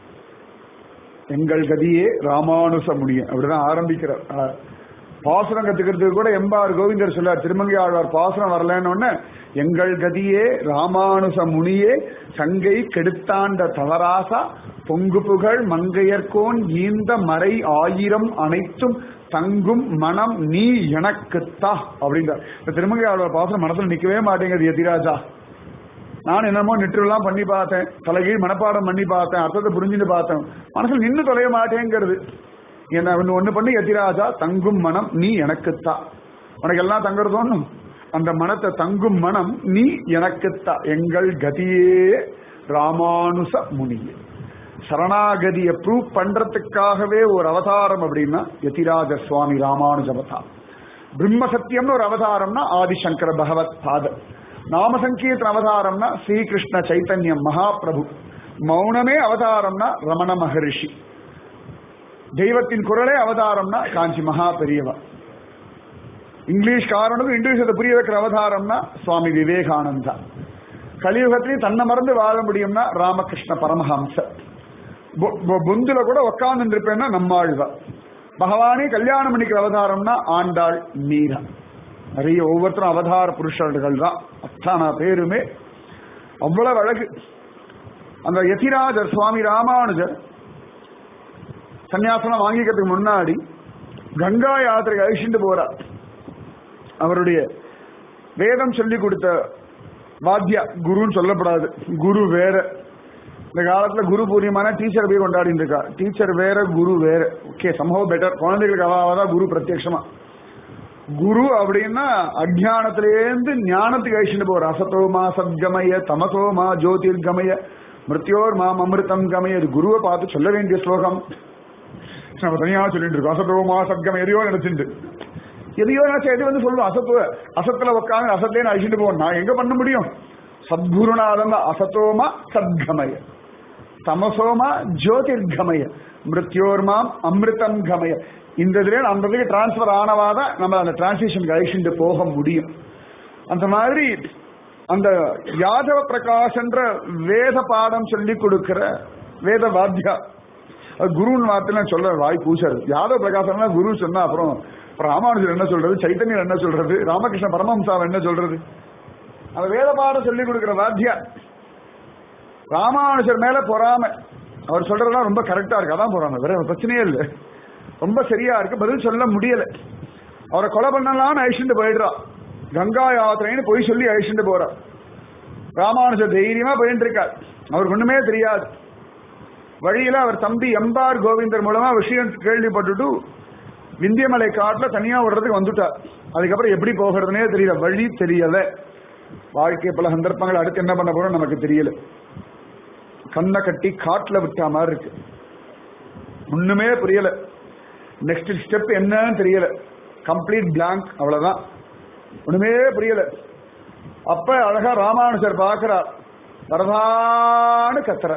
Speaker 1: எங்கள் கதியே ராமானுச முனியன் அப்படிதான் ஆரம்பிக்கிறார் அஹ், பாசுரம் கத்துக்கிறதுக்கு கூட எம்பார் கோவிந்தர் சொல்லார் திருமங்கை ஆழ்வார் பாசுரம் வரலன்னு உடனே எங்கள் கதியே ராமானுச முனியே சங்கை கெடுத்தாண்ட தவராசா பொங்கு புகழ் மங்கையர்கோன் ஈந்த மறை ஆயிரம் அனைத்தும் தங்கும் மனம் நீ எனக்குத்தா அப்படின்றார் இந்த திருமங்கை ஆழ்வார் பாசுரம் மனசுல நிக்கவே மாட்டேங்குது எதிராஜா நான் என்னமோ நெற்றுலாம் பண்ணி பார்த்தேன் தலைகீழ் மனப்பாடம் பண்ணி பார்த்தேன் அர்த்தத்தை புரிஞ்சுட்டு பார்த்தேன் மனசுல நின்று தொலைய மாட்டேங்கிறது என்ன ஒண்ணு ஒண்ணு பண்ணி எதிராஜா தங்கும் மனம் நீ எனக்குத்தா உனக்கு எல்லாம் தங்குறதோன்னு அந்த மனத்தை தங்கும் மனம் நீ எனக்குத்தா எங்கள் கதியே ராமானுச முனியே சரணாகதியை ப்ரூவ் பண்றதுக்காகவே ஒரு அவதாரம் அப்படின்னா யதிராஜ சுவாமி ராமானுஜ அவதாரம் பிரம்ம சத்தியம்னு ஒரு அவதாரம்னா ஆதிசங்கர பகவத் பாதர் நாம சங்கீர்த்தன அவதாரம்னா ஸ்ரீகிருஷ்ண சைத்தன்யம் மகாபிரபு மௌனமே அவதாரம்னா ரமண மகரிஷி தெய்வத்தின் குரலே அவதாரம்னா காஞ்சி மகா பெரியவா இங்கிலீஷ் காரணம் இங்கிலீஷத்தை புரிய வைக்கிற அவதாரம்னா சுவாமி விவேகானந்தா கலியுகத்திலையும் தன்னை மறந்து வாழ முடியும்னா ராமகிருஷ்ண பரமஹம்சர் பொ- பொ- பொந்துல கூட உட்கார்ந்து இருப்பேன்னா நம்மாழ்வா பகவானே கல்யாணம் பண்ணிக்கிற அவதாரம்னா ஆண்டாள் மீரா நிறைய ஒவ்வொருத்தரும் அவதார புருஷர்கள் தான் அத்தானா பேருமே அவ்வளவு அழகு அந்த யதிராஜர் சுவாமி ராமானுஜர் சன்னியாசனம் வாங்கிக்கிறதுக்கு முன்னாடி கங்கா யாத்திரைக்கு அழிச்சுட்டு போறார் அவருடைய வேதம் சொல்லி கொடுத்த வாத்தியா குருன்னு சொல்லப்படாது குரு வேற இந்த காலத்துல குரு பூர்ணியமான டீச்சர் போய் கொண்டாடிட்டு இருக்கா டீச்சர் வேற குரு வேற ஓகே சம்பவம் பெட்டர் குழந்தைகளுக்கு அவாவதான் குரு பிரத்யட்சமா குரு அப்படின்னா அஜானத்திலேருந்து ஞானத்துக்கு அழிச்சுட்டு போற அசத்தோமா சத்கமய தமசோமா ஜோதிர்கமய மிருத்யோர் மாம் அமிர்தம் கமய இது குருவை பார்த்து சொல்ல வேண்டிய ஸ்லோகம் நம்ம தனியா சொல்லிட்டு இருக்கோம் அசத்தோமா சத்கமய எதையோ நினைச்சுட்டு எதையோ நினைச்சா எது வந்து சொல்லுவோம் அசத்துவ அசத்துல உட்காந்து அசத்தே அழிச்சுட்டு போவோம் நான் எங்க பண்ண முடியும் சத்குருநாதன் தான் அசத்தோமா சத்கமய தமசோமா ஜோதிர்கமய மிருத்யோர்மாம் அமிர்தம் கமய இந்த இதுல அந்த இதுக்கு டிரான்ஸ்பர் ஆனவாதான் நம்ம அந்த டிரான்சிஷன் அழிச்சுட்டு போக முடியும் அந்த மாதிரி அந்த யாதவ பிரகாஷ்ன்ற வேத பாடம் சொல்லி கொடுக்கிற வேத வாத்தியா அது குருன்னு வார்த்தை சொல்ற வாய் பூசாரு யாதவ பிரகாசம்னா குரு சொன்னா அப்புறம் அப்புறம் ராமானுஜர் என்ன சொல்றது சைத்தன்யர் என்ன சொல்றது ராமகிருஷ்ண பரமஹம்சாவை என்ன சொல்றது அந்த வேத பாடம் சொல்லி கொடுக்கிற வாத்தியா ராமானுஜர் மேல பொறாம அவர் சொல்றதெல்லாம் ரொம்ப கரெக்டா இருக்கு அதான் பொறாம வேற பிரச்சனையே இல்லை ரொம்ப சரியா இருக்கு பதில் சொல்ல முடியல அவரை கொலை பண்ணலாம்னு அழிச்சுட்டு போயிடுறா கங்கா யாத்திரைன்னு போய் சொல்லி அழிச்சுட்டு போறா ராமானுஜர் தைரியமா போயிட்டு இருக்கார் அவருக்கு ஒண்ணுமே தெரியாது வழியில அவர் தம்பி எம்பார் கோவிந்தர் மூலமா விஷயம் கேள்விப்பட்டுட்டு விந்தியமலை காட்டுல தனியா விடுறதுக்கு வந்துட்டார் அதுக்கப்புறம் எப்படி போகிறதுனே தெரியல வழி தெரியல வாழ்க்கை பல சந்தர்ப்பங்கள் அடுத்து என்ன பண்ண போறோம் நமக்கு தெரியல கண்ணை கட்டி காட்டுல விட்டா மாதிரி இருக்கு ஒண்ணுமே புரியல நெக்ஸ்ட் ஸ்டெப் என்னன்னு தெரியல கம்ப்ளீட் blank அவ்வளவுதான் ஒண்ணுமே புரியல அப்ப அழகா ராமானுஜர் பார்க்கிறார் வரதான்னு கத்துற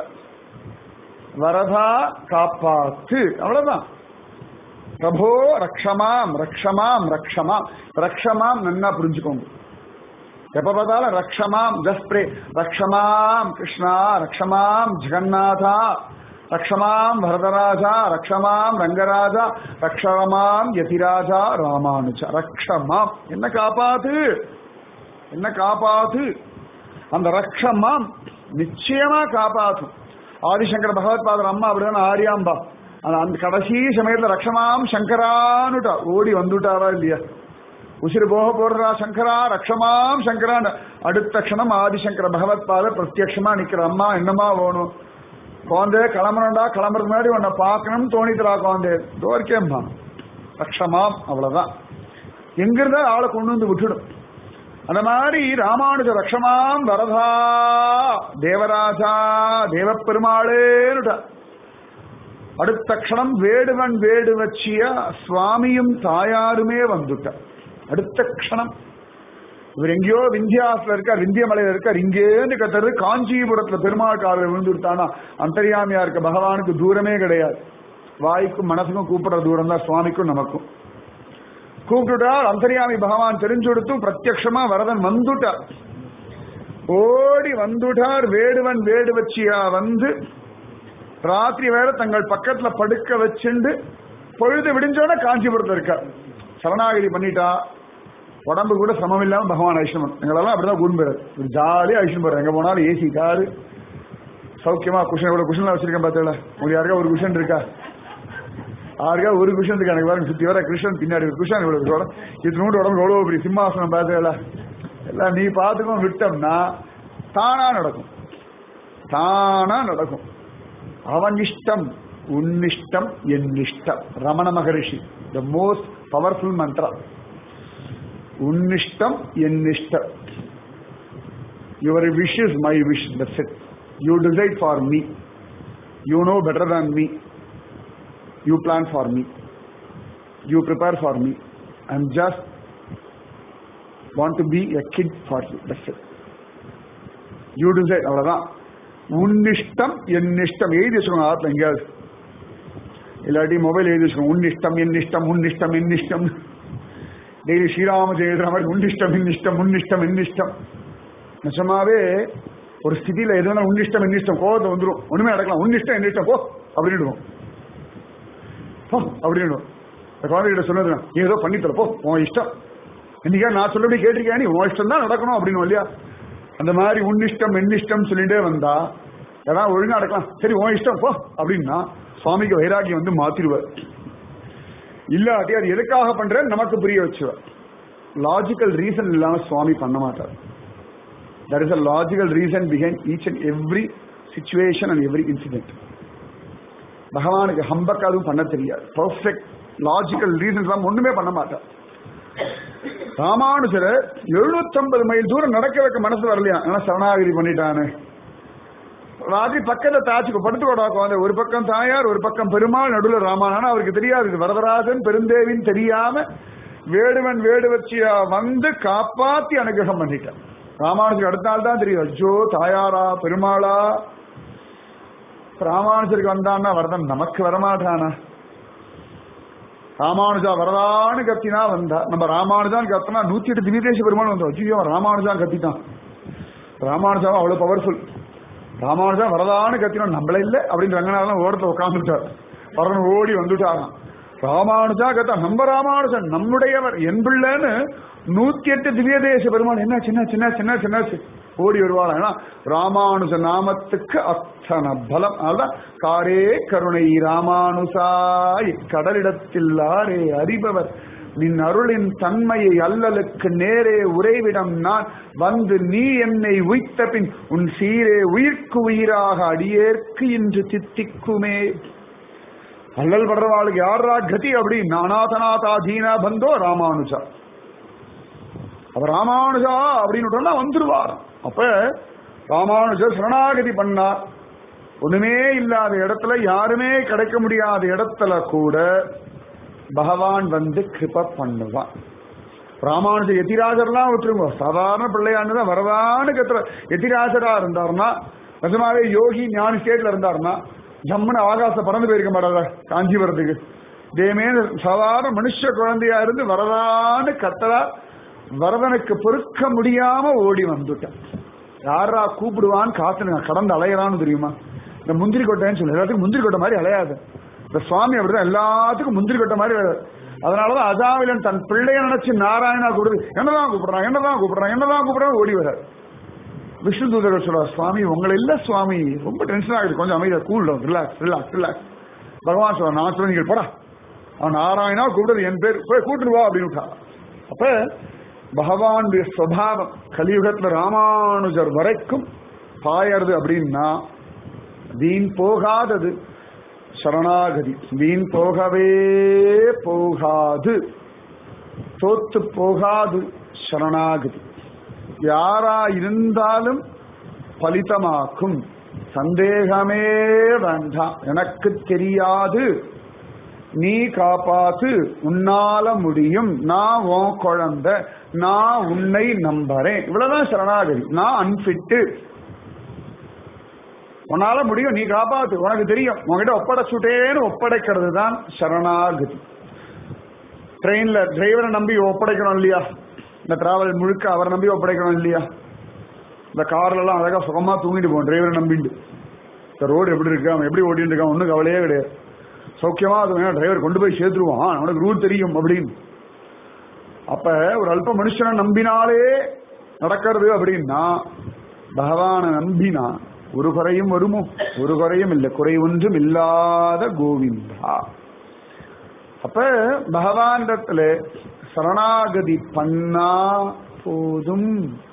Speaker 1: வரதா காப்பாத்து அவ்வளவுதான் பிரபோ ரக்ஷமாம் ரக்ஷமாம் ரக்ஷமாம் ரக்ஷமாம் நன்னா புரிஞ்சுக்கோங்க எப்ப பார்த்தாலும் ரக்ஷமாம் ஜஸ்ட் பிரே ரக்ஷமாம் கிருஷ்ணா ரக்ஷமாம் ஜெகநாதா ரக்ஷமாம் வரதராஜா ரக்ஷமாம் ரங்கராஜா ரக்ஷமாம் யதிராஜா ராமானுஜா ரக்ஷமாம் என்ன காப்பாத்து என்ன காப்பாத்து அந்த ரக்ஷமாம் நிச்சயமா காப்பாத்தும் ஆதிசங்கர பகவத்பாதர் அம்மா அப்படிதான் ஆரியாம்பா ஆனா அந்த கடைசி சமயத்துல ரக்ஷமாம் சங்கரான்னுட்டா ஓடி வந்துட்டாரா இல்லையா உசிறு போக போடுறா சங்கரா ரக்ஷமாம் சங்கரான் அடுத்த க்ஷணம் ஆதிசங்கர பகவத்பாதர் பிரத்யக்ஷமா நிக்கிற அம்மா என்னமா வேணும் குழந்தை கிளம்புறா கிளம்புறது முன்னாடி உன்னை பார்க்கணும்னு தோணிக்கிறா குழந்தை தோற்கேம்மா ரக்ஷமாம் அவ்வளவுதான் எங்கிருந்தா ஆளை கொண்டு வந்து விட்டுடும் அந்த மாதிரி ராமானுஜ ரக்ஷமாம் வரதா தேவராஜா தேவப்பெருமாளேன்னுட்டா அடுத்த க்ஷணம் வேடுவன் வேடு வச்சிய சுவாமியும் தாயாருமே வந்துட்ட அடுத்த க்ஷணம் இவர் எங்கேயோ விந்தியாஸ்ல இருக்கார் விந்தியமலையில இருக்கார் இங்கேருந்து கத்துறது காஞ்சிபுரத்துல பெருமாள் காலில் விழுந்துட்டானா அந்தரியாமியா இருக்க பகவானுக்கு தூரமே கிடையாது வாய்க்கும் மனசுக்கும் கூப்பிடுற தூரம் தான் சுவாமிக்கும் நமக்கும் கூப்பிட்டுட்டார் அந்தரியாமி பகவான் தெரிஞ்சு கொடுத்து பிரத்யக்ஷமா வரதன் வந்துட்டார் ஓடி வந்துட்டார் வேடுவன் வேடு வச்சியா வந்து ராத்திரி வேற தங்கள் பக்கத்துல படுக்க வச்சுண்டு பொழுது விடிஞ்சோட காஞ்சிபுரத்துல இருக்கார் சரணாகதி பண்ணிட்டா உடம்பு கூட சமம் இல்லாம பகவான் ஐஷ்ணவன் எங்களெல்லாம் அப்படிதான் கூண்டு ஒரு ஜாலியா ஐஷ்ணம் போறாரு எங்க போனாலும் ஏசி காரு சௌக்கியமா குஷன் இவ்வளவு குஷன்லாம் வச்சிருக்கேன் பார்த்தல உங்களுக்கு யாருக்கா ஒரு குஷன் இருக்கா யாருக்கா ஒரு குஷன் இருக்கு எனக்கு பாருங்க சுத்தி வர கிருஷ்ணன் பின்னாடி ஒரு குஷன் இவ்வளவு இருக்கு இது நூறு உடம்பு எவ்வளவு பெரிய சிம்மாசனம் பார்த்தல எல்லாம் நீ பார்த்துக்கோ விட்டோம்னா தானா நடக்கும் தானா நடக்கும் அவன் இஷ்டம் உன்னிஷ்டம் என் இஷ்டம் Ramana Maharshi the most powerful mantra உன்னிஷ்டம் என் இஷ்டம் your wish is my wish that's it you decide for me you know better than me you plan for me you prepare for me I'm just want to be a kid for you that's it you decide அவ்வளவுதான் உன்னிஷ்டம் என் இஷ்டம் எழுதி வச்சுக்கோங்க ஆத்துல எங்கேயாவது இல்லாட்டி மொபைல் எழுதி வச்சுக்கோங்க உன்னிஷ்டம் என் இஷ்டம் உன்னிஷ்டம் என் இஷ்டம் டெய்லி ஸ்ரீராம எழுதுற மாதிரி உன்னிஷ்டம் இன்னிஷ்டம் உன்னிஷ்டம் என்னிஷ்டம் நிஜமாவே ஒரு ஸ்திதியில எது வேணா உன்னிஷ்டம் என்னிஷ்டம் கோபத்தை வந்துடும் ஒண்ணுமே நடக்கலாம் உன்னிஷ்டம் என்னிஷ்டம் போ அப்படின்னுடுவோம் போ அப்படின்னுடும் இந்த குழந்தைகிட்ட சொன்னது நீ ஏதோ பண்ணித்தர போ உன் இஷ்டம் இன்னைக்கா நான் சொல்லபடி கேட்டிருக்கேன் நீ உன் இஷ்டம் தான் நடக்கணும் அப்படின்னு இல்லையா அந்த மாதிரி உன்னிஷ்டம் என்னிஷ்டம் சொல்லிட்டே வந்தா ஏதாவது ஒழுங்கா நடக்கலாம் சரி உன் இஷ்டம் போ அப்படின்னா சுவாமிக்கு வைராகியம் வந்து மாத்திருவார் இல்லாட்டி அது எதுக்காக பண்றேன்னு நமக்கு புரிய வச்சுவார் லாஜிக்கல் ரீசன் இல்லாம சுவாமி பண்ண மாட்டார் that is a logical reason behind each and every situation and every incident பகவானுக்கு ஹம்பக் அதுவும் பண்ண தெரியாது பர்ஃபெக்ட் லாஜிக்கல் ரீசன்ஸ் ஒண்ணுமே பண்ண மாட்டார் ராமானுஜரை எழுநூத்தம்பது மைல் தூரம் நடக்க வைக்க மனசு வரலையா ஆனா சரணாகிரி பண்ணிட்டானே ராஜி பக்கத்துல தாச்சுக்கு படுத்துக்கோடா குழந்தை ஒரு பக்கம் தாயார் ஒரு பக்கம் பெருமாள் நடுவில் ராமானா அவருக்கு தெரியாது இது வரதராஜன் பெருந்தேவின் தெரியாம வேடுவன் வேடு வச்சியா வந்து காப்பாத்தி அனுகிரகம் பண்ணிட்டான் ராமானுஜருக்கு அடுத்த நாள் தான் தெரியும் அஜோ தாயாரா பெருமாளா ராமானுஜருக்கு வந்தான்னா வரதன் நமக்கு வரமாட்டானா ராமானுஜா வரதான்னு கத்தினா வந்தா நம்ம ராமானுஜான்னு கத்தினா நூத்தி எட்டு திவ்யதேச பெருமாள் வந்தோம் ஐயோ ராமானுஜான் கத்திட்டான் ராமானுஜாவும் அவ்வளவு பவர்ஃபுல் ராமானுஜா வரதான்னு கத்தினோம் நம்மள இல்ல அப்படின்னு ரங்கநாதன் ஓரத்துல உட்காந்துட்டார் வரணும் ஓடி வந்துட்டாராம் ராமானுஜா கத்தா நம்ம ராமானுஜன் நம்முடையவர் என் பிள்ளைன்னு நூத்தி எட்டு திவ்யதேச பெருமாள் என்ன சின்ன சின்ன சின்ன சின்ன ஓடி வருவாள் ஏன்னா ராமானுஜ நாமத்துக்கு அத்தனை பலம் அதான் காரே கருணை ராமானுசா இக்கடலிடத்தில்லாரே அறிபவர் நின் அருளின் தன்மையை அல்லலுக்கு நேரே உறைவிடம் நான் வந்து நீ என்னை உய்த்த பின் உன் சீரே உயிர்க்கு உயிராக அடியேற்கு இன்று தித்திக்குமே அல்லல் படுறவாளுக்கு யாரா கதி அப்படி நானாதநாதா தீனா பந்தோ ராமானுஜா அப்ப ராமானுஜா அப்படின்னு வந்துருவார் அப்ப ராமானுஜர் சரணாகதி பண்ணார் ஒண்ணுமே இல்லாத இடத்துல யாருமே கிடைக்க முடியாத இடத்துல கூட பகவான் வந்து கிருப பண்ணுவான் ராமானுஜ எதிராஜர்லாம் விட்டுருங்க சாதாரண பிள்ளையாண்டு தான் வரதான்னு கத்துற எதிராஜரா இருந்தாருன்னா நிஜமாவே யோகி ஞானி ஸ்டேட்ல இருந்தாருன்னா ஜம்முன்னு ஆகாச பறந்து போயிருக்க மாட்டாத காஞ்சிபுரத்துக்கு இதேமே சாதாரண மனுஷ குழந்தையா இருந்து வரதான்னு கத்தரா வரதனுக்கு பொறுக்க முடியாம ஓடி வந்துட்டான் யாரா கூப்பிடுவான்னு காத்து கடந்து அலையறான்னு தெரியுமா இந்த முந்திரி கொட்டைன்னு சொல்லு எல்லாத்துக்கும் முந்திரி கொட்டை மாதிரி அலையாது இந்த சுவாமி அப்படிதான் எல்லாத்துக்கும் முந்திரி கொட்டை மாதிரி அதனாலதான் அஜாவிலன் தன் பிள்ளைய நினைச்சு நாராயணா கூடுது என்னதான் கூப்பிடுறான் என்னதான் கூப்பிடுறான் என்னதான் கூப்பிடுறான் ஓடி வர விஷ்ணு தூதர்கள் சொல்றார் சுவாமி உங்களை இல்ல சுவாமி ரொம்ப டென்ஷன் ஆகுது கொஞ்சம் அமைதியா cool down relax relax relax பகவான் சொல்ற நான் சொல்ல நீங்கள் போடா அவன் நாராயணா கூப்பிடுறது என் பேர் போய் கூட்டுருவா அப்படின்னு விட்டா அப்ப பகவானுடைய சுவாவம் கலியுகத்துல ராமானுஜர் வரைக்கும் பாயறது அப்படின்னா வீண் போகாதது சரணாகதி வீண் போகவே போகாது தோத்து போகாது சரணாகதி யாரா இருந்தாலும் பலிதமாக்கும் சந்தேகமே வேண்டாம் எனக்கு தெரியாது நீ காப்பாத்து உன்னால முடியும் நான் உன் குழந்தை நான் உன்னை நம்புறேன் இவ்வளவுதான் சரணாகதி நான் அன்பிட்டு உன்னால முடியும் நீ காப்பாத்து உனக்கு தெரியும் உன்கிட்ட ஒப்படைச்சுட்டேன்னு ஒப்படைக்கிறது தான் சரணாகதி ட்ரெயின்ல டிரைவரை நம்பி ஒப்படைக்கணும் இல்லையா இந்த டிராவல் முழுக்க அவரை நம்பி ஒப்படைக்கணும் இல்லையா இந்த கார்ல எல்லாம் அழகா சுகமா தூங்கிட்டு போவோம் டிரைவரை நம்பிட்டு இந்த ரோடு எப்படி இருக்கு அவன் எப்படி ஓட்டிட்டு இருக்கான் ஒன்றும் கவலையே கிடையாது சௌக்கியமா அது வேணும் டிரைவர் கொண்டு போய் சேர்த்துருவான் அவனுக்கு ரூட் தெரியும் அப்படின்னு அப்ப ஒரு அல்ப மனுஷனை நம்பினாலே நடக்கிறது அப்படின்னா பகவானை நம்பினா ஒரு குறையும் வருமோ ஒரு குறையும் இல்லை குறை ஒன்றும் இல்லாத கோவிந்தா அப்ப பகவானிடத்துல சரணாகதி பண்ணா போதும்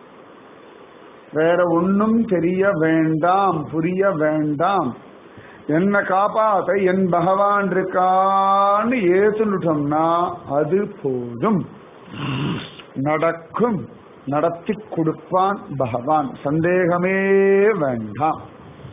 Speaker 1: வேற ஒன்னும் தெரிய வேண்டாம் புரிய வேண்டாம் என்ன காப்பாத்த என் பகவான் இருக்கான்னு ஏத்துட்டோம்னா அது போதும் நடக்கும் நடத்தி கொடுப்பான் பகவான் சந்தேகமே வேண்டாம்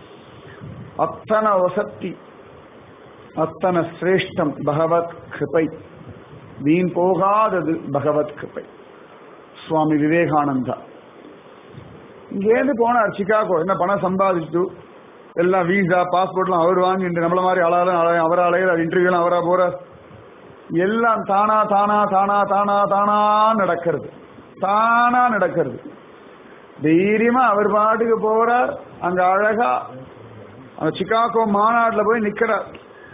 Speaker 1: அத்தனை வசத்தி அத்தனை சிரேஷ்டம் பகவத் கிருபை வீண் போகாதது பகவத் கிருபை சுவாமி விவேகானந்தா இங்கேருந்து போனார் சிகாகோ என்ன பணம் சம்பாதிச்சு எல்லாம் வீசா பாஸ்போர்ட்லாம் அவர் வாங்கிட்டு நம்மள மாதிரி அழகால அவர் அலையிற இன்டர்வியூலாம் அவரா போறார் எல்லாம் தானா தானா தானா தானா தானா நடக்கிறது தானா நடக்கிறது தைரியமா அவர் பாட்டுக்கு போறார் அங்க அழகா அந்த சிகாகோ மாநாட்டுல போய் நிக்கிறார்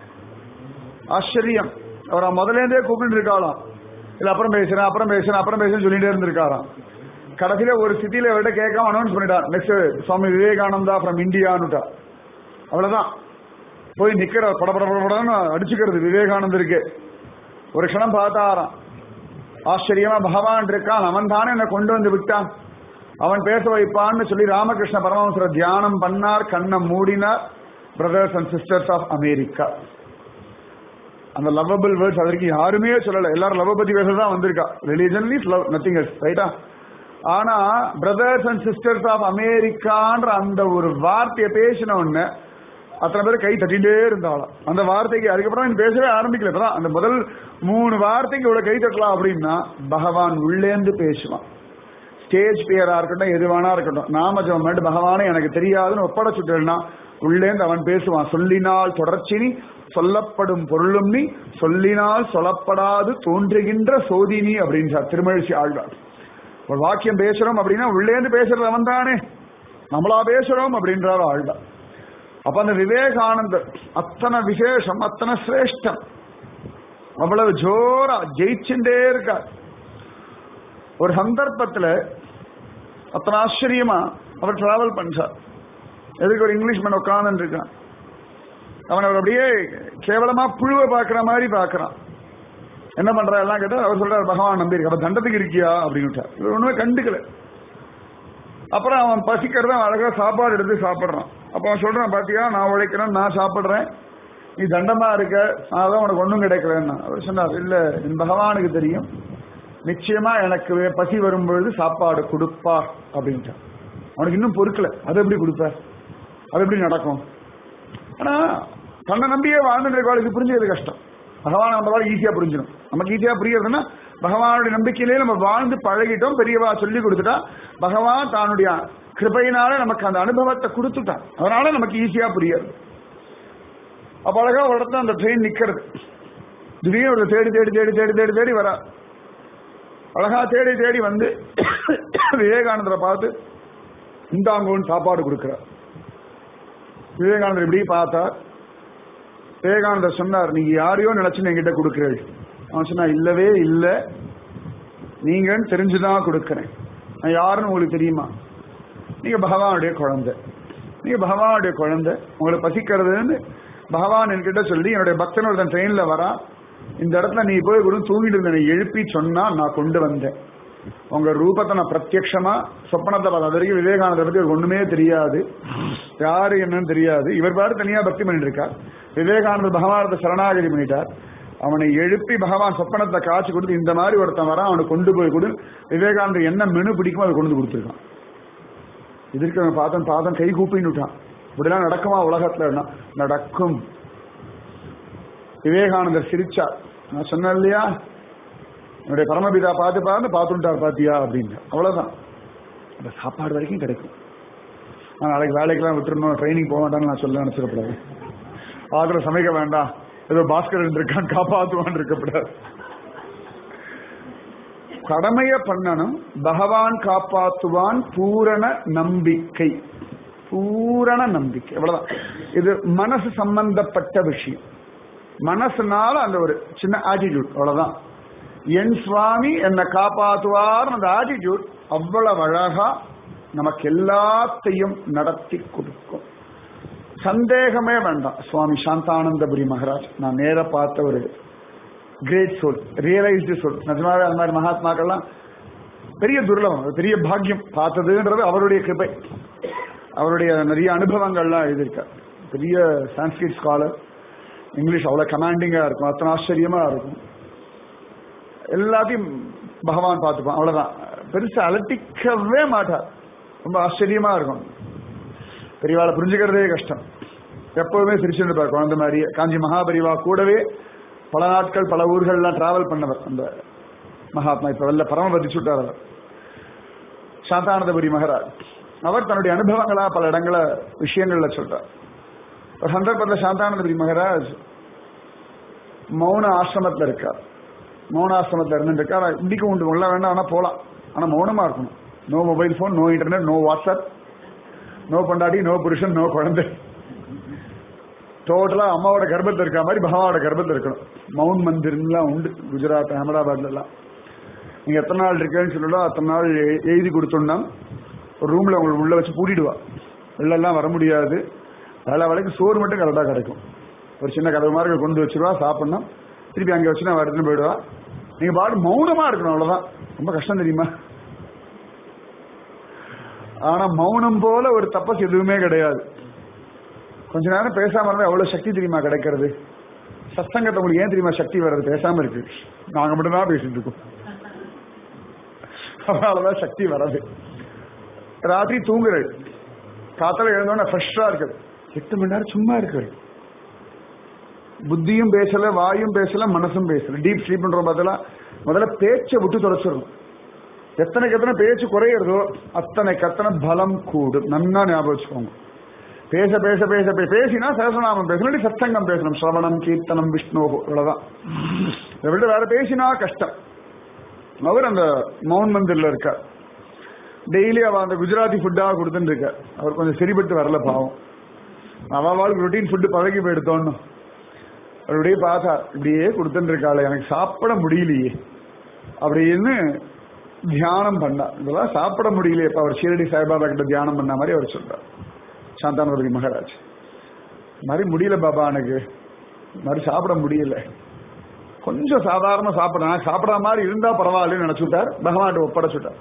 Speaker 1: ஆச்சரியம் அவரை முதல்ல இருந்தே கூப்பிட்டு இருக்காளாம் இல்ல அப்புறம் பேசுறேன் அப்புறம் பேசுறேன் அப்புறம் பேசுறேன் சொல்லிட்டே இருந்திருக்காராம் கடைசியில ஒரு சிட்டியில விட கேட்காம அனௌன்ஸ் பண்ணிட்டார் நெக்ஸ்ட் சுவாமி விவேகானந்தா ஃப்ரம் இந்தியான்னுட்டா அவ்வளவுதான் போய் நிக்கிற பட பட படன்னு அடிச்சுக்கிறது விவேகானந்தருக்கு ஒரு க்ஷணம் பார்த்தாராம் ஆச்சரியமா பகவான் இருக்கான் அவன் தானே என்னை கொண்டு வந்து விட்டான் அவன் பேச வைப்பான்னு சொல்லி ராமகிருஷ்ண பரமஹம்சர தியானம் பண்ணார் கண்ணை மூடினார் brothers and sisters of America அந்த லவ்வபிள் வேர்ட்ஸ் அதற்கு யாருமே சொல்லல எல்லாரும் லவ் பத்தி பேச தான் வந்திருக்கா religion is love nothing else ரைட்டா ஆனா பிரதர்ஸ் அண்ட் சிஸ்டர்ஸ் ஆஃப் அமெரிக்கான்ற அந்த ஒரு வார்த்தையை பேசின உடனே அத்தனை பேர் கை தட்டிட்டே இருந்தாலும் அந்த வார்த்தைக்கு அதுக்கப்புறம் நீ பேசவே ஆரம்பிக்கல இப்பதான் அந்த முதல் மூணு வார்த்தைக்கு இவ்வளவு கை தட்டலாம் அப்படின்னா பகவான் உள்ளேந்து பேசுவான் ஸ்டேஜ் பியரா இருக்கட்டும் எது வேணா இருக்கட்டும் நாம ஜபம் பண்ணிட்டு பகவானே எனக்கு தெரியாதுன்னு ஒப்படைச்சுட்டேன்னா உள்ளேந்து அவன் பேசுவான் சொல்லினால் தொடர்ச்சினி சொல்லப்படும் பொருளும் நீ சொல்லினால் சொல்லப்படாது தோன்றுகின்ற சோதினி அப்படின்றார் திருமழிச்சி ஆழ்வார் ஒரு வாக்கியம் பேசுறோம் அப்படின்னா உள்ளேந்து பேசுறது அவன் தானே நம்மளா பேசுறோம் அப்படின்றார் ஆழ்வார் அப்ப அந்த விவேகானந்தர் அத்தனை விசேஷம் அத்தனை சிரேஷ்டம் அவ்வளவு ஜோரா ஜெயிச்சுட்டே இருக்கார் ஒரு சந்தர்ப்பத்துல அத்தனை ஆச்சரியமா அவர் டிராவல் பண்றார் எதுக்கு ஒரு இங்கிலீஷ் மேன் உட்கார்ந்து இருக்கான் அவன் அவர் அப்படியே கேவலமா புழுவை பாக்குற மாதிரி பாக்குறான் என்ன பண்றா எல்லாம் கேட்டா அவர் சொல்றாரு பகவான் நம்பி அப்ப தண்டத்துக்கு இருக்கியா அப்படின்னு இவர் ஒண்ணுமே கண்டுக்கல அப்புறம் அவன் பசிக்கிறத அழகா சாப்பாடு எடுத்து சாப்பிடுறான் அப்ப அவன் சொல்றான் பாத்தியா நான் உழைக்கிறேன் நான் சாப்பிடுறேன் நீ தண்டமா இருக்க அதான் உனக்கு ஒண்ணும் கிடைக்கலன்னா அவர் சொன்னார் இல்ல என் பகவானுக்கு தெரியும் நிச்சயமா எனக்கு பசி வரும்பொழுது சாப்பாடு கொடுப்பார் அப்படின்ட்டான் அவனுக்கு இன்னும் பொறுக்கல அது எப்படி கொடுப்பார் அது எப்படி நடக்கும் ஆனா தன்னை நம்பியே வாழ்ந்துட்டு இருக்கவாளுக்கு புரிஞ்சது கஷ்டம் பகவான் நம்ம ஈஸியா புரிஞ்சிடும் நமக்கு ஈஸியா புரியறதுன்னா பகவானுடைய நம்பிக்கையிலே நம்ம வாழ்ந்து பழகிட்டோம் பெரியவா சொல்லி கொடுத்துட்டா பகவான் தன்னுடைய கிருபையினால நமக்கு அந்த அனுபவத்தை கொடுத்துட்டான் அதனால நமக்கு ஈஸியா புரியாது அப்ப அழகா ஒரு இடத்துல அந்த ட்ரெயின் நிக்கிறது திடீர்னு ஒரு தேடி தேடி தேடி தேடி தேடி தேடி வரா அழகா தேடி தேடி வந்து விவேகானந்தரை பார்த்து இந்தாங்கோன்னு சாப்பாடு கொடுக்கிறார் விவேகானந்தர் இப்படி பார்த்தா விவேகானந்தர் சொன்னார் நீங்க யாரையோ நினைச்சு என்கிட்ட கொடுக்கிறீள் அவன் சொன்னா இல்லவே இல்ல நீங்கன்னு தெரிஞ்சுதான் கொடுக்கிறேன் நான் யாருன்னு உங்களுக்கு தெரியுமா நீங்க பகவானுடைய குழந்தை நீங்க பகவானுடைய குழந்தை உங்களுக்கு பசிக்கிறதுன்னு பகவான் என்கிட்ட சொல்லி என்னுடைய பக்தன் ஒருத்தன் ட்ரெயின்ல வரா இந்த இடத்துல நீ போய் கூட தூங்கிட்டு இருந்த நீ எழுப்பி சொன்னா நான் கொண்டு வந்தேன் உங்க ரூபத்தை நான் பிரத்யக்ஷமா சொப்பனத்தை பார்த்த அது வரைக்கும் விவேகானந்தர் பத்தி அவருக்கு ஒண்ணுமே தெரியாது யாரு என்னன்னு தெரியாது இவர் பாரு தனியா பக்தி பண்ணிட்டு இருக்கார் விவேகானந்தர் பகவானத்தை சரணாகதி பண்ணிட்டார் அவனை எழுப்பி பகவான் சொப்பனத்தை காட்சி கொடுத்து இந்த மாதிரி ஒருத்தன் வரான் அவனை கொண்டு போய் கொடு விவேகானந்தர் என்ன மெனு பிடிக்குமோ அதை கொண்டு வந்து கொடுத்துருக்கான் இதற்கு அவன் பார்த்தன் பார்த்தன் கை கூப்பின்னு விட்டான் இப்படிலாம் நடக்குமா உலகத்துல நடக்கும் விவேகானந்தர் சிரிச்சார் நான் சொன்னேன் இல்லையா என்னுடைய பரமபிதா பார்த்து பார்த்து பார்த்துட்டார் பாத்தியா அப்படின்னு அவ்வளவுதான் அந்த சாப்பாடு வரைக்கும் கிடைக்கும் நான் நாளைக்கு வேலைக்கெல்லாம் விட்டுருணும் ட்ரைனிங் போக வேண்டாம்னு நான் சொல்ல நினைச்சிடக்கூடாது ஆதர சமைக்க வேண்டாம் ஏதோ பாஸ்கரன் இருக்கான் காப்பாத்துவான் இருக்கக்கூடாது கடமைய பண்ணணும் பகவான் காப்பாத்துவான் பூரண நம்பிக்கை பூரண நம்பிக்கை அவ்வளவுதான் இது மனசு சம்பந்தப்பட்ட விஷயம் மனசுனால அந்த ஒரு சின்ன ஆட்டிடியூட் அவ்வளவுதான் என் சுவாமி என்னை காப்பாத்துவார் அந்த ஆட்டிடியூட் அவ்வளவு அழகா நமக்கு எல்லாத்தையும் நடத்தி கொடுக்கும் சந்தேகமே வேண்டாம் சுவாமி சாந்தானந்தபுரி மகாராஜ் நான் நேர பார்த்த ஒரு கிரேட் சோல் ரியலைஸ்டு சோல் நிஜமாவே அந்த மாதிரி மகாத்மாக்கள்லாம் பெரிய துர்லபம் அது பெரிய பாக்கியம் பார்த்ததுன்றது அவருடைய கிருபை அவருடைய நிறைய அனுபவங்கள்லாம் எழுதியிருக்கார் பெரிய சான்ஸ்கிரிட் ஸ்காலர் இங்கிலீஷ் அவ்வளோ கமாண்டிங்காக இருக்கும் அத்தனை ஆச்சரியமா இருக்கும் எல்லாத்தையும் பகவான் பார்த்துப்பான் அவ்வளோதான் பெருசு அலட்டிக்கவே மாட்டார் ரொம்ப ஆச்சரியமா இருக்கும் பெரியவாளை புரிஞ்சுக்கிறதே கஷ்டம் எப்பவுமே சிரிச்சுட்டு இருப்பார் குழந்தை மாதிரியே காஞ்சி மகாபரிவா கூடவே பல நாட்கள் பல ஊர்கள்லாம் டிராவல் பண்ணவர் அந்த மகாத்மா இப்ப வெளில பரமபதி சுட்டார் அவர் சாந்தானந்தபுரி மகராஜ் அவர் தன்னுடைய அனுபவங்களா பல இடங்கள விஷயங்கள்ல சொல்றார் ஒரு சந்தர்ப்பத்தில் சாந்தானந்தபுரி மகராஜ் மௌன ஆசிரமத்தில் இருக்கார் மௌன ஆசிரமத்தில் இருந்துட்டு இருக்கார் இன்னைக்கு உண்டு உள்ள வேண்டாம் ஆனா போலாம் ஆனா மௌனமா இருக்கணும் no mobile phone no internet no WhatsApp no பொண்டாட்டி நோ புருஷன் நோ குழந்தை டோட்டலா அம்மாவோட கர்ப்பத்தில் இருக்க மாதிரி பகவானோட கர்ப்பத்தில் இருக்கணும் மவுண்ட் மந்திர்லாம் உண்டு குஜராத் அகமதாபாத்ல எல்லாம் நீங்க எத்தனை நாள் இருக்கேன்னு சொல்லலாம் அத்தனை நாள் எ- எழுதி கொடுத்தோம்னா ஒரு ரூம்ல உங்களுக்கு உள்ள வச்சு பூட்டிடுவா வெளிலலாம் வர முடியாது வேலை வேலைக்கு சோறு மட்டும் கரெக்டாக கிடைக்கும் ஒரு சின்ன கதவு மாதிரி கொண்டு வச்சிருவா சாப்பிடணும் திருப்பி அங்கே வச்சு நான் எடுத்துன்னு போயிடுவா நீங்க பாட்டு மௌனமா இருக்கணும் அவ்வளவுதான் ரொம்ப கஷ்டம் தெரியுமா ஆனா மௌனம் போல ஒரு தப்பஸ் எதுவுமே கிடையாது கொஞ்ச நேரம் பேசாம இருந்தா எவ்வளவு சக்தி தெரியுமா கிடைக்கிறது சத்சங்கத்தை உங்களுக்கு ஏன் தெரியுமா சக்தி வர்றது பேசாம இருக்கு நாங்க மட்டும்தான் பேசிட்டு இருக்கோம் அதனாலதான் சக்தி வர்றது ராத்திரி தூங்குறது காத்தால எழுந்தோட ஃப்ரெஷ்ஷா இருக்குது எட்டு மணி நேரம் சும்மா இருக்குது புத்தியும் பேசல வாயும் பேசல மனசும் பேசல டீப் ஸ்லீப் பண்றோம் பார்த்தா முதல்ல பேச்சை விட்டு தொலைச்சிடணும் எத்தனைக்கு எத்தனை பேச்சு குறையிறதோ அத்தனைக்கு அத்தனை பலம் கூடும் நன்னா ஞாபகம் வச்சுக்கோங்க பேச பேச பேச பே- பேசினா சகசநாமம் பேசணும் இல்லாட்டி சத்சங்கம் பேசணும் சிரவணம் கீர்த்தனம் விஷ்ணு இவ்வளவுதான் இதை விட்டு வேற பேசினா கஷ்டம் அவர் அந்த மவுன் மந்திரில் இருக்கார் டெய்லி அவ அந்த குஜராத்தி ஃபுட்டாக கொடுத்துட்டு இருக்கார் அவர் கொஞ்சம் சரிபட்டு வரல பாவம் அவளுக்கு ரொட்டீன் ஃபுட்டு பழகி போயிடுத்தோன்னு அப்படியே பார்த்தா இப்படியே கொடுத்துட்டு இருக்காளே எனக்கு சாப்பிட முடியலையே அப்படின்னு தியானம் பண்ணா இதெல்லாம் சாப்பிட முடியலையே இப்ப அவர் ஷீரடி சாய்பாபா கிட்ட தியானம் பண்ண மாதிரி அவர் சொல்றார் சாந்தானபுரி மகாராஜ் இந்த மாதிரி முடியல பாபா எனக்கு இந்த மாதிரி சாப்பிட முடியல கொஞ்சம் சாதாரண சாப்பிடலாம் சாப்பிடாத மாதிரி இருந்தா பரவாயில்லன்னு நினைச்சுட்டார் பகவான் ஒப்படைச்சுட்டார்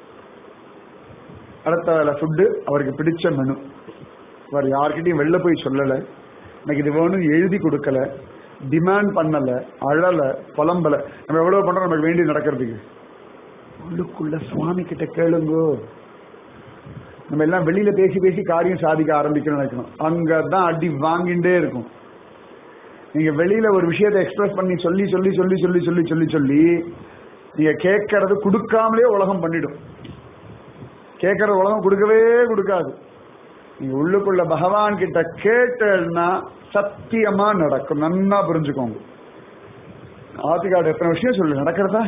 Speaker 1: அடுத்த வேலை ஃபுட்டு அவருக்கு பிடிச்ச மெனு அவர் யார்கிட்டயும் வெளில போய் சொல்லல எனக்கு இது வேணும் எழுதி கொடுக்கல டிமாண்ட் பண்ணல அழல புலம்பல நம்ம எவ்வளவு பண்றோம் நமக்கு வேண்டி நடக்கிறதுக்கு உள்ளுக்குள்ள சுவாமி கிட்ட கேளுங்கோ நம்ம எல்லாம் வெளியில பேசி பேசி காரியம் சாதிக்க ஆரம்பிக்கணும்னு நினைக்கணும் அங்கதான் அடி வாங்கிட்டே இருக்கும் நீங்க வெளியில ஒரு விஷயத்தை எக்ஸ்பிரஸ் பண்ணி சொல்லி சொல்லி சொல்லி சொல்லி சொல்லி சொல்லி சொல்லி நீங்க கேட்கறது கொடுக்காமலே உலகம் பண்ணிடும் கேட்கறது உலகம் கொடுக்கவே கொடுக்காது நீங்க உள்ளுக்குள்ள பகவான் கிட்ட கேட்டேன்னா சத்தியமா நடக்கும் நன்னா புரிஞ்சுக்கோங்க ஆத்திகாடு எத்தனை விஷயம் சொல்லு நடக்கிறதா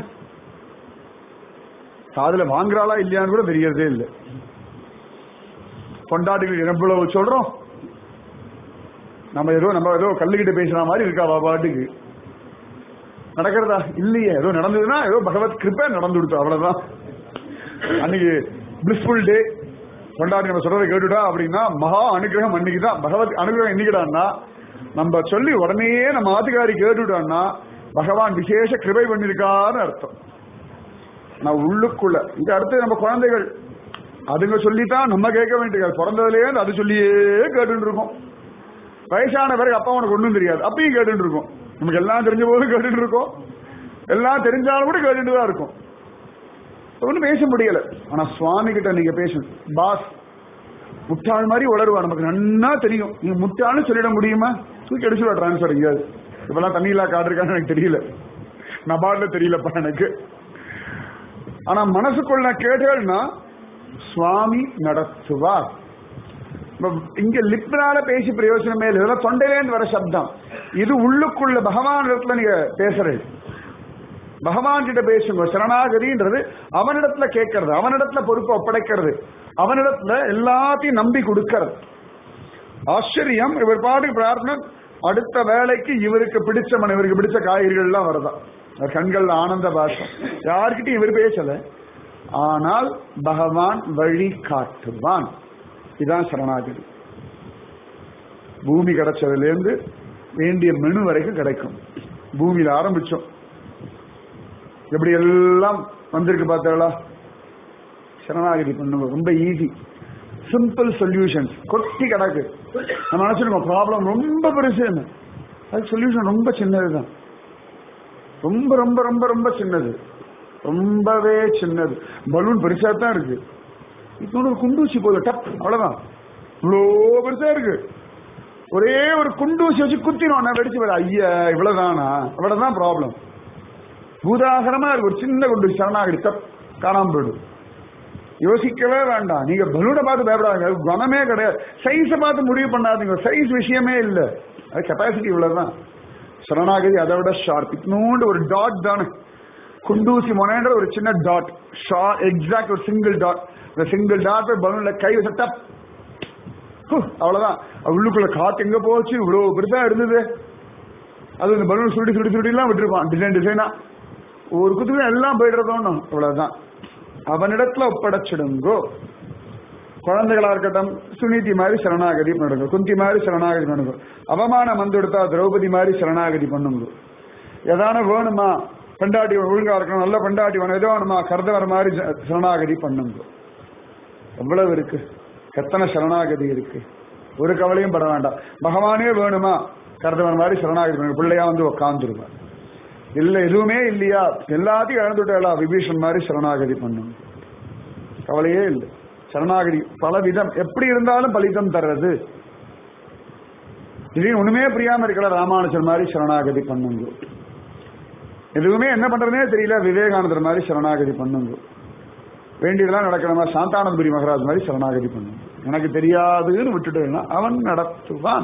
Speaker 1: காதுல வாங்குறாளா இல்லையான்னு கூட தெரியறதே இல்லை கொண்டாட்டிகள் எவ்வளவு சொல்றோம் நம்ம ஏதோ நம்ம ஏதோ கல்லுகிட்ட பேசுற மாதிரி இருக்கா அவ பாட்டுக்கு நடக்கிறதா இல்லையே ஏதோ நடந்ததுன்னா ஏதோ பகவத் கிருப்பை நடந்து கொடுத்தோம் அவ்வளவுதான் அன்னைக்கு பிளிஸ்ஃபுல் டே கொண்டாடி நம்ம சொல்றதை கேட்டுடா அப்படின்னா மகா அனுகிரகம் அன்னைக்கு தான் பகவத் அனுகிரகம் என்னைக்குடான்னா நம்ம சொல்லி உடனே நம்ம ஆத்துக்காரி கேட்டுட்டான்னா பகவான் விசேஷ கிருபை பண்ணிருக்காருன்னு அர்த்தம் நான் உள்ளுக்குள்ள இந்த அடுத்து நம்ம குழந்தைகள் அதுங்க சொல்லித்தான் நம்ம கேட்க வேண்டியது பிறந்ததுலேயே அது சொல்லியே கேட்டுட்டு இருக்கோம் வயசான பிறகு அப்பா உனக்கு ஒன்றும் தெரியாது அப்பயும் கேட்டுட்டு இருக்கோம் நமக்கு எல்லாம் தெரிஞ்ச போதும் கேட்டுட்டு இருக்கோம் எல்லாம் தெரிஞ்சாலும் கூட கேட்டுட்டு தான் இருக்கும் ஒன்றும் பேச முடியல ஆனா சுவாமி கிட்ட நீங்க பேசணும் பாஸ் முட்டாள் மாதிரி உளருவா நமக்கு நன்னா தெரியும் நீங்க முட்டாள்னு சொல்லிட முடியுமா தூக்கி அடிச்சுடுவா டிரான்ஸ்ஃபர் எங்கேயாவது இப்பெல்லாம் தண்ணியில்லா கார்டு இருக்கான்னு எனக்கு தெரியல நபார்ட்ல தெரியலப்பா எனக்கு ஆனா மனசுக்குள்ள கேட்டேன்னா சுவாமி நடத்துவார் இப்ப இங்க லிப்னால பேசி பிரயோஜனமே இல்லை இதெல்லாம் தொண்டையிலேருந்து வர சப்தம் இது உள்ளுக்குள்ள பகவான் இடத்துல நீங்க பேசுறது பகவான் கிட்ட பேசுங்க சரணாகதின்றது அவனிடத்துல கேட்கறது அவனிடத்துல பொறுப்பை ஒப்படைக்கிறது அவனிடத்துல எல்லாத்தையும் நம்பி கொடுக்கறது ஆச்சரியம் இவர் பாட்டுக்கு பிரார்த்தனை அடுத்த வேலைக்கு இவருக்கு பிடிச்ச மன இவருக்கு பிடிச்ச காய்கறிகள் எல்லாம் வருதான் கண்கள் ஆனந்த பாஷம் யார்கிட்டயும் இவர் பேசல ஆனால் பகவான் வழி காட்டுவான் இதான் சரணாகதி பூமி கிடைச்சதுல இருந்து வேண்டிய மெனு வரைக்கும் கிடைக்கும் பூமியில ஆரம்பிச்சோம் எப்படி எல்லாம் வந்திருக்கு பார்த்தா சரணாகதி பண்ணுங்க ரொம்ப ஈஸி சிம்பிள் சொல்யூஷன்ஸ் கொட்டி கிடக்கு நம்ம நினைச்சிருக்கோம் ப்ராப்ளம் ரொம்ப பெருசுன்னு அது சொல்யூஷன் ரொம்ப சின்னதுதான் ரொம்ப ரொம்ப ரொம்ப ரொம்ப சின்னது ரொம்பவே சின்னது பலூன் பெருசா தான் இருக்கு இப்போ ஒரு குண்டூசி போதும் டப் அவ்வளவுதான் இவ்வளோ பெருசா இருக்கு ஒரே ஒரு குண்டூசி வச்சு குத்தினோம் வெடிச்சு வர ஐயா இவ்வளவுதானா இவ்வளவுதான் ப்ராப்ளம் பூதாகரமா இருக்கு ஒரு சின்ன குண்டூசி சரணாகடி டப் காணாம போயிடும் யோசிக்கவே வேண்டாம் நீங்க பலூனை பார்த்து பயப்படாதீங்க குணமே கிடையாது சைஸை பார்த்து முடிவு பண்ணாதீங்க சைஸ் விஷயமே இல்லை அது கெப்பாசிட்டி இவ்வளவுதான் சரணாகதி அதை விட ஷார்ப் இன்னொன்று ஒரு டாட் தானே குண்டூசி மொனேன்ற ஒரு சின்ன டாட் ஷார்ட் எக்ஸாக்ட் ஒரு சிங்கிள் டாட் இந்த சிங்கிள் டாட் போய் பலூன்ல கை வச்ச டப் அவ்வளவுதான் உள்ளுக்குள்ள காத்து எங்க போச்சு இவ்வளவு பெருசா இருந்தது அது இந்த பலூன் சுருட்டி சுருட்டி சுருட்டி எல்லாம் விட்டுருப்பான் டிசைன் டிசைனா ஒரு குத்துக்கு எல்லாம் போயிடுறதோன்னு அவ்வளவுதான் அவனிடத்துல ஒப்படைச்சிடுங்கோ குழந்தைகளா இருக்கட்டும் சுனிதி மாதிரி சரணாகதி பண்ணுங்க குந்தி மாதிரி சரணாகதி பண்ணுங்க அவமானம் வந்து எடுத்தா திரௌபதி மாதிரி சரணாகதி பண்ணுங்க எதான வேணுமா பெண்டாட்டி ஒழுங்கா இருக்கணும் நல்ல பெண்டாட்டி வேணும் எதோ வேணுமா கருதவர் மாதிரி சரணாகதி பண்ணுங்க எவ்வளவு இருக்கு எத்தனை சரணாகதி இருக்கு ஒரு கவலையும் பட வேண்டாம் பகவானே வேணுமா கருதவன் மாதிரி சரணாகதி பண்ணுங்க பிள்ளையா வந்து உட்காந்துருவார் இல்ல எதுவுமே இல்லையா எல்லாத்தையும் இழந்துட்டா விபீஷன் மாதிரி சரணாகதி பண்ணும் கவலையே இல்லை சரணாகதி பல விதம் எப்படி இருந்தாலும் பலிதம் தர்றது திடீர்னு ஒண்ணுமே புரியாம இருக்கல ராமானுஜர் மாதிரி சரணாகதி பண்ணுங்க எதுவுமே என்ன பண்றதுனே தெரியல விவேகானந்தர் மாதிரி சரணாகதி பண்ணுங்க வேண்டியதெல்லாம் நடக்கணுமா சாந்தானந்தபுரி மகராஜ் மாதிரி சரணாகதி பண்ணுங்க எனக்கு தெரியாதுன்னு விட்டுட்டேன்னா அவன் நடத்துவான்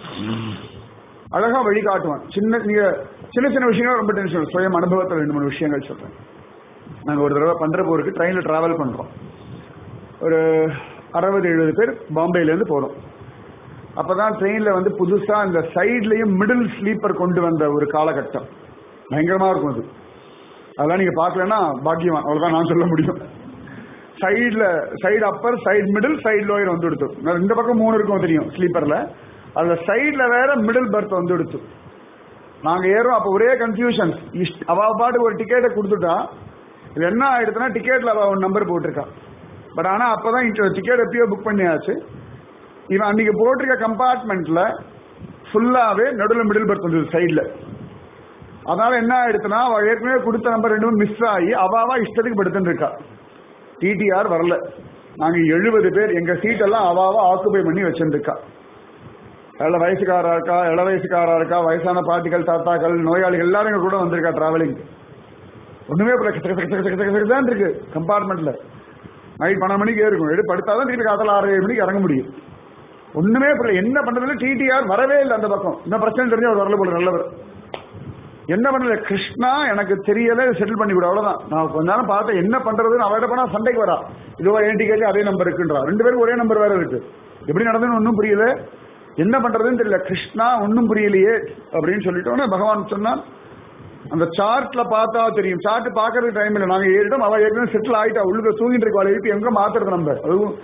Speaker 1: அழகா வழிகாட்டுவான் சின்ன நீங்க சின்ன சின்ன விஷயங்கள் ரொம்ப டென்ஷன் சுயம் அனுபவத்தில் ரெண்டு மூணு விஷயங்கள் சொல்றேன் நாங்க ஒரு தடவை பண்டரப்பூருக்கு ட்ரெயின்ல டிராவல் பண்றோம் ஒரு அறுபது எழுபது பேர் பாம்பேல இருந்து போறோம் அப்பதான் ட்ரெயின்ல வந்து புதுசா இந்த சைட்லயும் மிடில் ஸ்லீப்பர் கொண்டு வந்த ஒரு காலகட்டம் பயங்கரமா இருக்கும் அது அதெல்லாம் நீங்க பாக்கலன்னா பாக்கியவான் அவ்வளவுதான் நான் சொல்ல முடியும் சைட்ல side upper side middle side lower வந்து எடுத்தோம் இந்த பக்கம் மூணு இருக்கும் தெரியும் ஸ்லீப்பர்ல அதுல சைட்ல வேற மிடில் பர்த் வந்து எடுத்து நாங்க ஏறோம் அப்ப ஒரே கன்ஃபியூஷன் அவ பாட்டு ஒரு டிக்கெட்டை கொடுத்துட்டா இது என்ன ஆயிடுச்சுன்னா டிக்கெட்ல அவ ஒரு நம்பர் போட்டிருக்கா பட் ஆனா அப்பதான் டிக்கெட் எப்பயோ புக் பண்ணியாச்சு இவன் அன்னைக்கு போட்டிருக்க கம்பார்ட்மெண்ட்ல ஃபுல்லாவே நடுவில் மிடில் பர்த் வந்தது சைட்ல அதனால என்ன ஆயிடுச்சுன்னா அவ ஏற்கனவே கொடுத்த நம்பர் ரெண்டு மிஸ் ஆகி அவாவா இஷ்டத்துக்கு படுத்துட்டு இருக்கா டிடிஆர் வரல நாங்க எழுபது பேர் எங்க சீட் எல்லாம் அவாவா ஆக்குபை பண்ணி வச்சிருக்கா நல்ல வயசுக்காரா இருக்கா இள வயசுக்காரா இருக்கா வயசான பாட்டிகள் தாத்தாக்கள் நோயாளிகள் எல்லாரும் எங்க கூட வந்திருக்கா டிராவலிங் ஒண்ணுமே தான் இருக்கு கம்பார்ட்மெண்ட்ல நைட் பன்னெண்டு மணிக்கு இருக்கும் எடுத்து படுத்தாதான் திருப்பி காத்தல ஆறு ஏழு மணிக்கு இறங்க முடியும் ஒண்ணுமே புரியல என்ன பண்றதுல டிடிஆர் வரவே இல்லை அந்த பக்கம் இந்த பிரச்சனை தெரிஞ்சு அவர் வரல போல நல்லவர் என்ன பண்ணல கிருஷ்ணா எனக்கு தெரியல செட்டில் பண்ணி கொடு அவ்வளவுதான் நான் கொஞ்ச நேரம் பார்த்தேன் என்ன பண்றதுன்னு அவர்கிட்ட போனா சண்டைக்கு வரா இதுவா என் டிக்கெட் அதே நம்பர் இருக்குன்றா ரெண்டு பேரும் ஒரே நம்பர் வேற இருக்கு எப்படி நடந்ததுன்னு ஒன்றும் புரியல என்ன பண்றதுன்னு தெரியல கிருஷ்ணா ஒன்றும் புரியலையே அப்படின்னு சொல்லிட்டோன்னே பகவான் சொன்னான் அந்த சார்ட்ல பார்த்தா தெரியும் சார்ட் பாக்குறது டைம் இல்லை நாங்க ஏறிட்டோம் அவ ஏற்கனவே செட்டில் ஆயிட்டா உள்ளுக்க தூங்கிட்டு இருக்கா எழுப்பி எங்க மாத்துறது நம்ம அதுவும்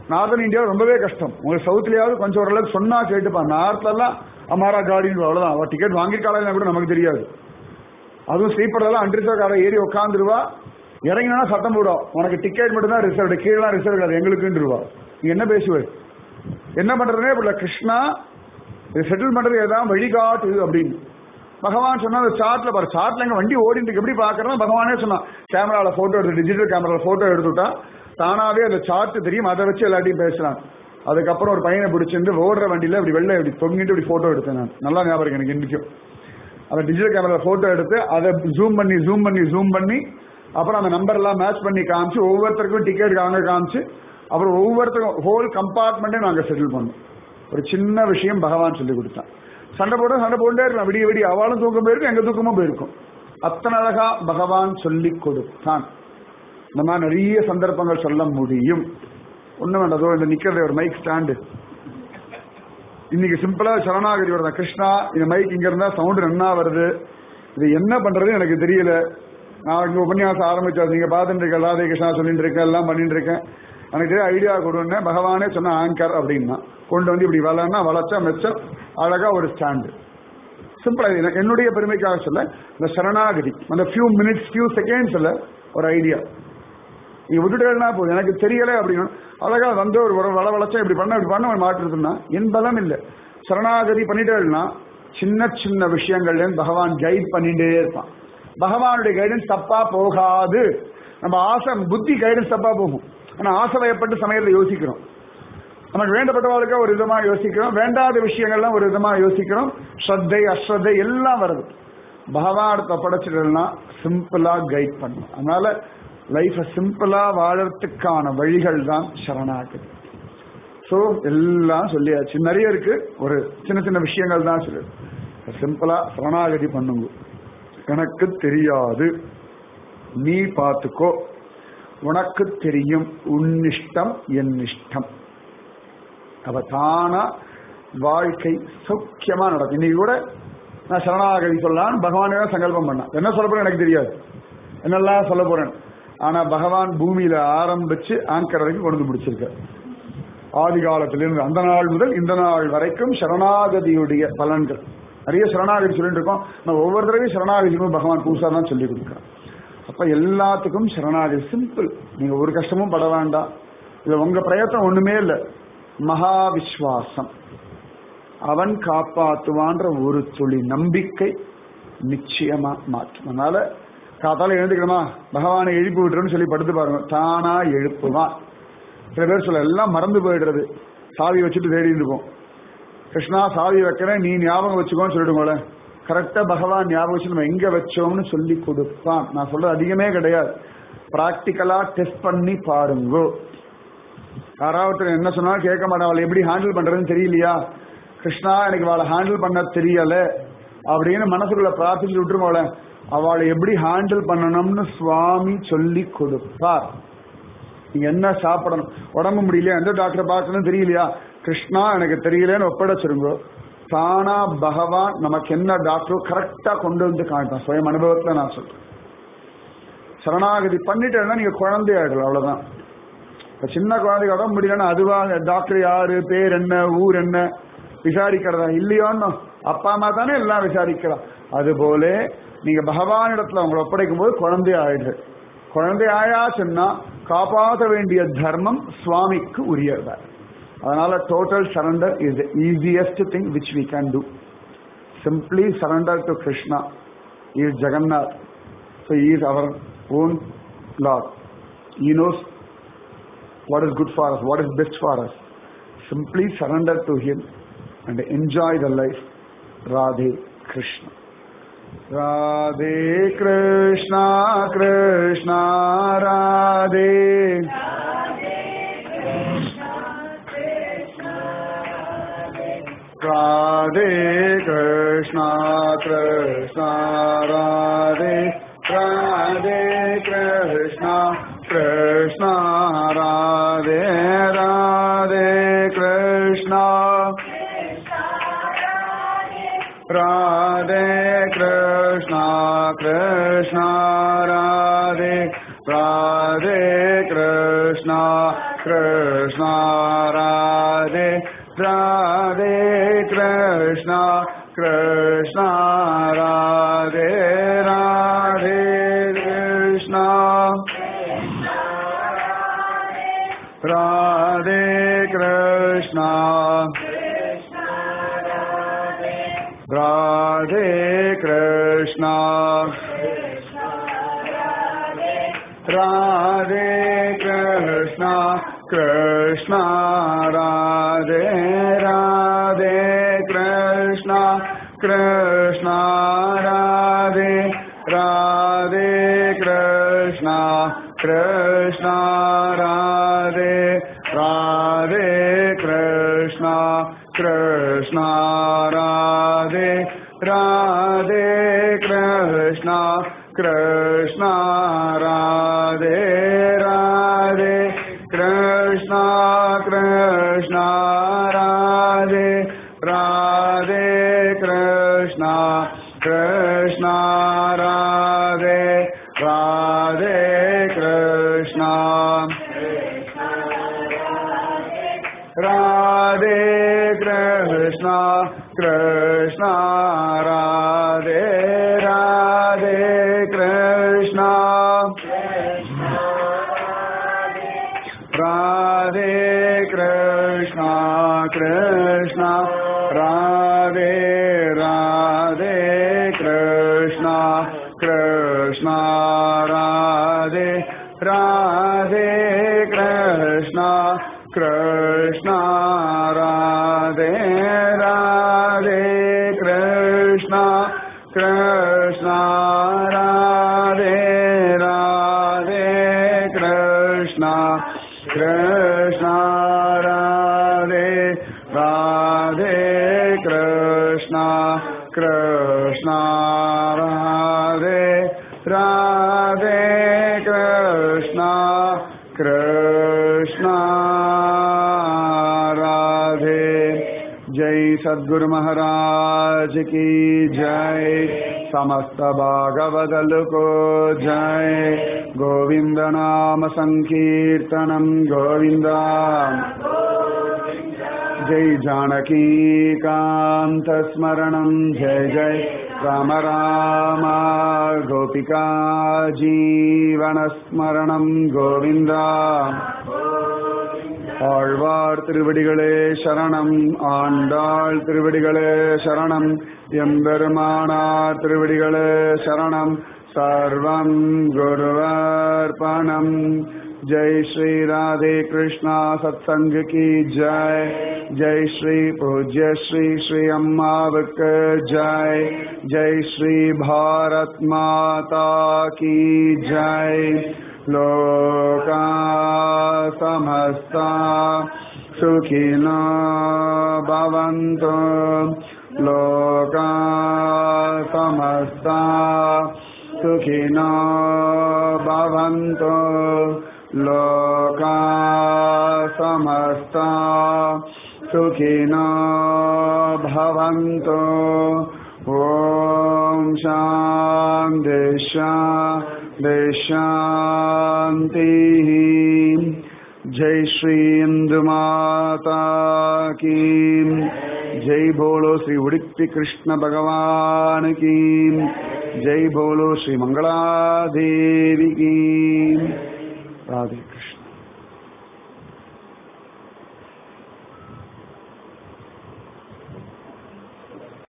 Speaker 1: நார்தன் இந்தியாவில் ரொம்பவே கஷ்டம் உங்களுக்கு சவுத்லயாவது கொஞ்சம் ஓரளவுக்கு சொன்னா கேட்டுப்பான் நார்த்ல எல்லாம் அமாரா காடின்னு அவ்வளவுதான் அவ டிக்கெட் வாங்கிருக்காளா கூட நமக்கு தெரியாது அதுவும் ஸ்லீப்பர்லாம் அன்ரிசர்வ் ஏறி உட்காந்துருவா இறங்கினா சத்தம் போடும் உனக்கு டிக்கெட் மட்டும் தான் ரிசர்வ் கீழே ரிசர்வ் கிடையாது எங்களுக்குன்றவா நீ என்ன பேசுவே என்ன பண்றதுனே இப்ப கிருஷ்ணா இது செட்டில் பண்றது ஏதாவது வழிகாட்டு அப்படின்னு பகவான் சொன்னா அந்த சார்ட்ல பாரு சார்ட்ல எங்க வண்டி ஓடிட்டு இருக்கு எப்படி பாக்குறோம் பகவானே சொன்னான் கேமரால போட்டோ எடுத்து டிஜிட்டல் கேமரால போட்டோ எடுத்துட்டா தானாவே அந்த சார்ட் தெரியும் அதை வச்சு எல்லாத்தையும் பேசலாம் அதுக்கப்புறம் ஒரு பையனை பிடிச்சிருந்து ஓடுற வண்டியில இப்படி வெளில இப்படி தொங்கிட்டு இப்படி போட்டோ எடுத்தேன் நான் நல்லா ஞாபகம் இருக்கு எனக்கு இன்னைக்கும் அந்த டிஜிட்டல் கேமரா போட்டோ எடுத்து அதை ஜூம் பண்ணி ஜூம் பண்ணி ஜூம் பண்ணி அப்புறம் அந்த நம்பர் எல்லாம் மேட்ச் பண்ணி காமிச்சு ஒவ்வொருத்தருக்கும் டிக்கெட் வாங்க காமிச்சு அப்புறம் ஒவ்வொருத்தருக்கும் ஹோல் கம்பார்ட்மெண்ட்டே நாங்க செட்டில் பண்ணோம் ஒரு சின்ன விஷயம் பகவான் சொல்லி கொடுத்தான் சண்டை போட சண்டை போட்டே இருக்கலாம் விடிய விடிய அவளும் தூக்கம் போயிருக்கும் எங்க தூக்கமும் போயிருக்கும் அத்தனை அழகா பகவான் சொல்லி கொடுத்தான் இந்த மாதிரி நிறைய சந்தர்ப்பங்கள் சொல்ல முடியும் ஒண்ணு வேண்டதோ இந்த நிக்கிறது ஒரு மைக் ஸ்டாண்டு இன்னைக்கு சிம்பிளா சரணாகதி வருது கிருஷ்ணா இந்த மைக் இங்க இருந்தா சவுண்ட் நன்னா வருது இது என்ன பண்றது எனக்கு தெரியல நான் இங்க உபன்யாசம் ஆரம்பிச்சா நீங்க பார்த்துட்டு இருக்க ராதே கிருஷ்ணா சொல்லிட்டு இருக்கேன் எல்லாம் பண்ணிட்டு இருக்கேன் எனக்கு தெரிய ஐடியா கொடுன்னு பகவானே சொன்ன ஆங்கர் அப்படின்னா கொண்டு வந்து இப்படி வளர்னா வளர்ச்சா மெச்சம் அழகா ஒரு ஸ்டாண்டு சிம்பிளா இது எனக்கு என்னுடைய பெருமைக்காக சொல்ல இந்த சரணாகதி அந்த ஃபியூ மினிட்ஸ் ஃபியூ செகண்ட்ஸ்ல ஒரு ஐடியா நீ விட்டுட்டேன்னா போதும் எனக்கு தெரியல அப்படின்னு அழகா வந்து ஒரு ஒரு வள வளச்சா இப்படி பண்ண இப்படி பண்ண மாற்றுறதுன்னா என் பலம் இல்லை சரணாகதி பண்ணிட்டேன்னா சின்ன சின்ன விஷயங்கள்ல இருந்து பகவான் கைட் பண்ணிட்டே இருப்பான் பகவானுடைய கைடன்ஸ் தப்பா போகாது நம்ம ஆசை புத்தி கைடன்ஸ் தப்பா போகும் ஆனா ஆசை வயப்பட்டு சமயத்தை யோசிக்கிறோம் நமக்கு வேண்டப்பட்டவாளுக்கு ஒரு விதமா யோசிக்கிறோம் வேண்டாத விஷயங்கள்லாம் ஒரு விதமா யோசிக்கிறோம் ஸ்ரத்தை அஸ்ரத்தை எல்லாம் வருது பகவான் படைச்சிட்டா சிம்பிளா கைட் பண்ணும் அதனால லைஃப சிம்பிளா வாழறதுக்கான வழிகள் தான் சரணாகதி ஸோ எல்லாம் சொல்லியாச்சு நிறைய இருக்கு ஒரு சின்ன சின்ன விஷயங்கள் தான் சொல்லு சிம்பிளா சரணாகதி பண்ணுங்க எனக்கு தெரியாது நீ பார்த்துக்கோ உனக்கு தெரியும் உன்னிஷ்டம் என் இஷ்டம் அவ தானா வாழ்க்கை சௌக்கியமா நடக்கும் இன்னைக்கு கூட நான் சரணாகதி சொல்லலான்னு பகவானே தான் சங்கல்பம் பண்ணேன் என்ன சொல்ல போறேன் எனக்கு தெரியாது என்னெல்லாம் சொல்ல போறேன் ஆனா பகவான் பூமியில ஆரம்பிச்சு ஆங்கர் வரைக்கும் கொண்டு வந்து முடிச்சிருக்க ஆதி காலத்திலிருந்து அந்த நாள் முதல் இந்த நாள் வரைக்கும் சரணாகதியுடைய பலன்கள் நிறைய சரணாகதி சொல்லிட்டு இருக்கோம் நான் ஒவ்வொரு தடவையும் சரணாகதிக்கும் பகவான் புதுசா தான் சொல்லி கொடுக்குறேன் அப்ப எல்லாத்துக்கும் சரணாகதி சிம்பிள் நீங்க ஒரு கஷ்டமும் பட வேண்டாம் இல்ல உங்க பிரயத்தனம் ஒண்ணுமே இல்ல மகா விஸ்வாசம் அவன் காப்பாத்துவான்ற ஒரு துளி நம்பிக்கை நிச்சயமா மாற்றும் அதனால காத்தால எழுந்துக்கணுமா பகவானை எழுப்பி விட்டுருன்னு சொல்லி படுத்து பாருங்க தானா எழுப்புவான் சில பேர் சொல்ல எல்லாம் மறந்து போயிடுறது சாவி வச்சுட்டு தேடி இருப்போம் கிருஷ்ணா சாவி வைக்கிறேன் நீ ஞாபகம் வச்சுக்கோன்னு சொல்லிடுங்களே கரெக்டா பகவான் ஞாபகம் வச்சு நம்ம எங்க வச்சோம்னு சொல்லி கொடுப்பான் நான் சொல்றது அதிகமே கிடையாது பிராக்டிக்கலா டெஸ்ட் பண்ணி பாருங்கோ யாராவது என்ன சொன்னாலும் கேட்க மாட்டேன் அவளை எப்படி ஹேண்டில் பண்றதுன்னு தெரியலையா கிருஷ்ணா எனக்கு அவளை ஹேண்டில் பண்ண தெரியல அப்படின்னு மனசுக்குள்ள பிரார்த்திச்சு விட்டுருவோல அவளை எப்படி ஹேண்டில் பண்ணணும்னு சுவாமி சொல்லி கொடுப்பார் நீங்க என்ன சாப்பிடணும் உடம்பு முடியலையா எந்த டாக்டரை பார்க்கணும் தெரியலையா கிருஷ்ணா எனக்கு தெரியலன்னு ஒப்படைச்சிருங்கோ தானா பகவான் நமக்கு என்ன டாக்டரோ கரெக்டா கொண்டு வந்து காமிப்பான் சுயம் அனுபவத்துல நான் சொல்றேன் சரணாகதி பண்ணிட்டேன்னா நீங்க குழந்தை ஆயிடலாம் அவ்வளவுதான் இப்ப சின்ன குழந்தைக்கு உடம்பு முடியலன்னா அதுவா டாக்டர் யாரு பேர் என்ன ஊர் என்ன விசாரிக்கிறதா இல்லையோன்னு அப்பா அம்மா தானே எல்லாம் விசாரிக்கிறா அதுபோல நீங்க பகவானிடத்துல உங்களை ஒப்படைக்கும் போது குழந்தை ஆயிடுது குழந்தை ஆயாச்சுன்னா காப்பாற்ற வேண்டிய தர்மம் சுவாமிக்கு உரியதா அதனால total surrender is easiest thing which we can do simply surrender to Krishna is Jagannath so is our own lord he knows what is good for us, what is best for us. Simply surrender to Him and enjoy the life. Radhe Krishna. Radhe Krishna, Krishna Radhe. Radhe Krishna, Krishna Radhe. Radhe Krishna, Krishna Radhe Radhe Krishna Radhe Krishna Krishna Radhe Radhe Krishna Krishna Radhe Radhe Krishna Krishna Radhe Radhe Krishna Radhe Krishna Radhe Krishna Radhe Krishna Krishna Radhe Radhe Krishna Krishna Radhe Radhe Krishna Krishna Radhe Radhe Krishna Krishna Radhe Radhe Krishna Krishna Radhe Radhe Krishna Krishna Radhe Radhe Krishna Krishna Radhe Radhe Krishna Radhe Krishna Krishna Radhe Radhe Krishna Radhe Krishna Krishna Radhe Radhe Krishna Krishna Radhe Radhe Krishna Krishna Radhe Radhe Krishna Krishna Radhe Radhe Krishna Krishna Radhe Radhe Krishna Krishna Radhe Radhe Krishna Krishna Radhe जय सद्गुरु महाराज की जय समस्त भागवदल को जय गोविंद नाम संकीर्तनम गोविंदा जय जानकी कांत स्मरणम जय जय राम राम गोपिका जीवन स्मरणम गोविंदा ஆழ்வார் திருவடிகளே சரணம் ஆண்டாள் திருவடிகளே சரணம் எம்பெருமானார் திருவடிகளே சரணம் சர்வம் குருவர்ப்பணம் जय श्री राधे कृष्णा सत्संग की जय जय श्री पूज्य श्री श्री अम्मावक जय जय श्री भारत माता की जय लोका समस्ता सुखिनो भवन्तु लोका समस्ता सुखिनो भवन्तु लोका समस्ता सुखिनो भवन्तु ॐ शान्ति शान्ति शान्तिः जय श्री इंदु माता की जय बोलो श्री उड़िपी कृष्ण भगवान की जय बोलो श्री मंगला देवी की राधे कृष्ण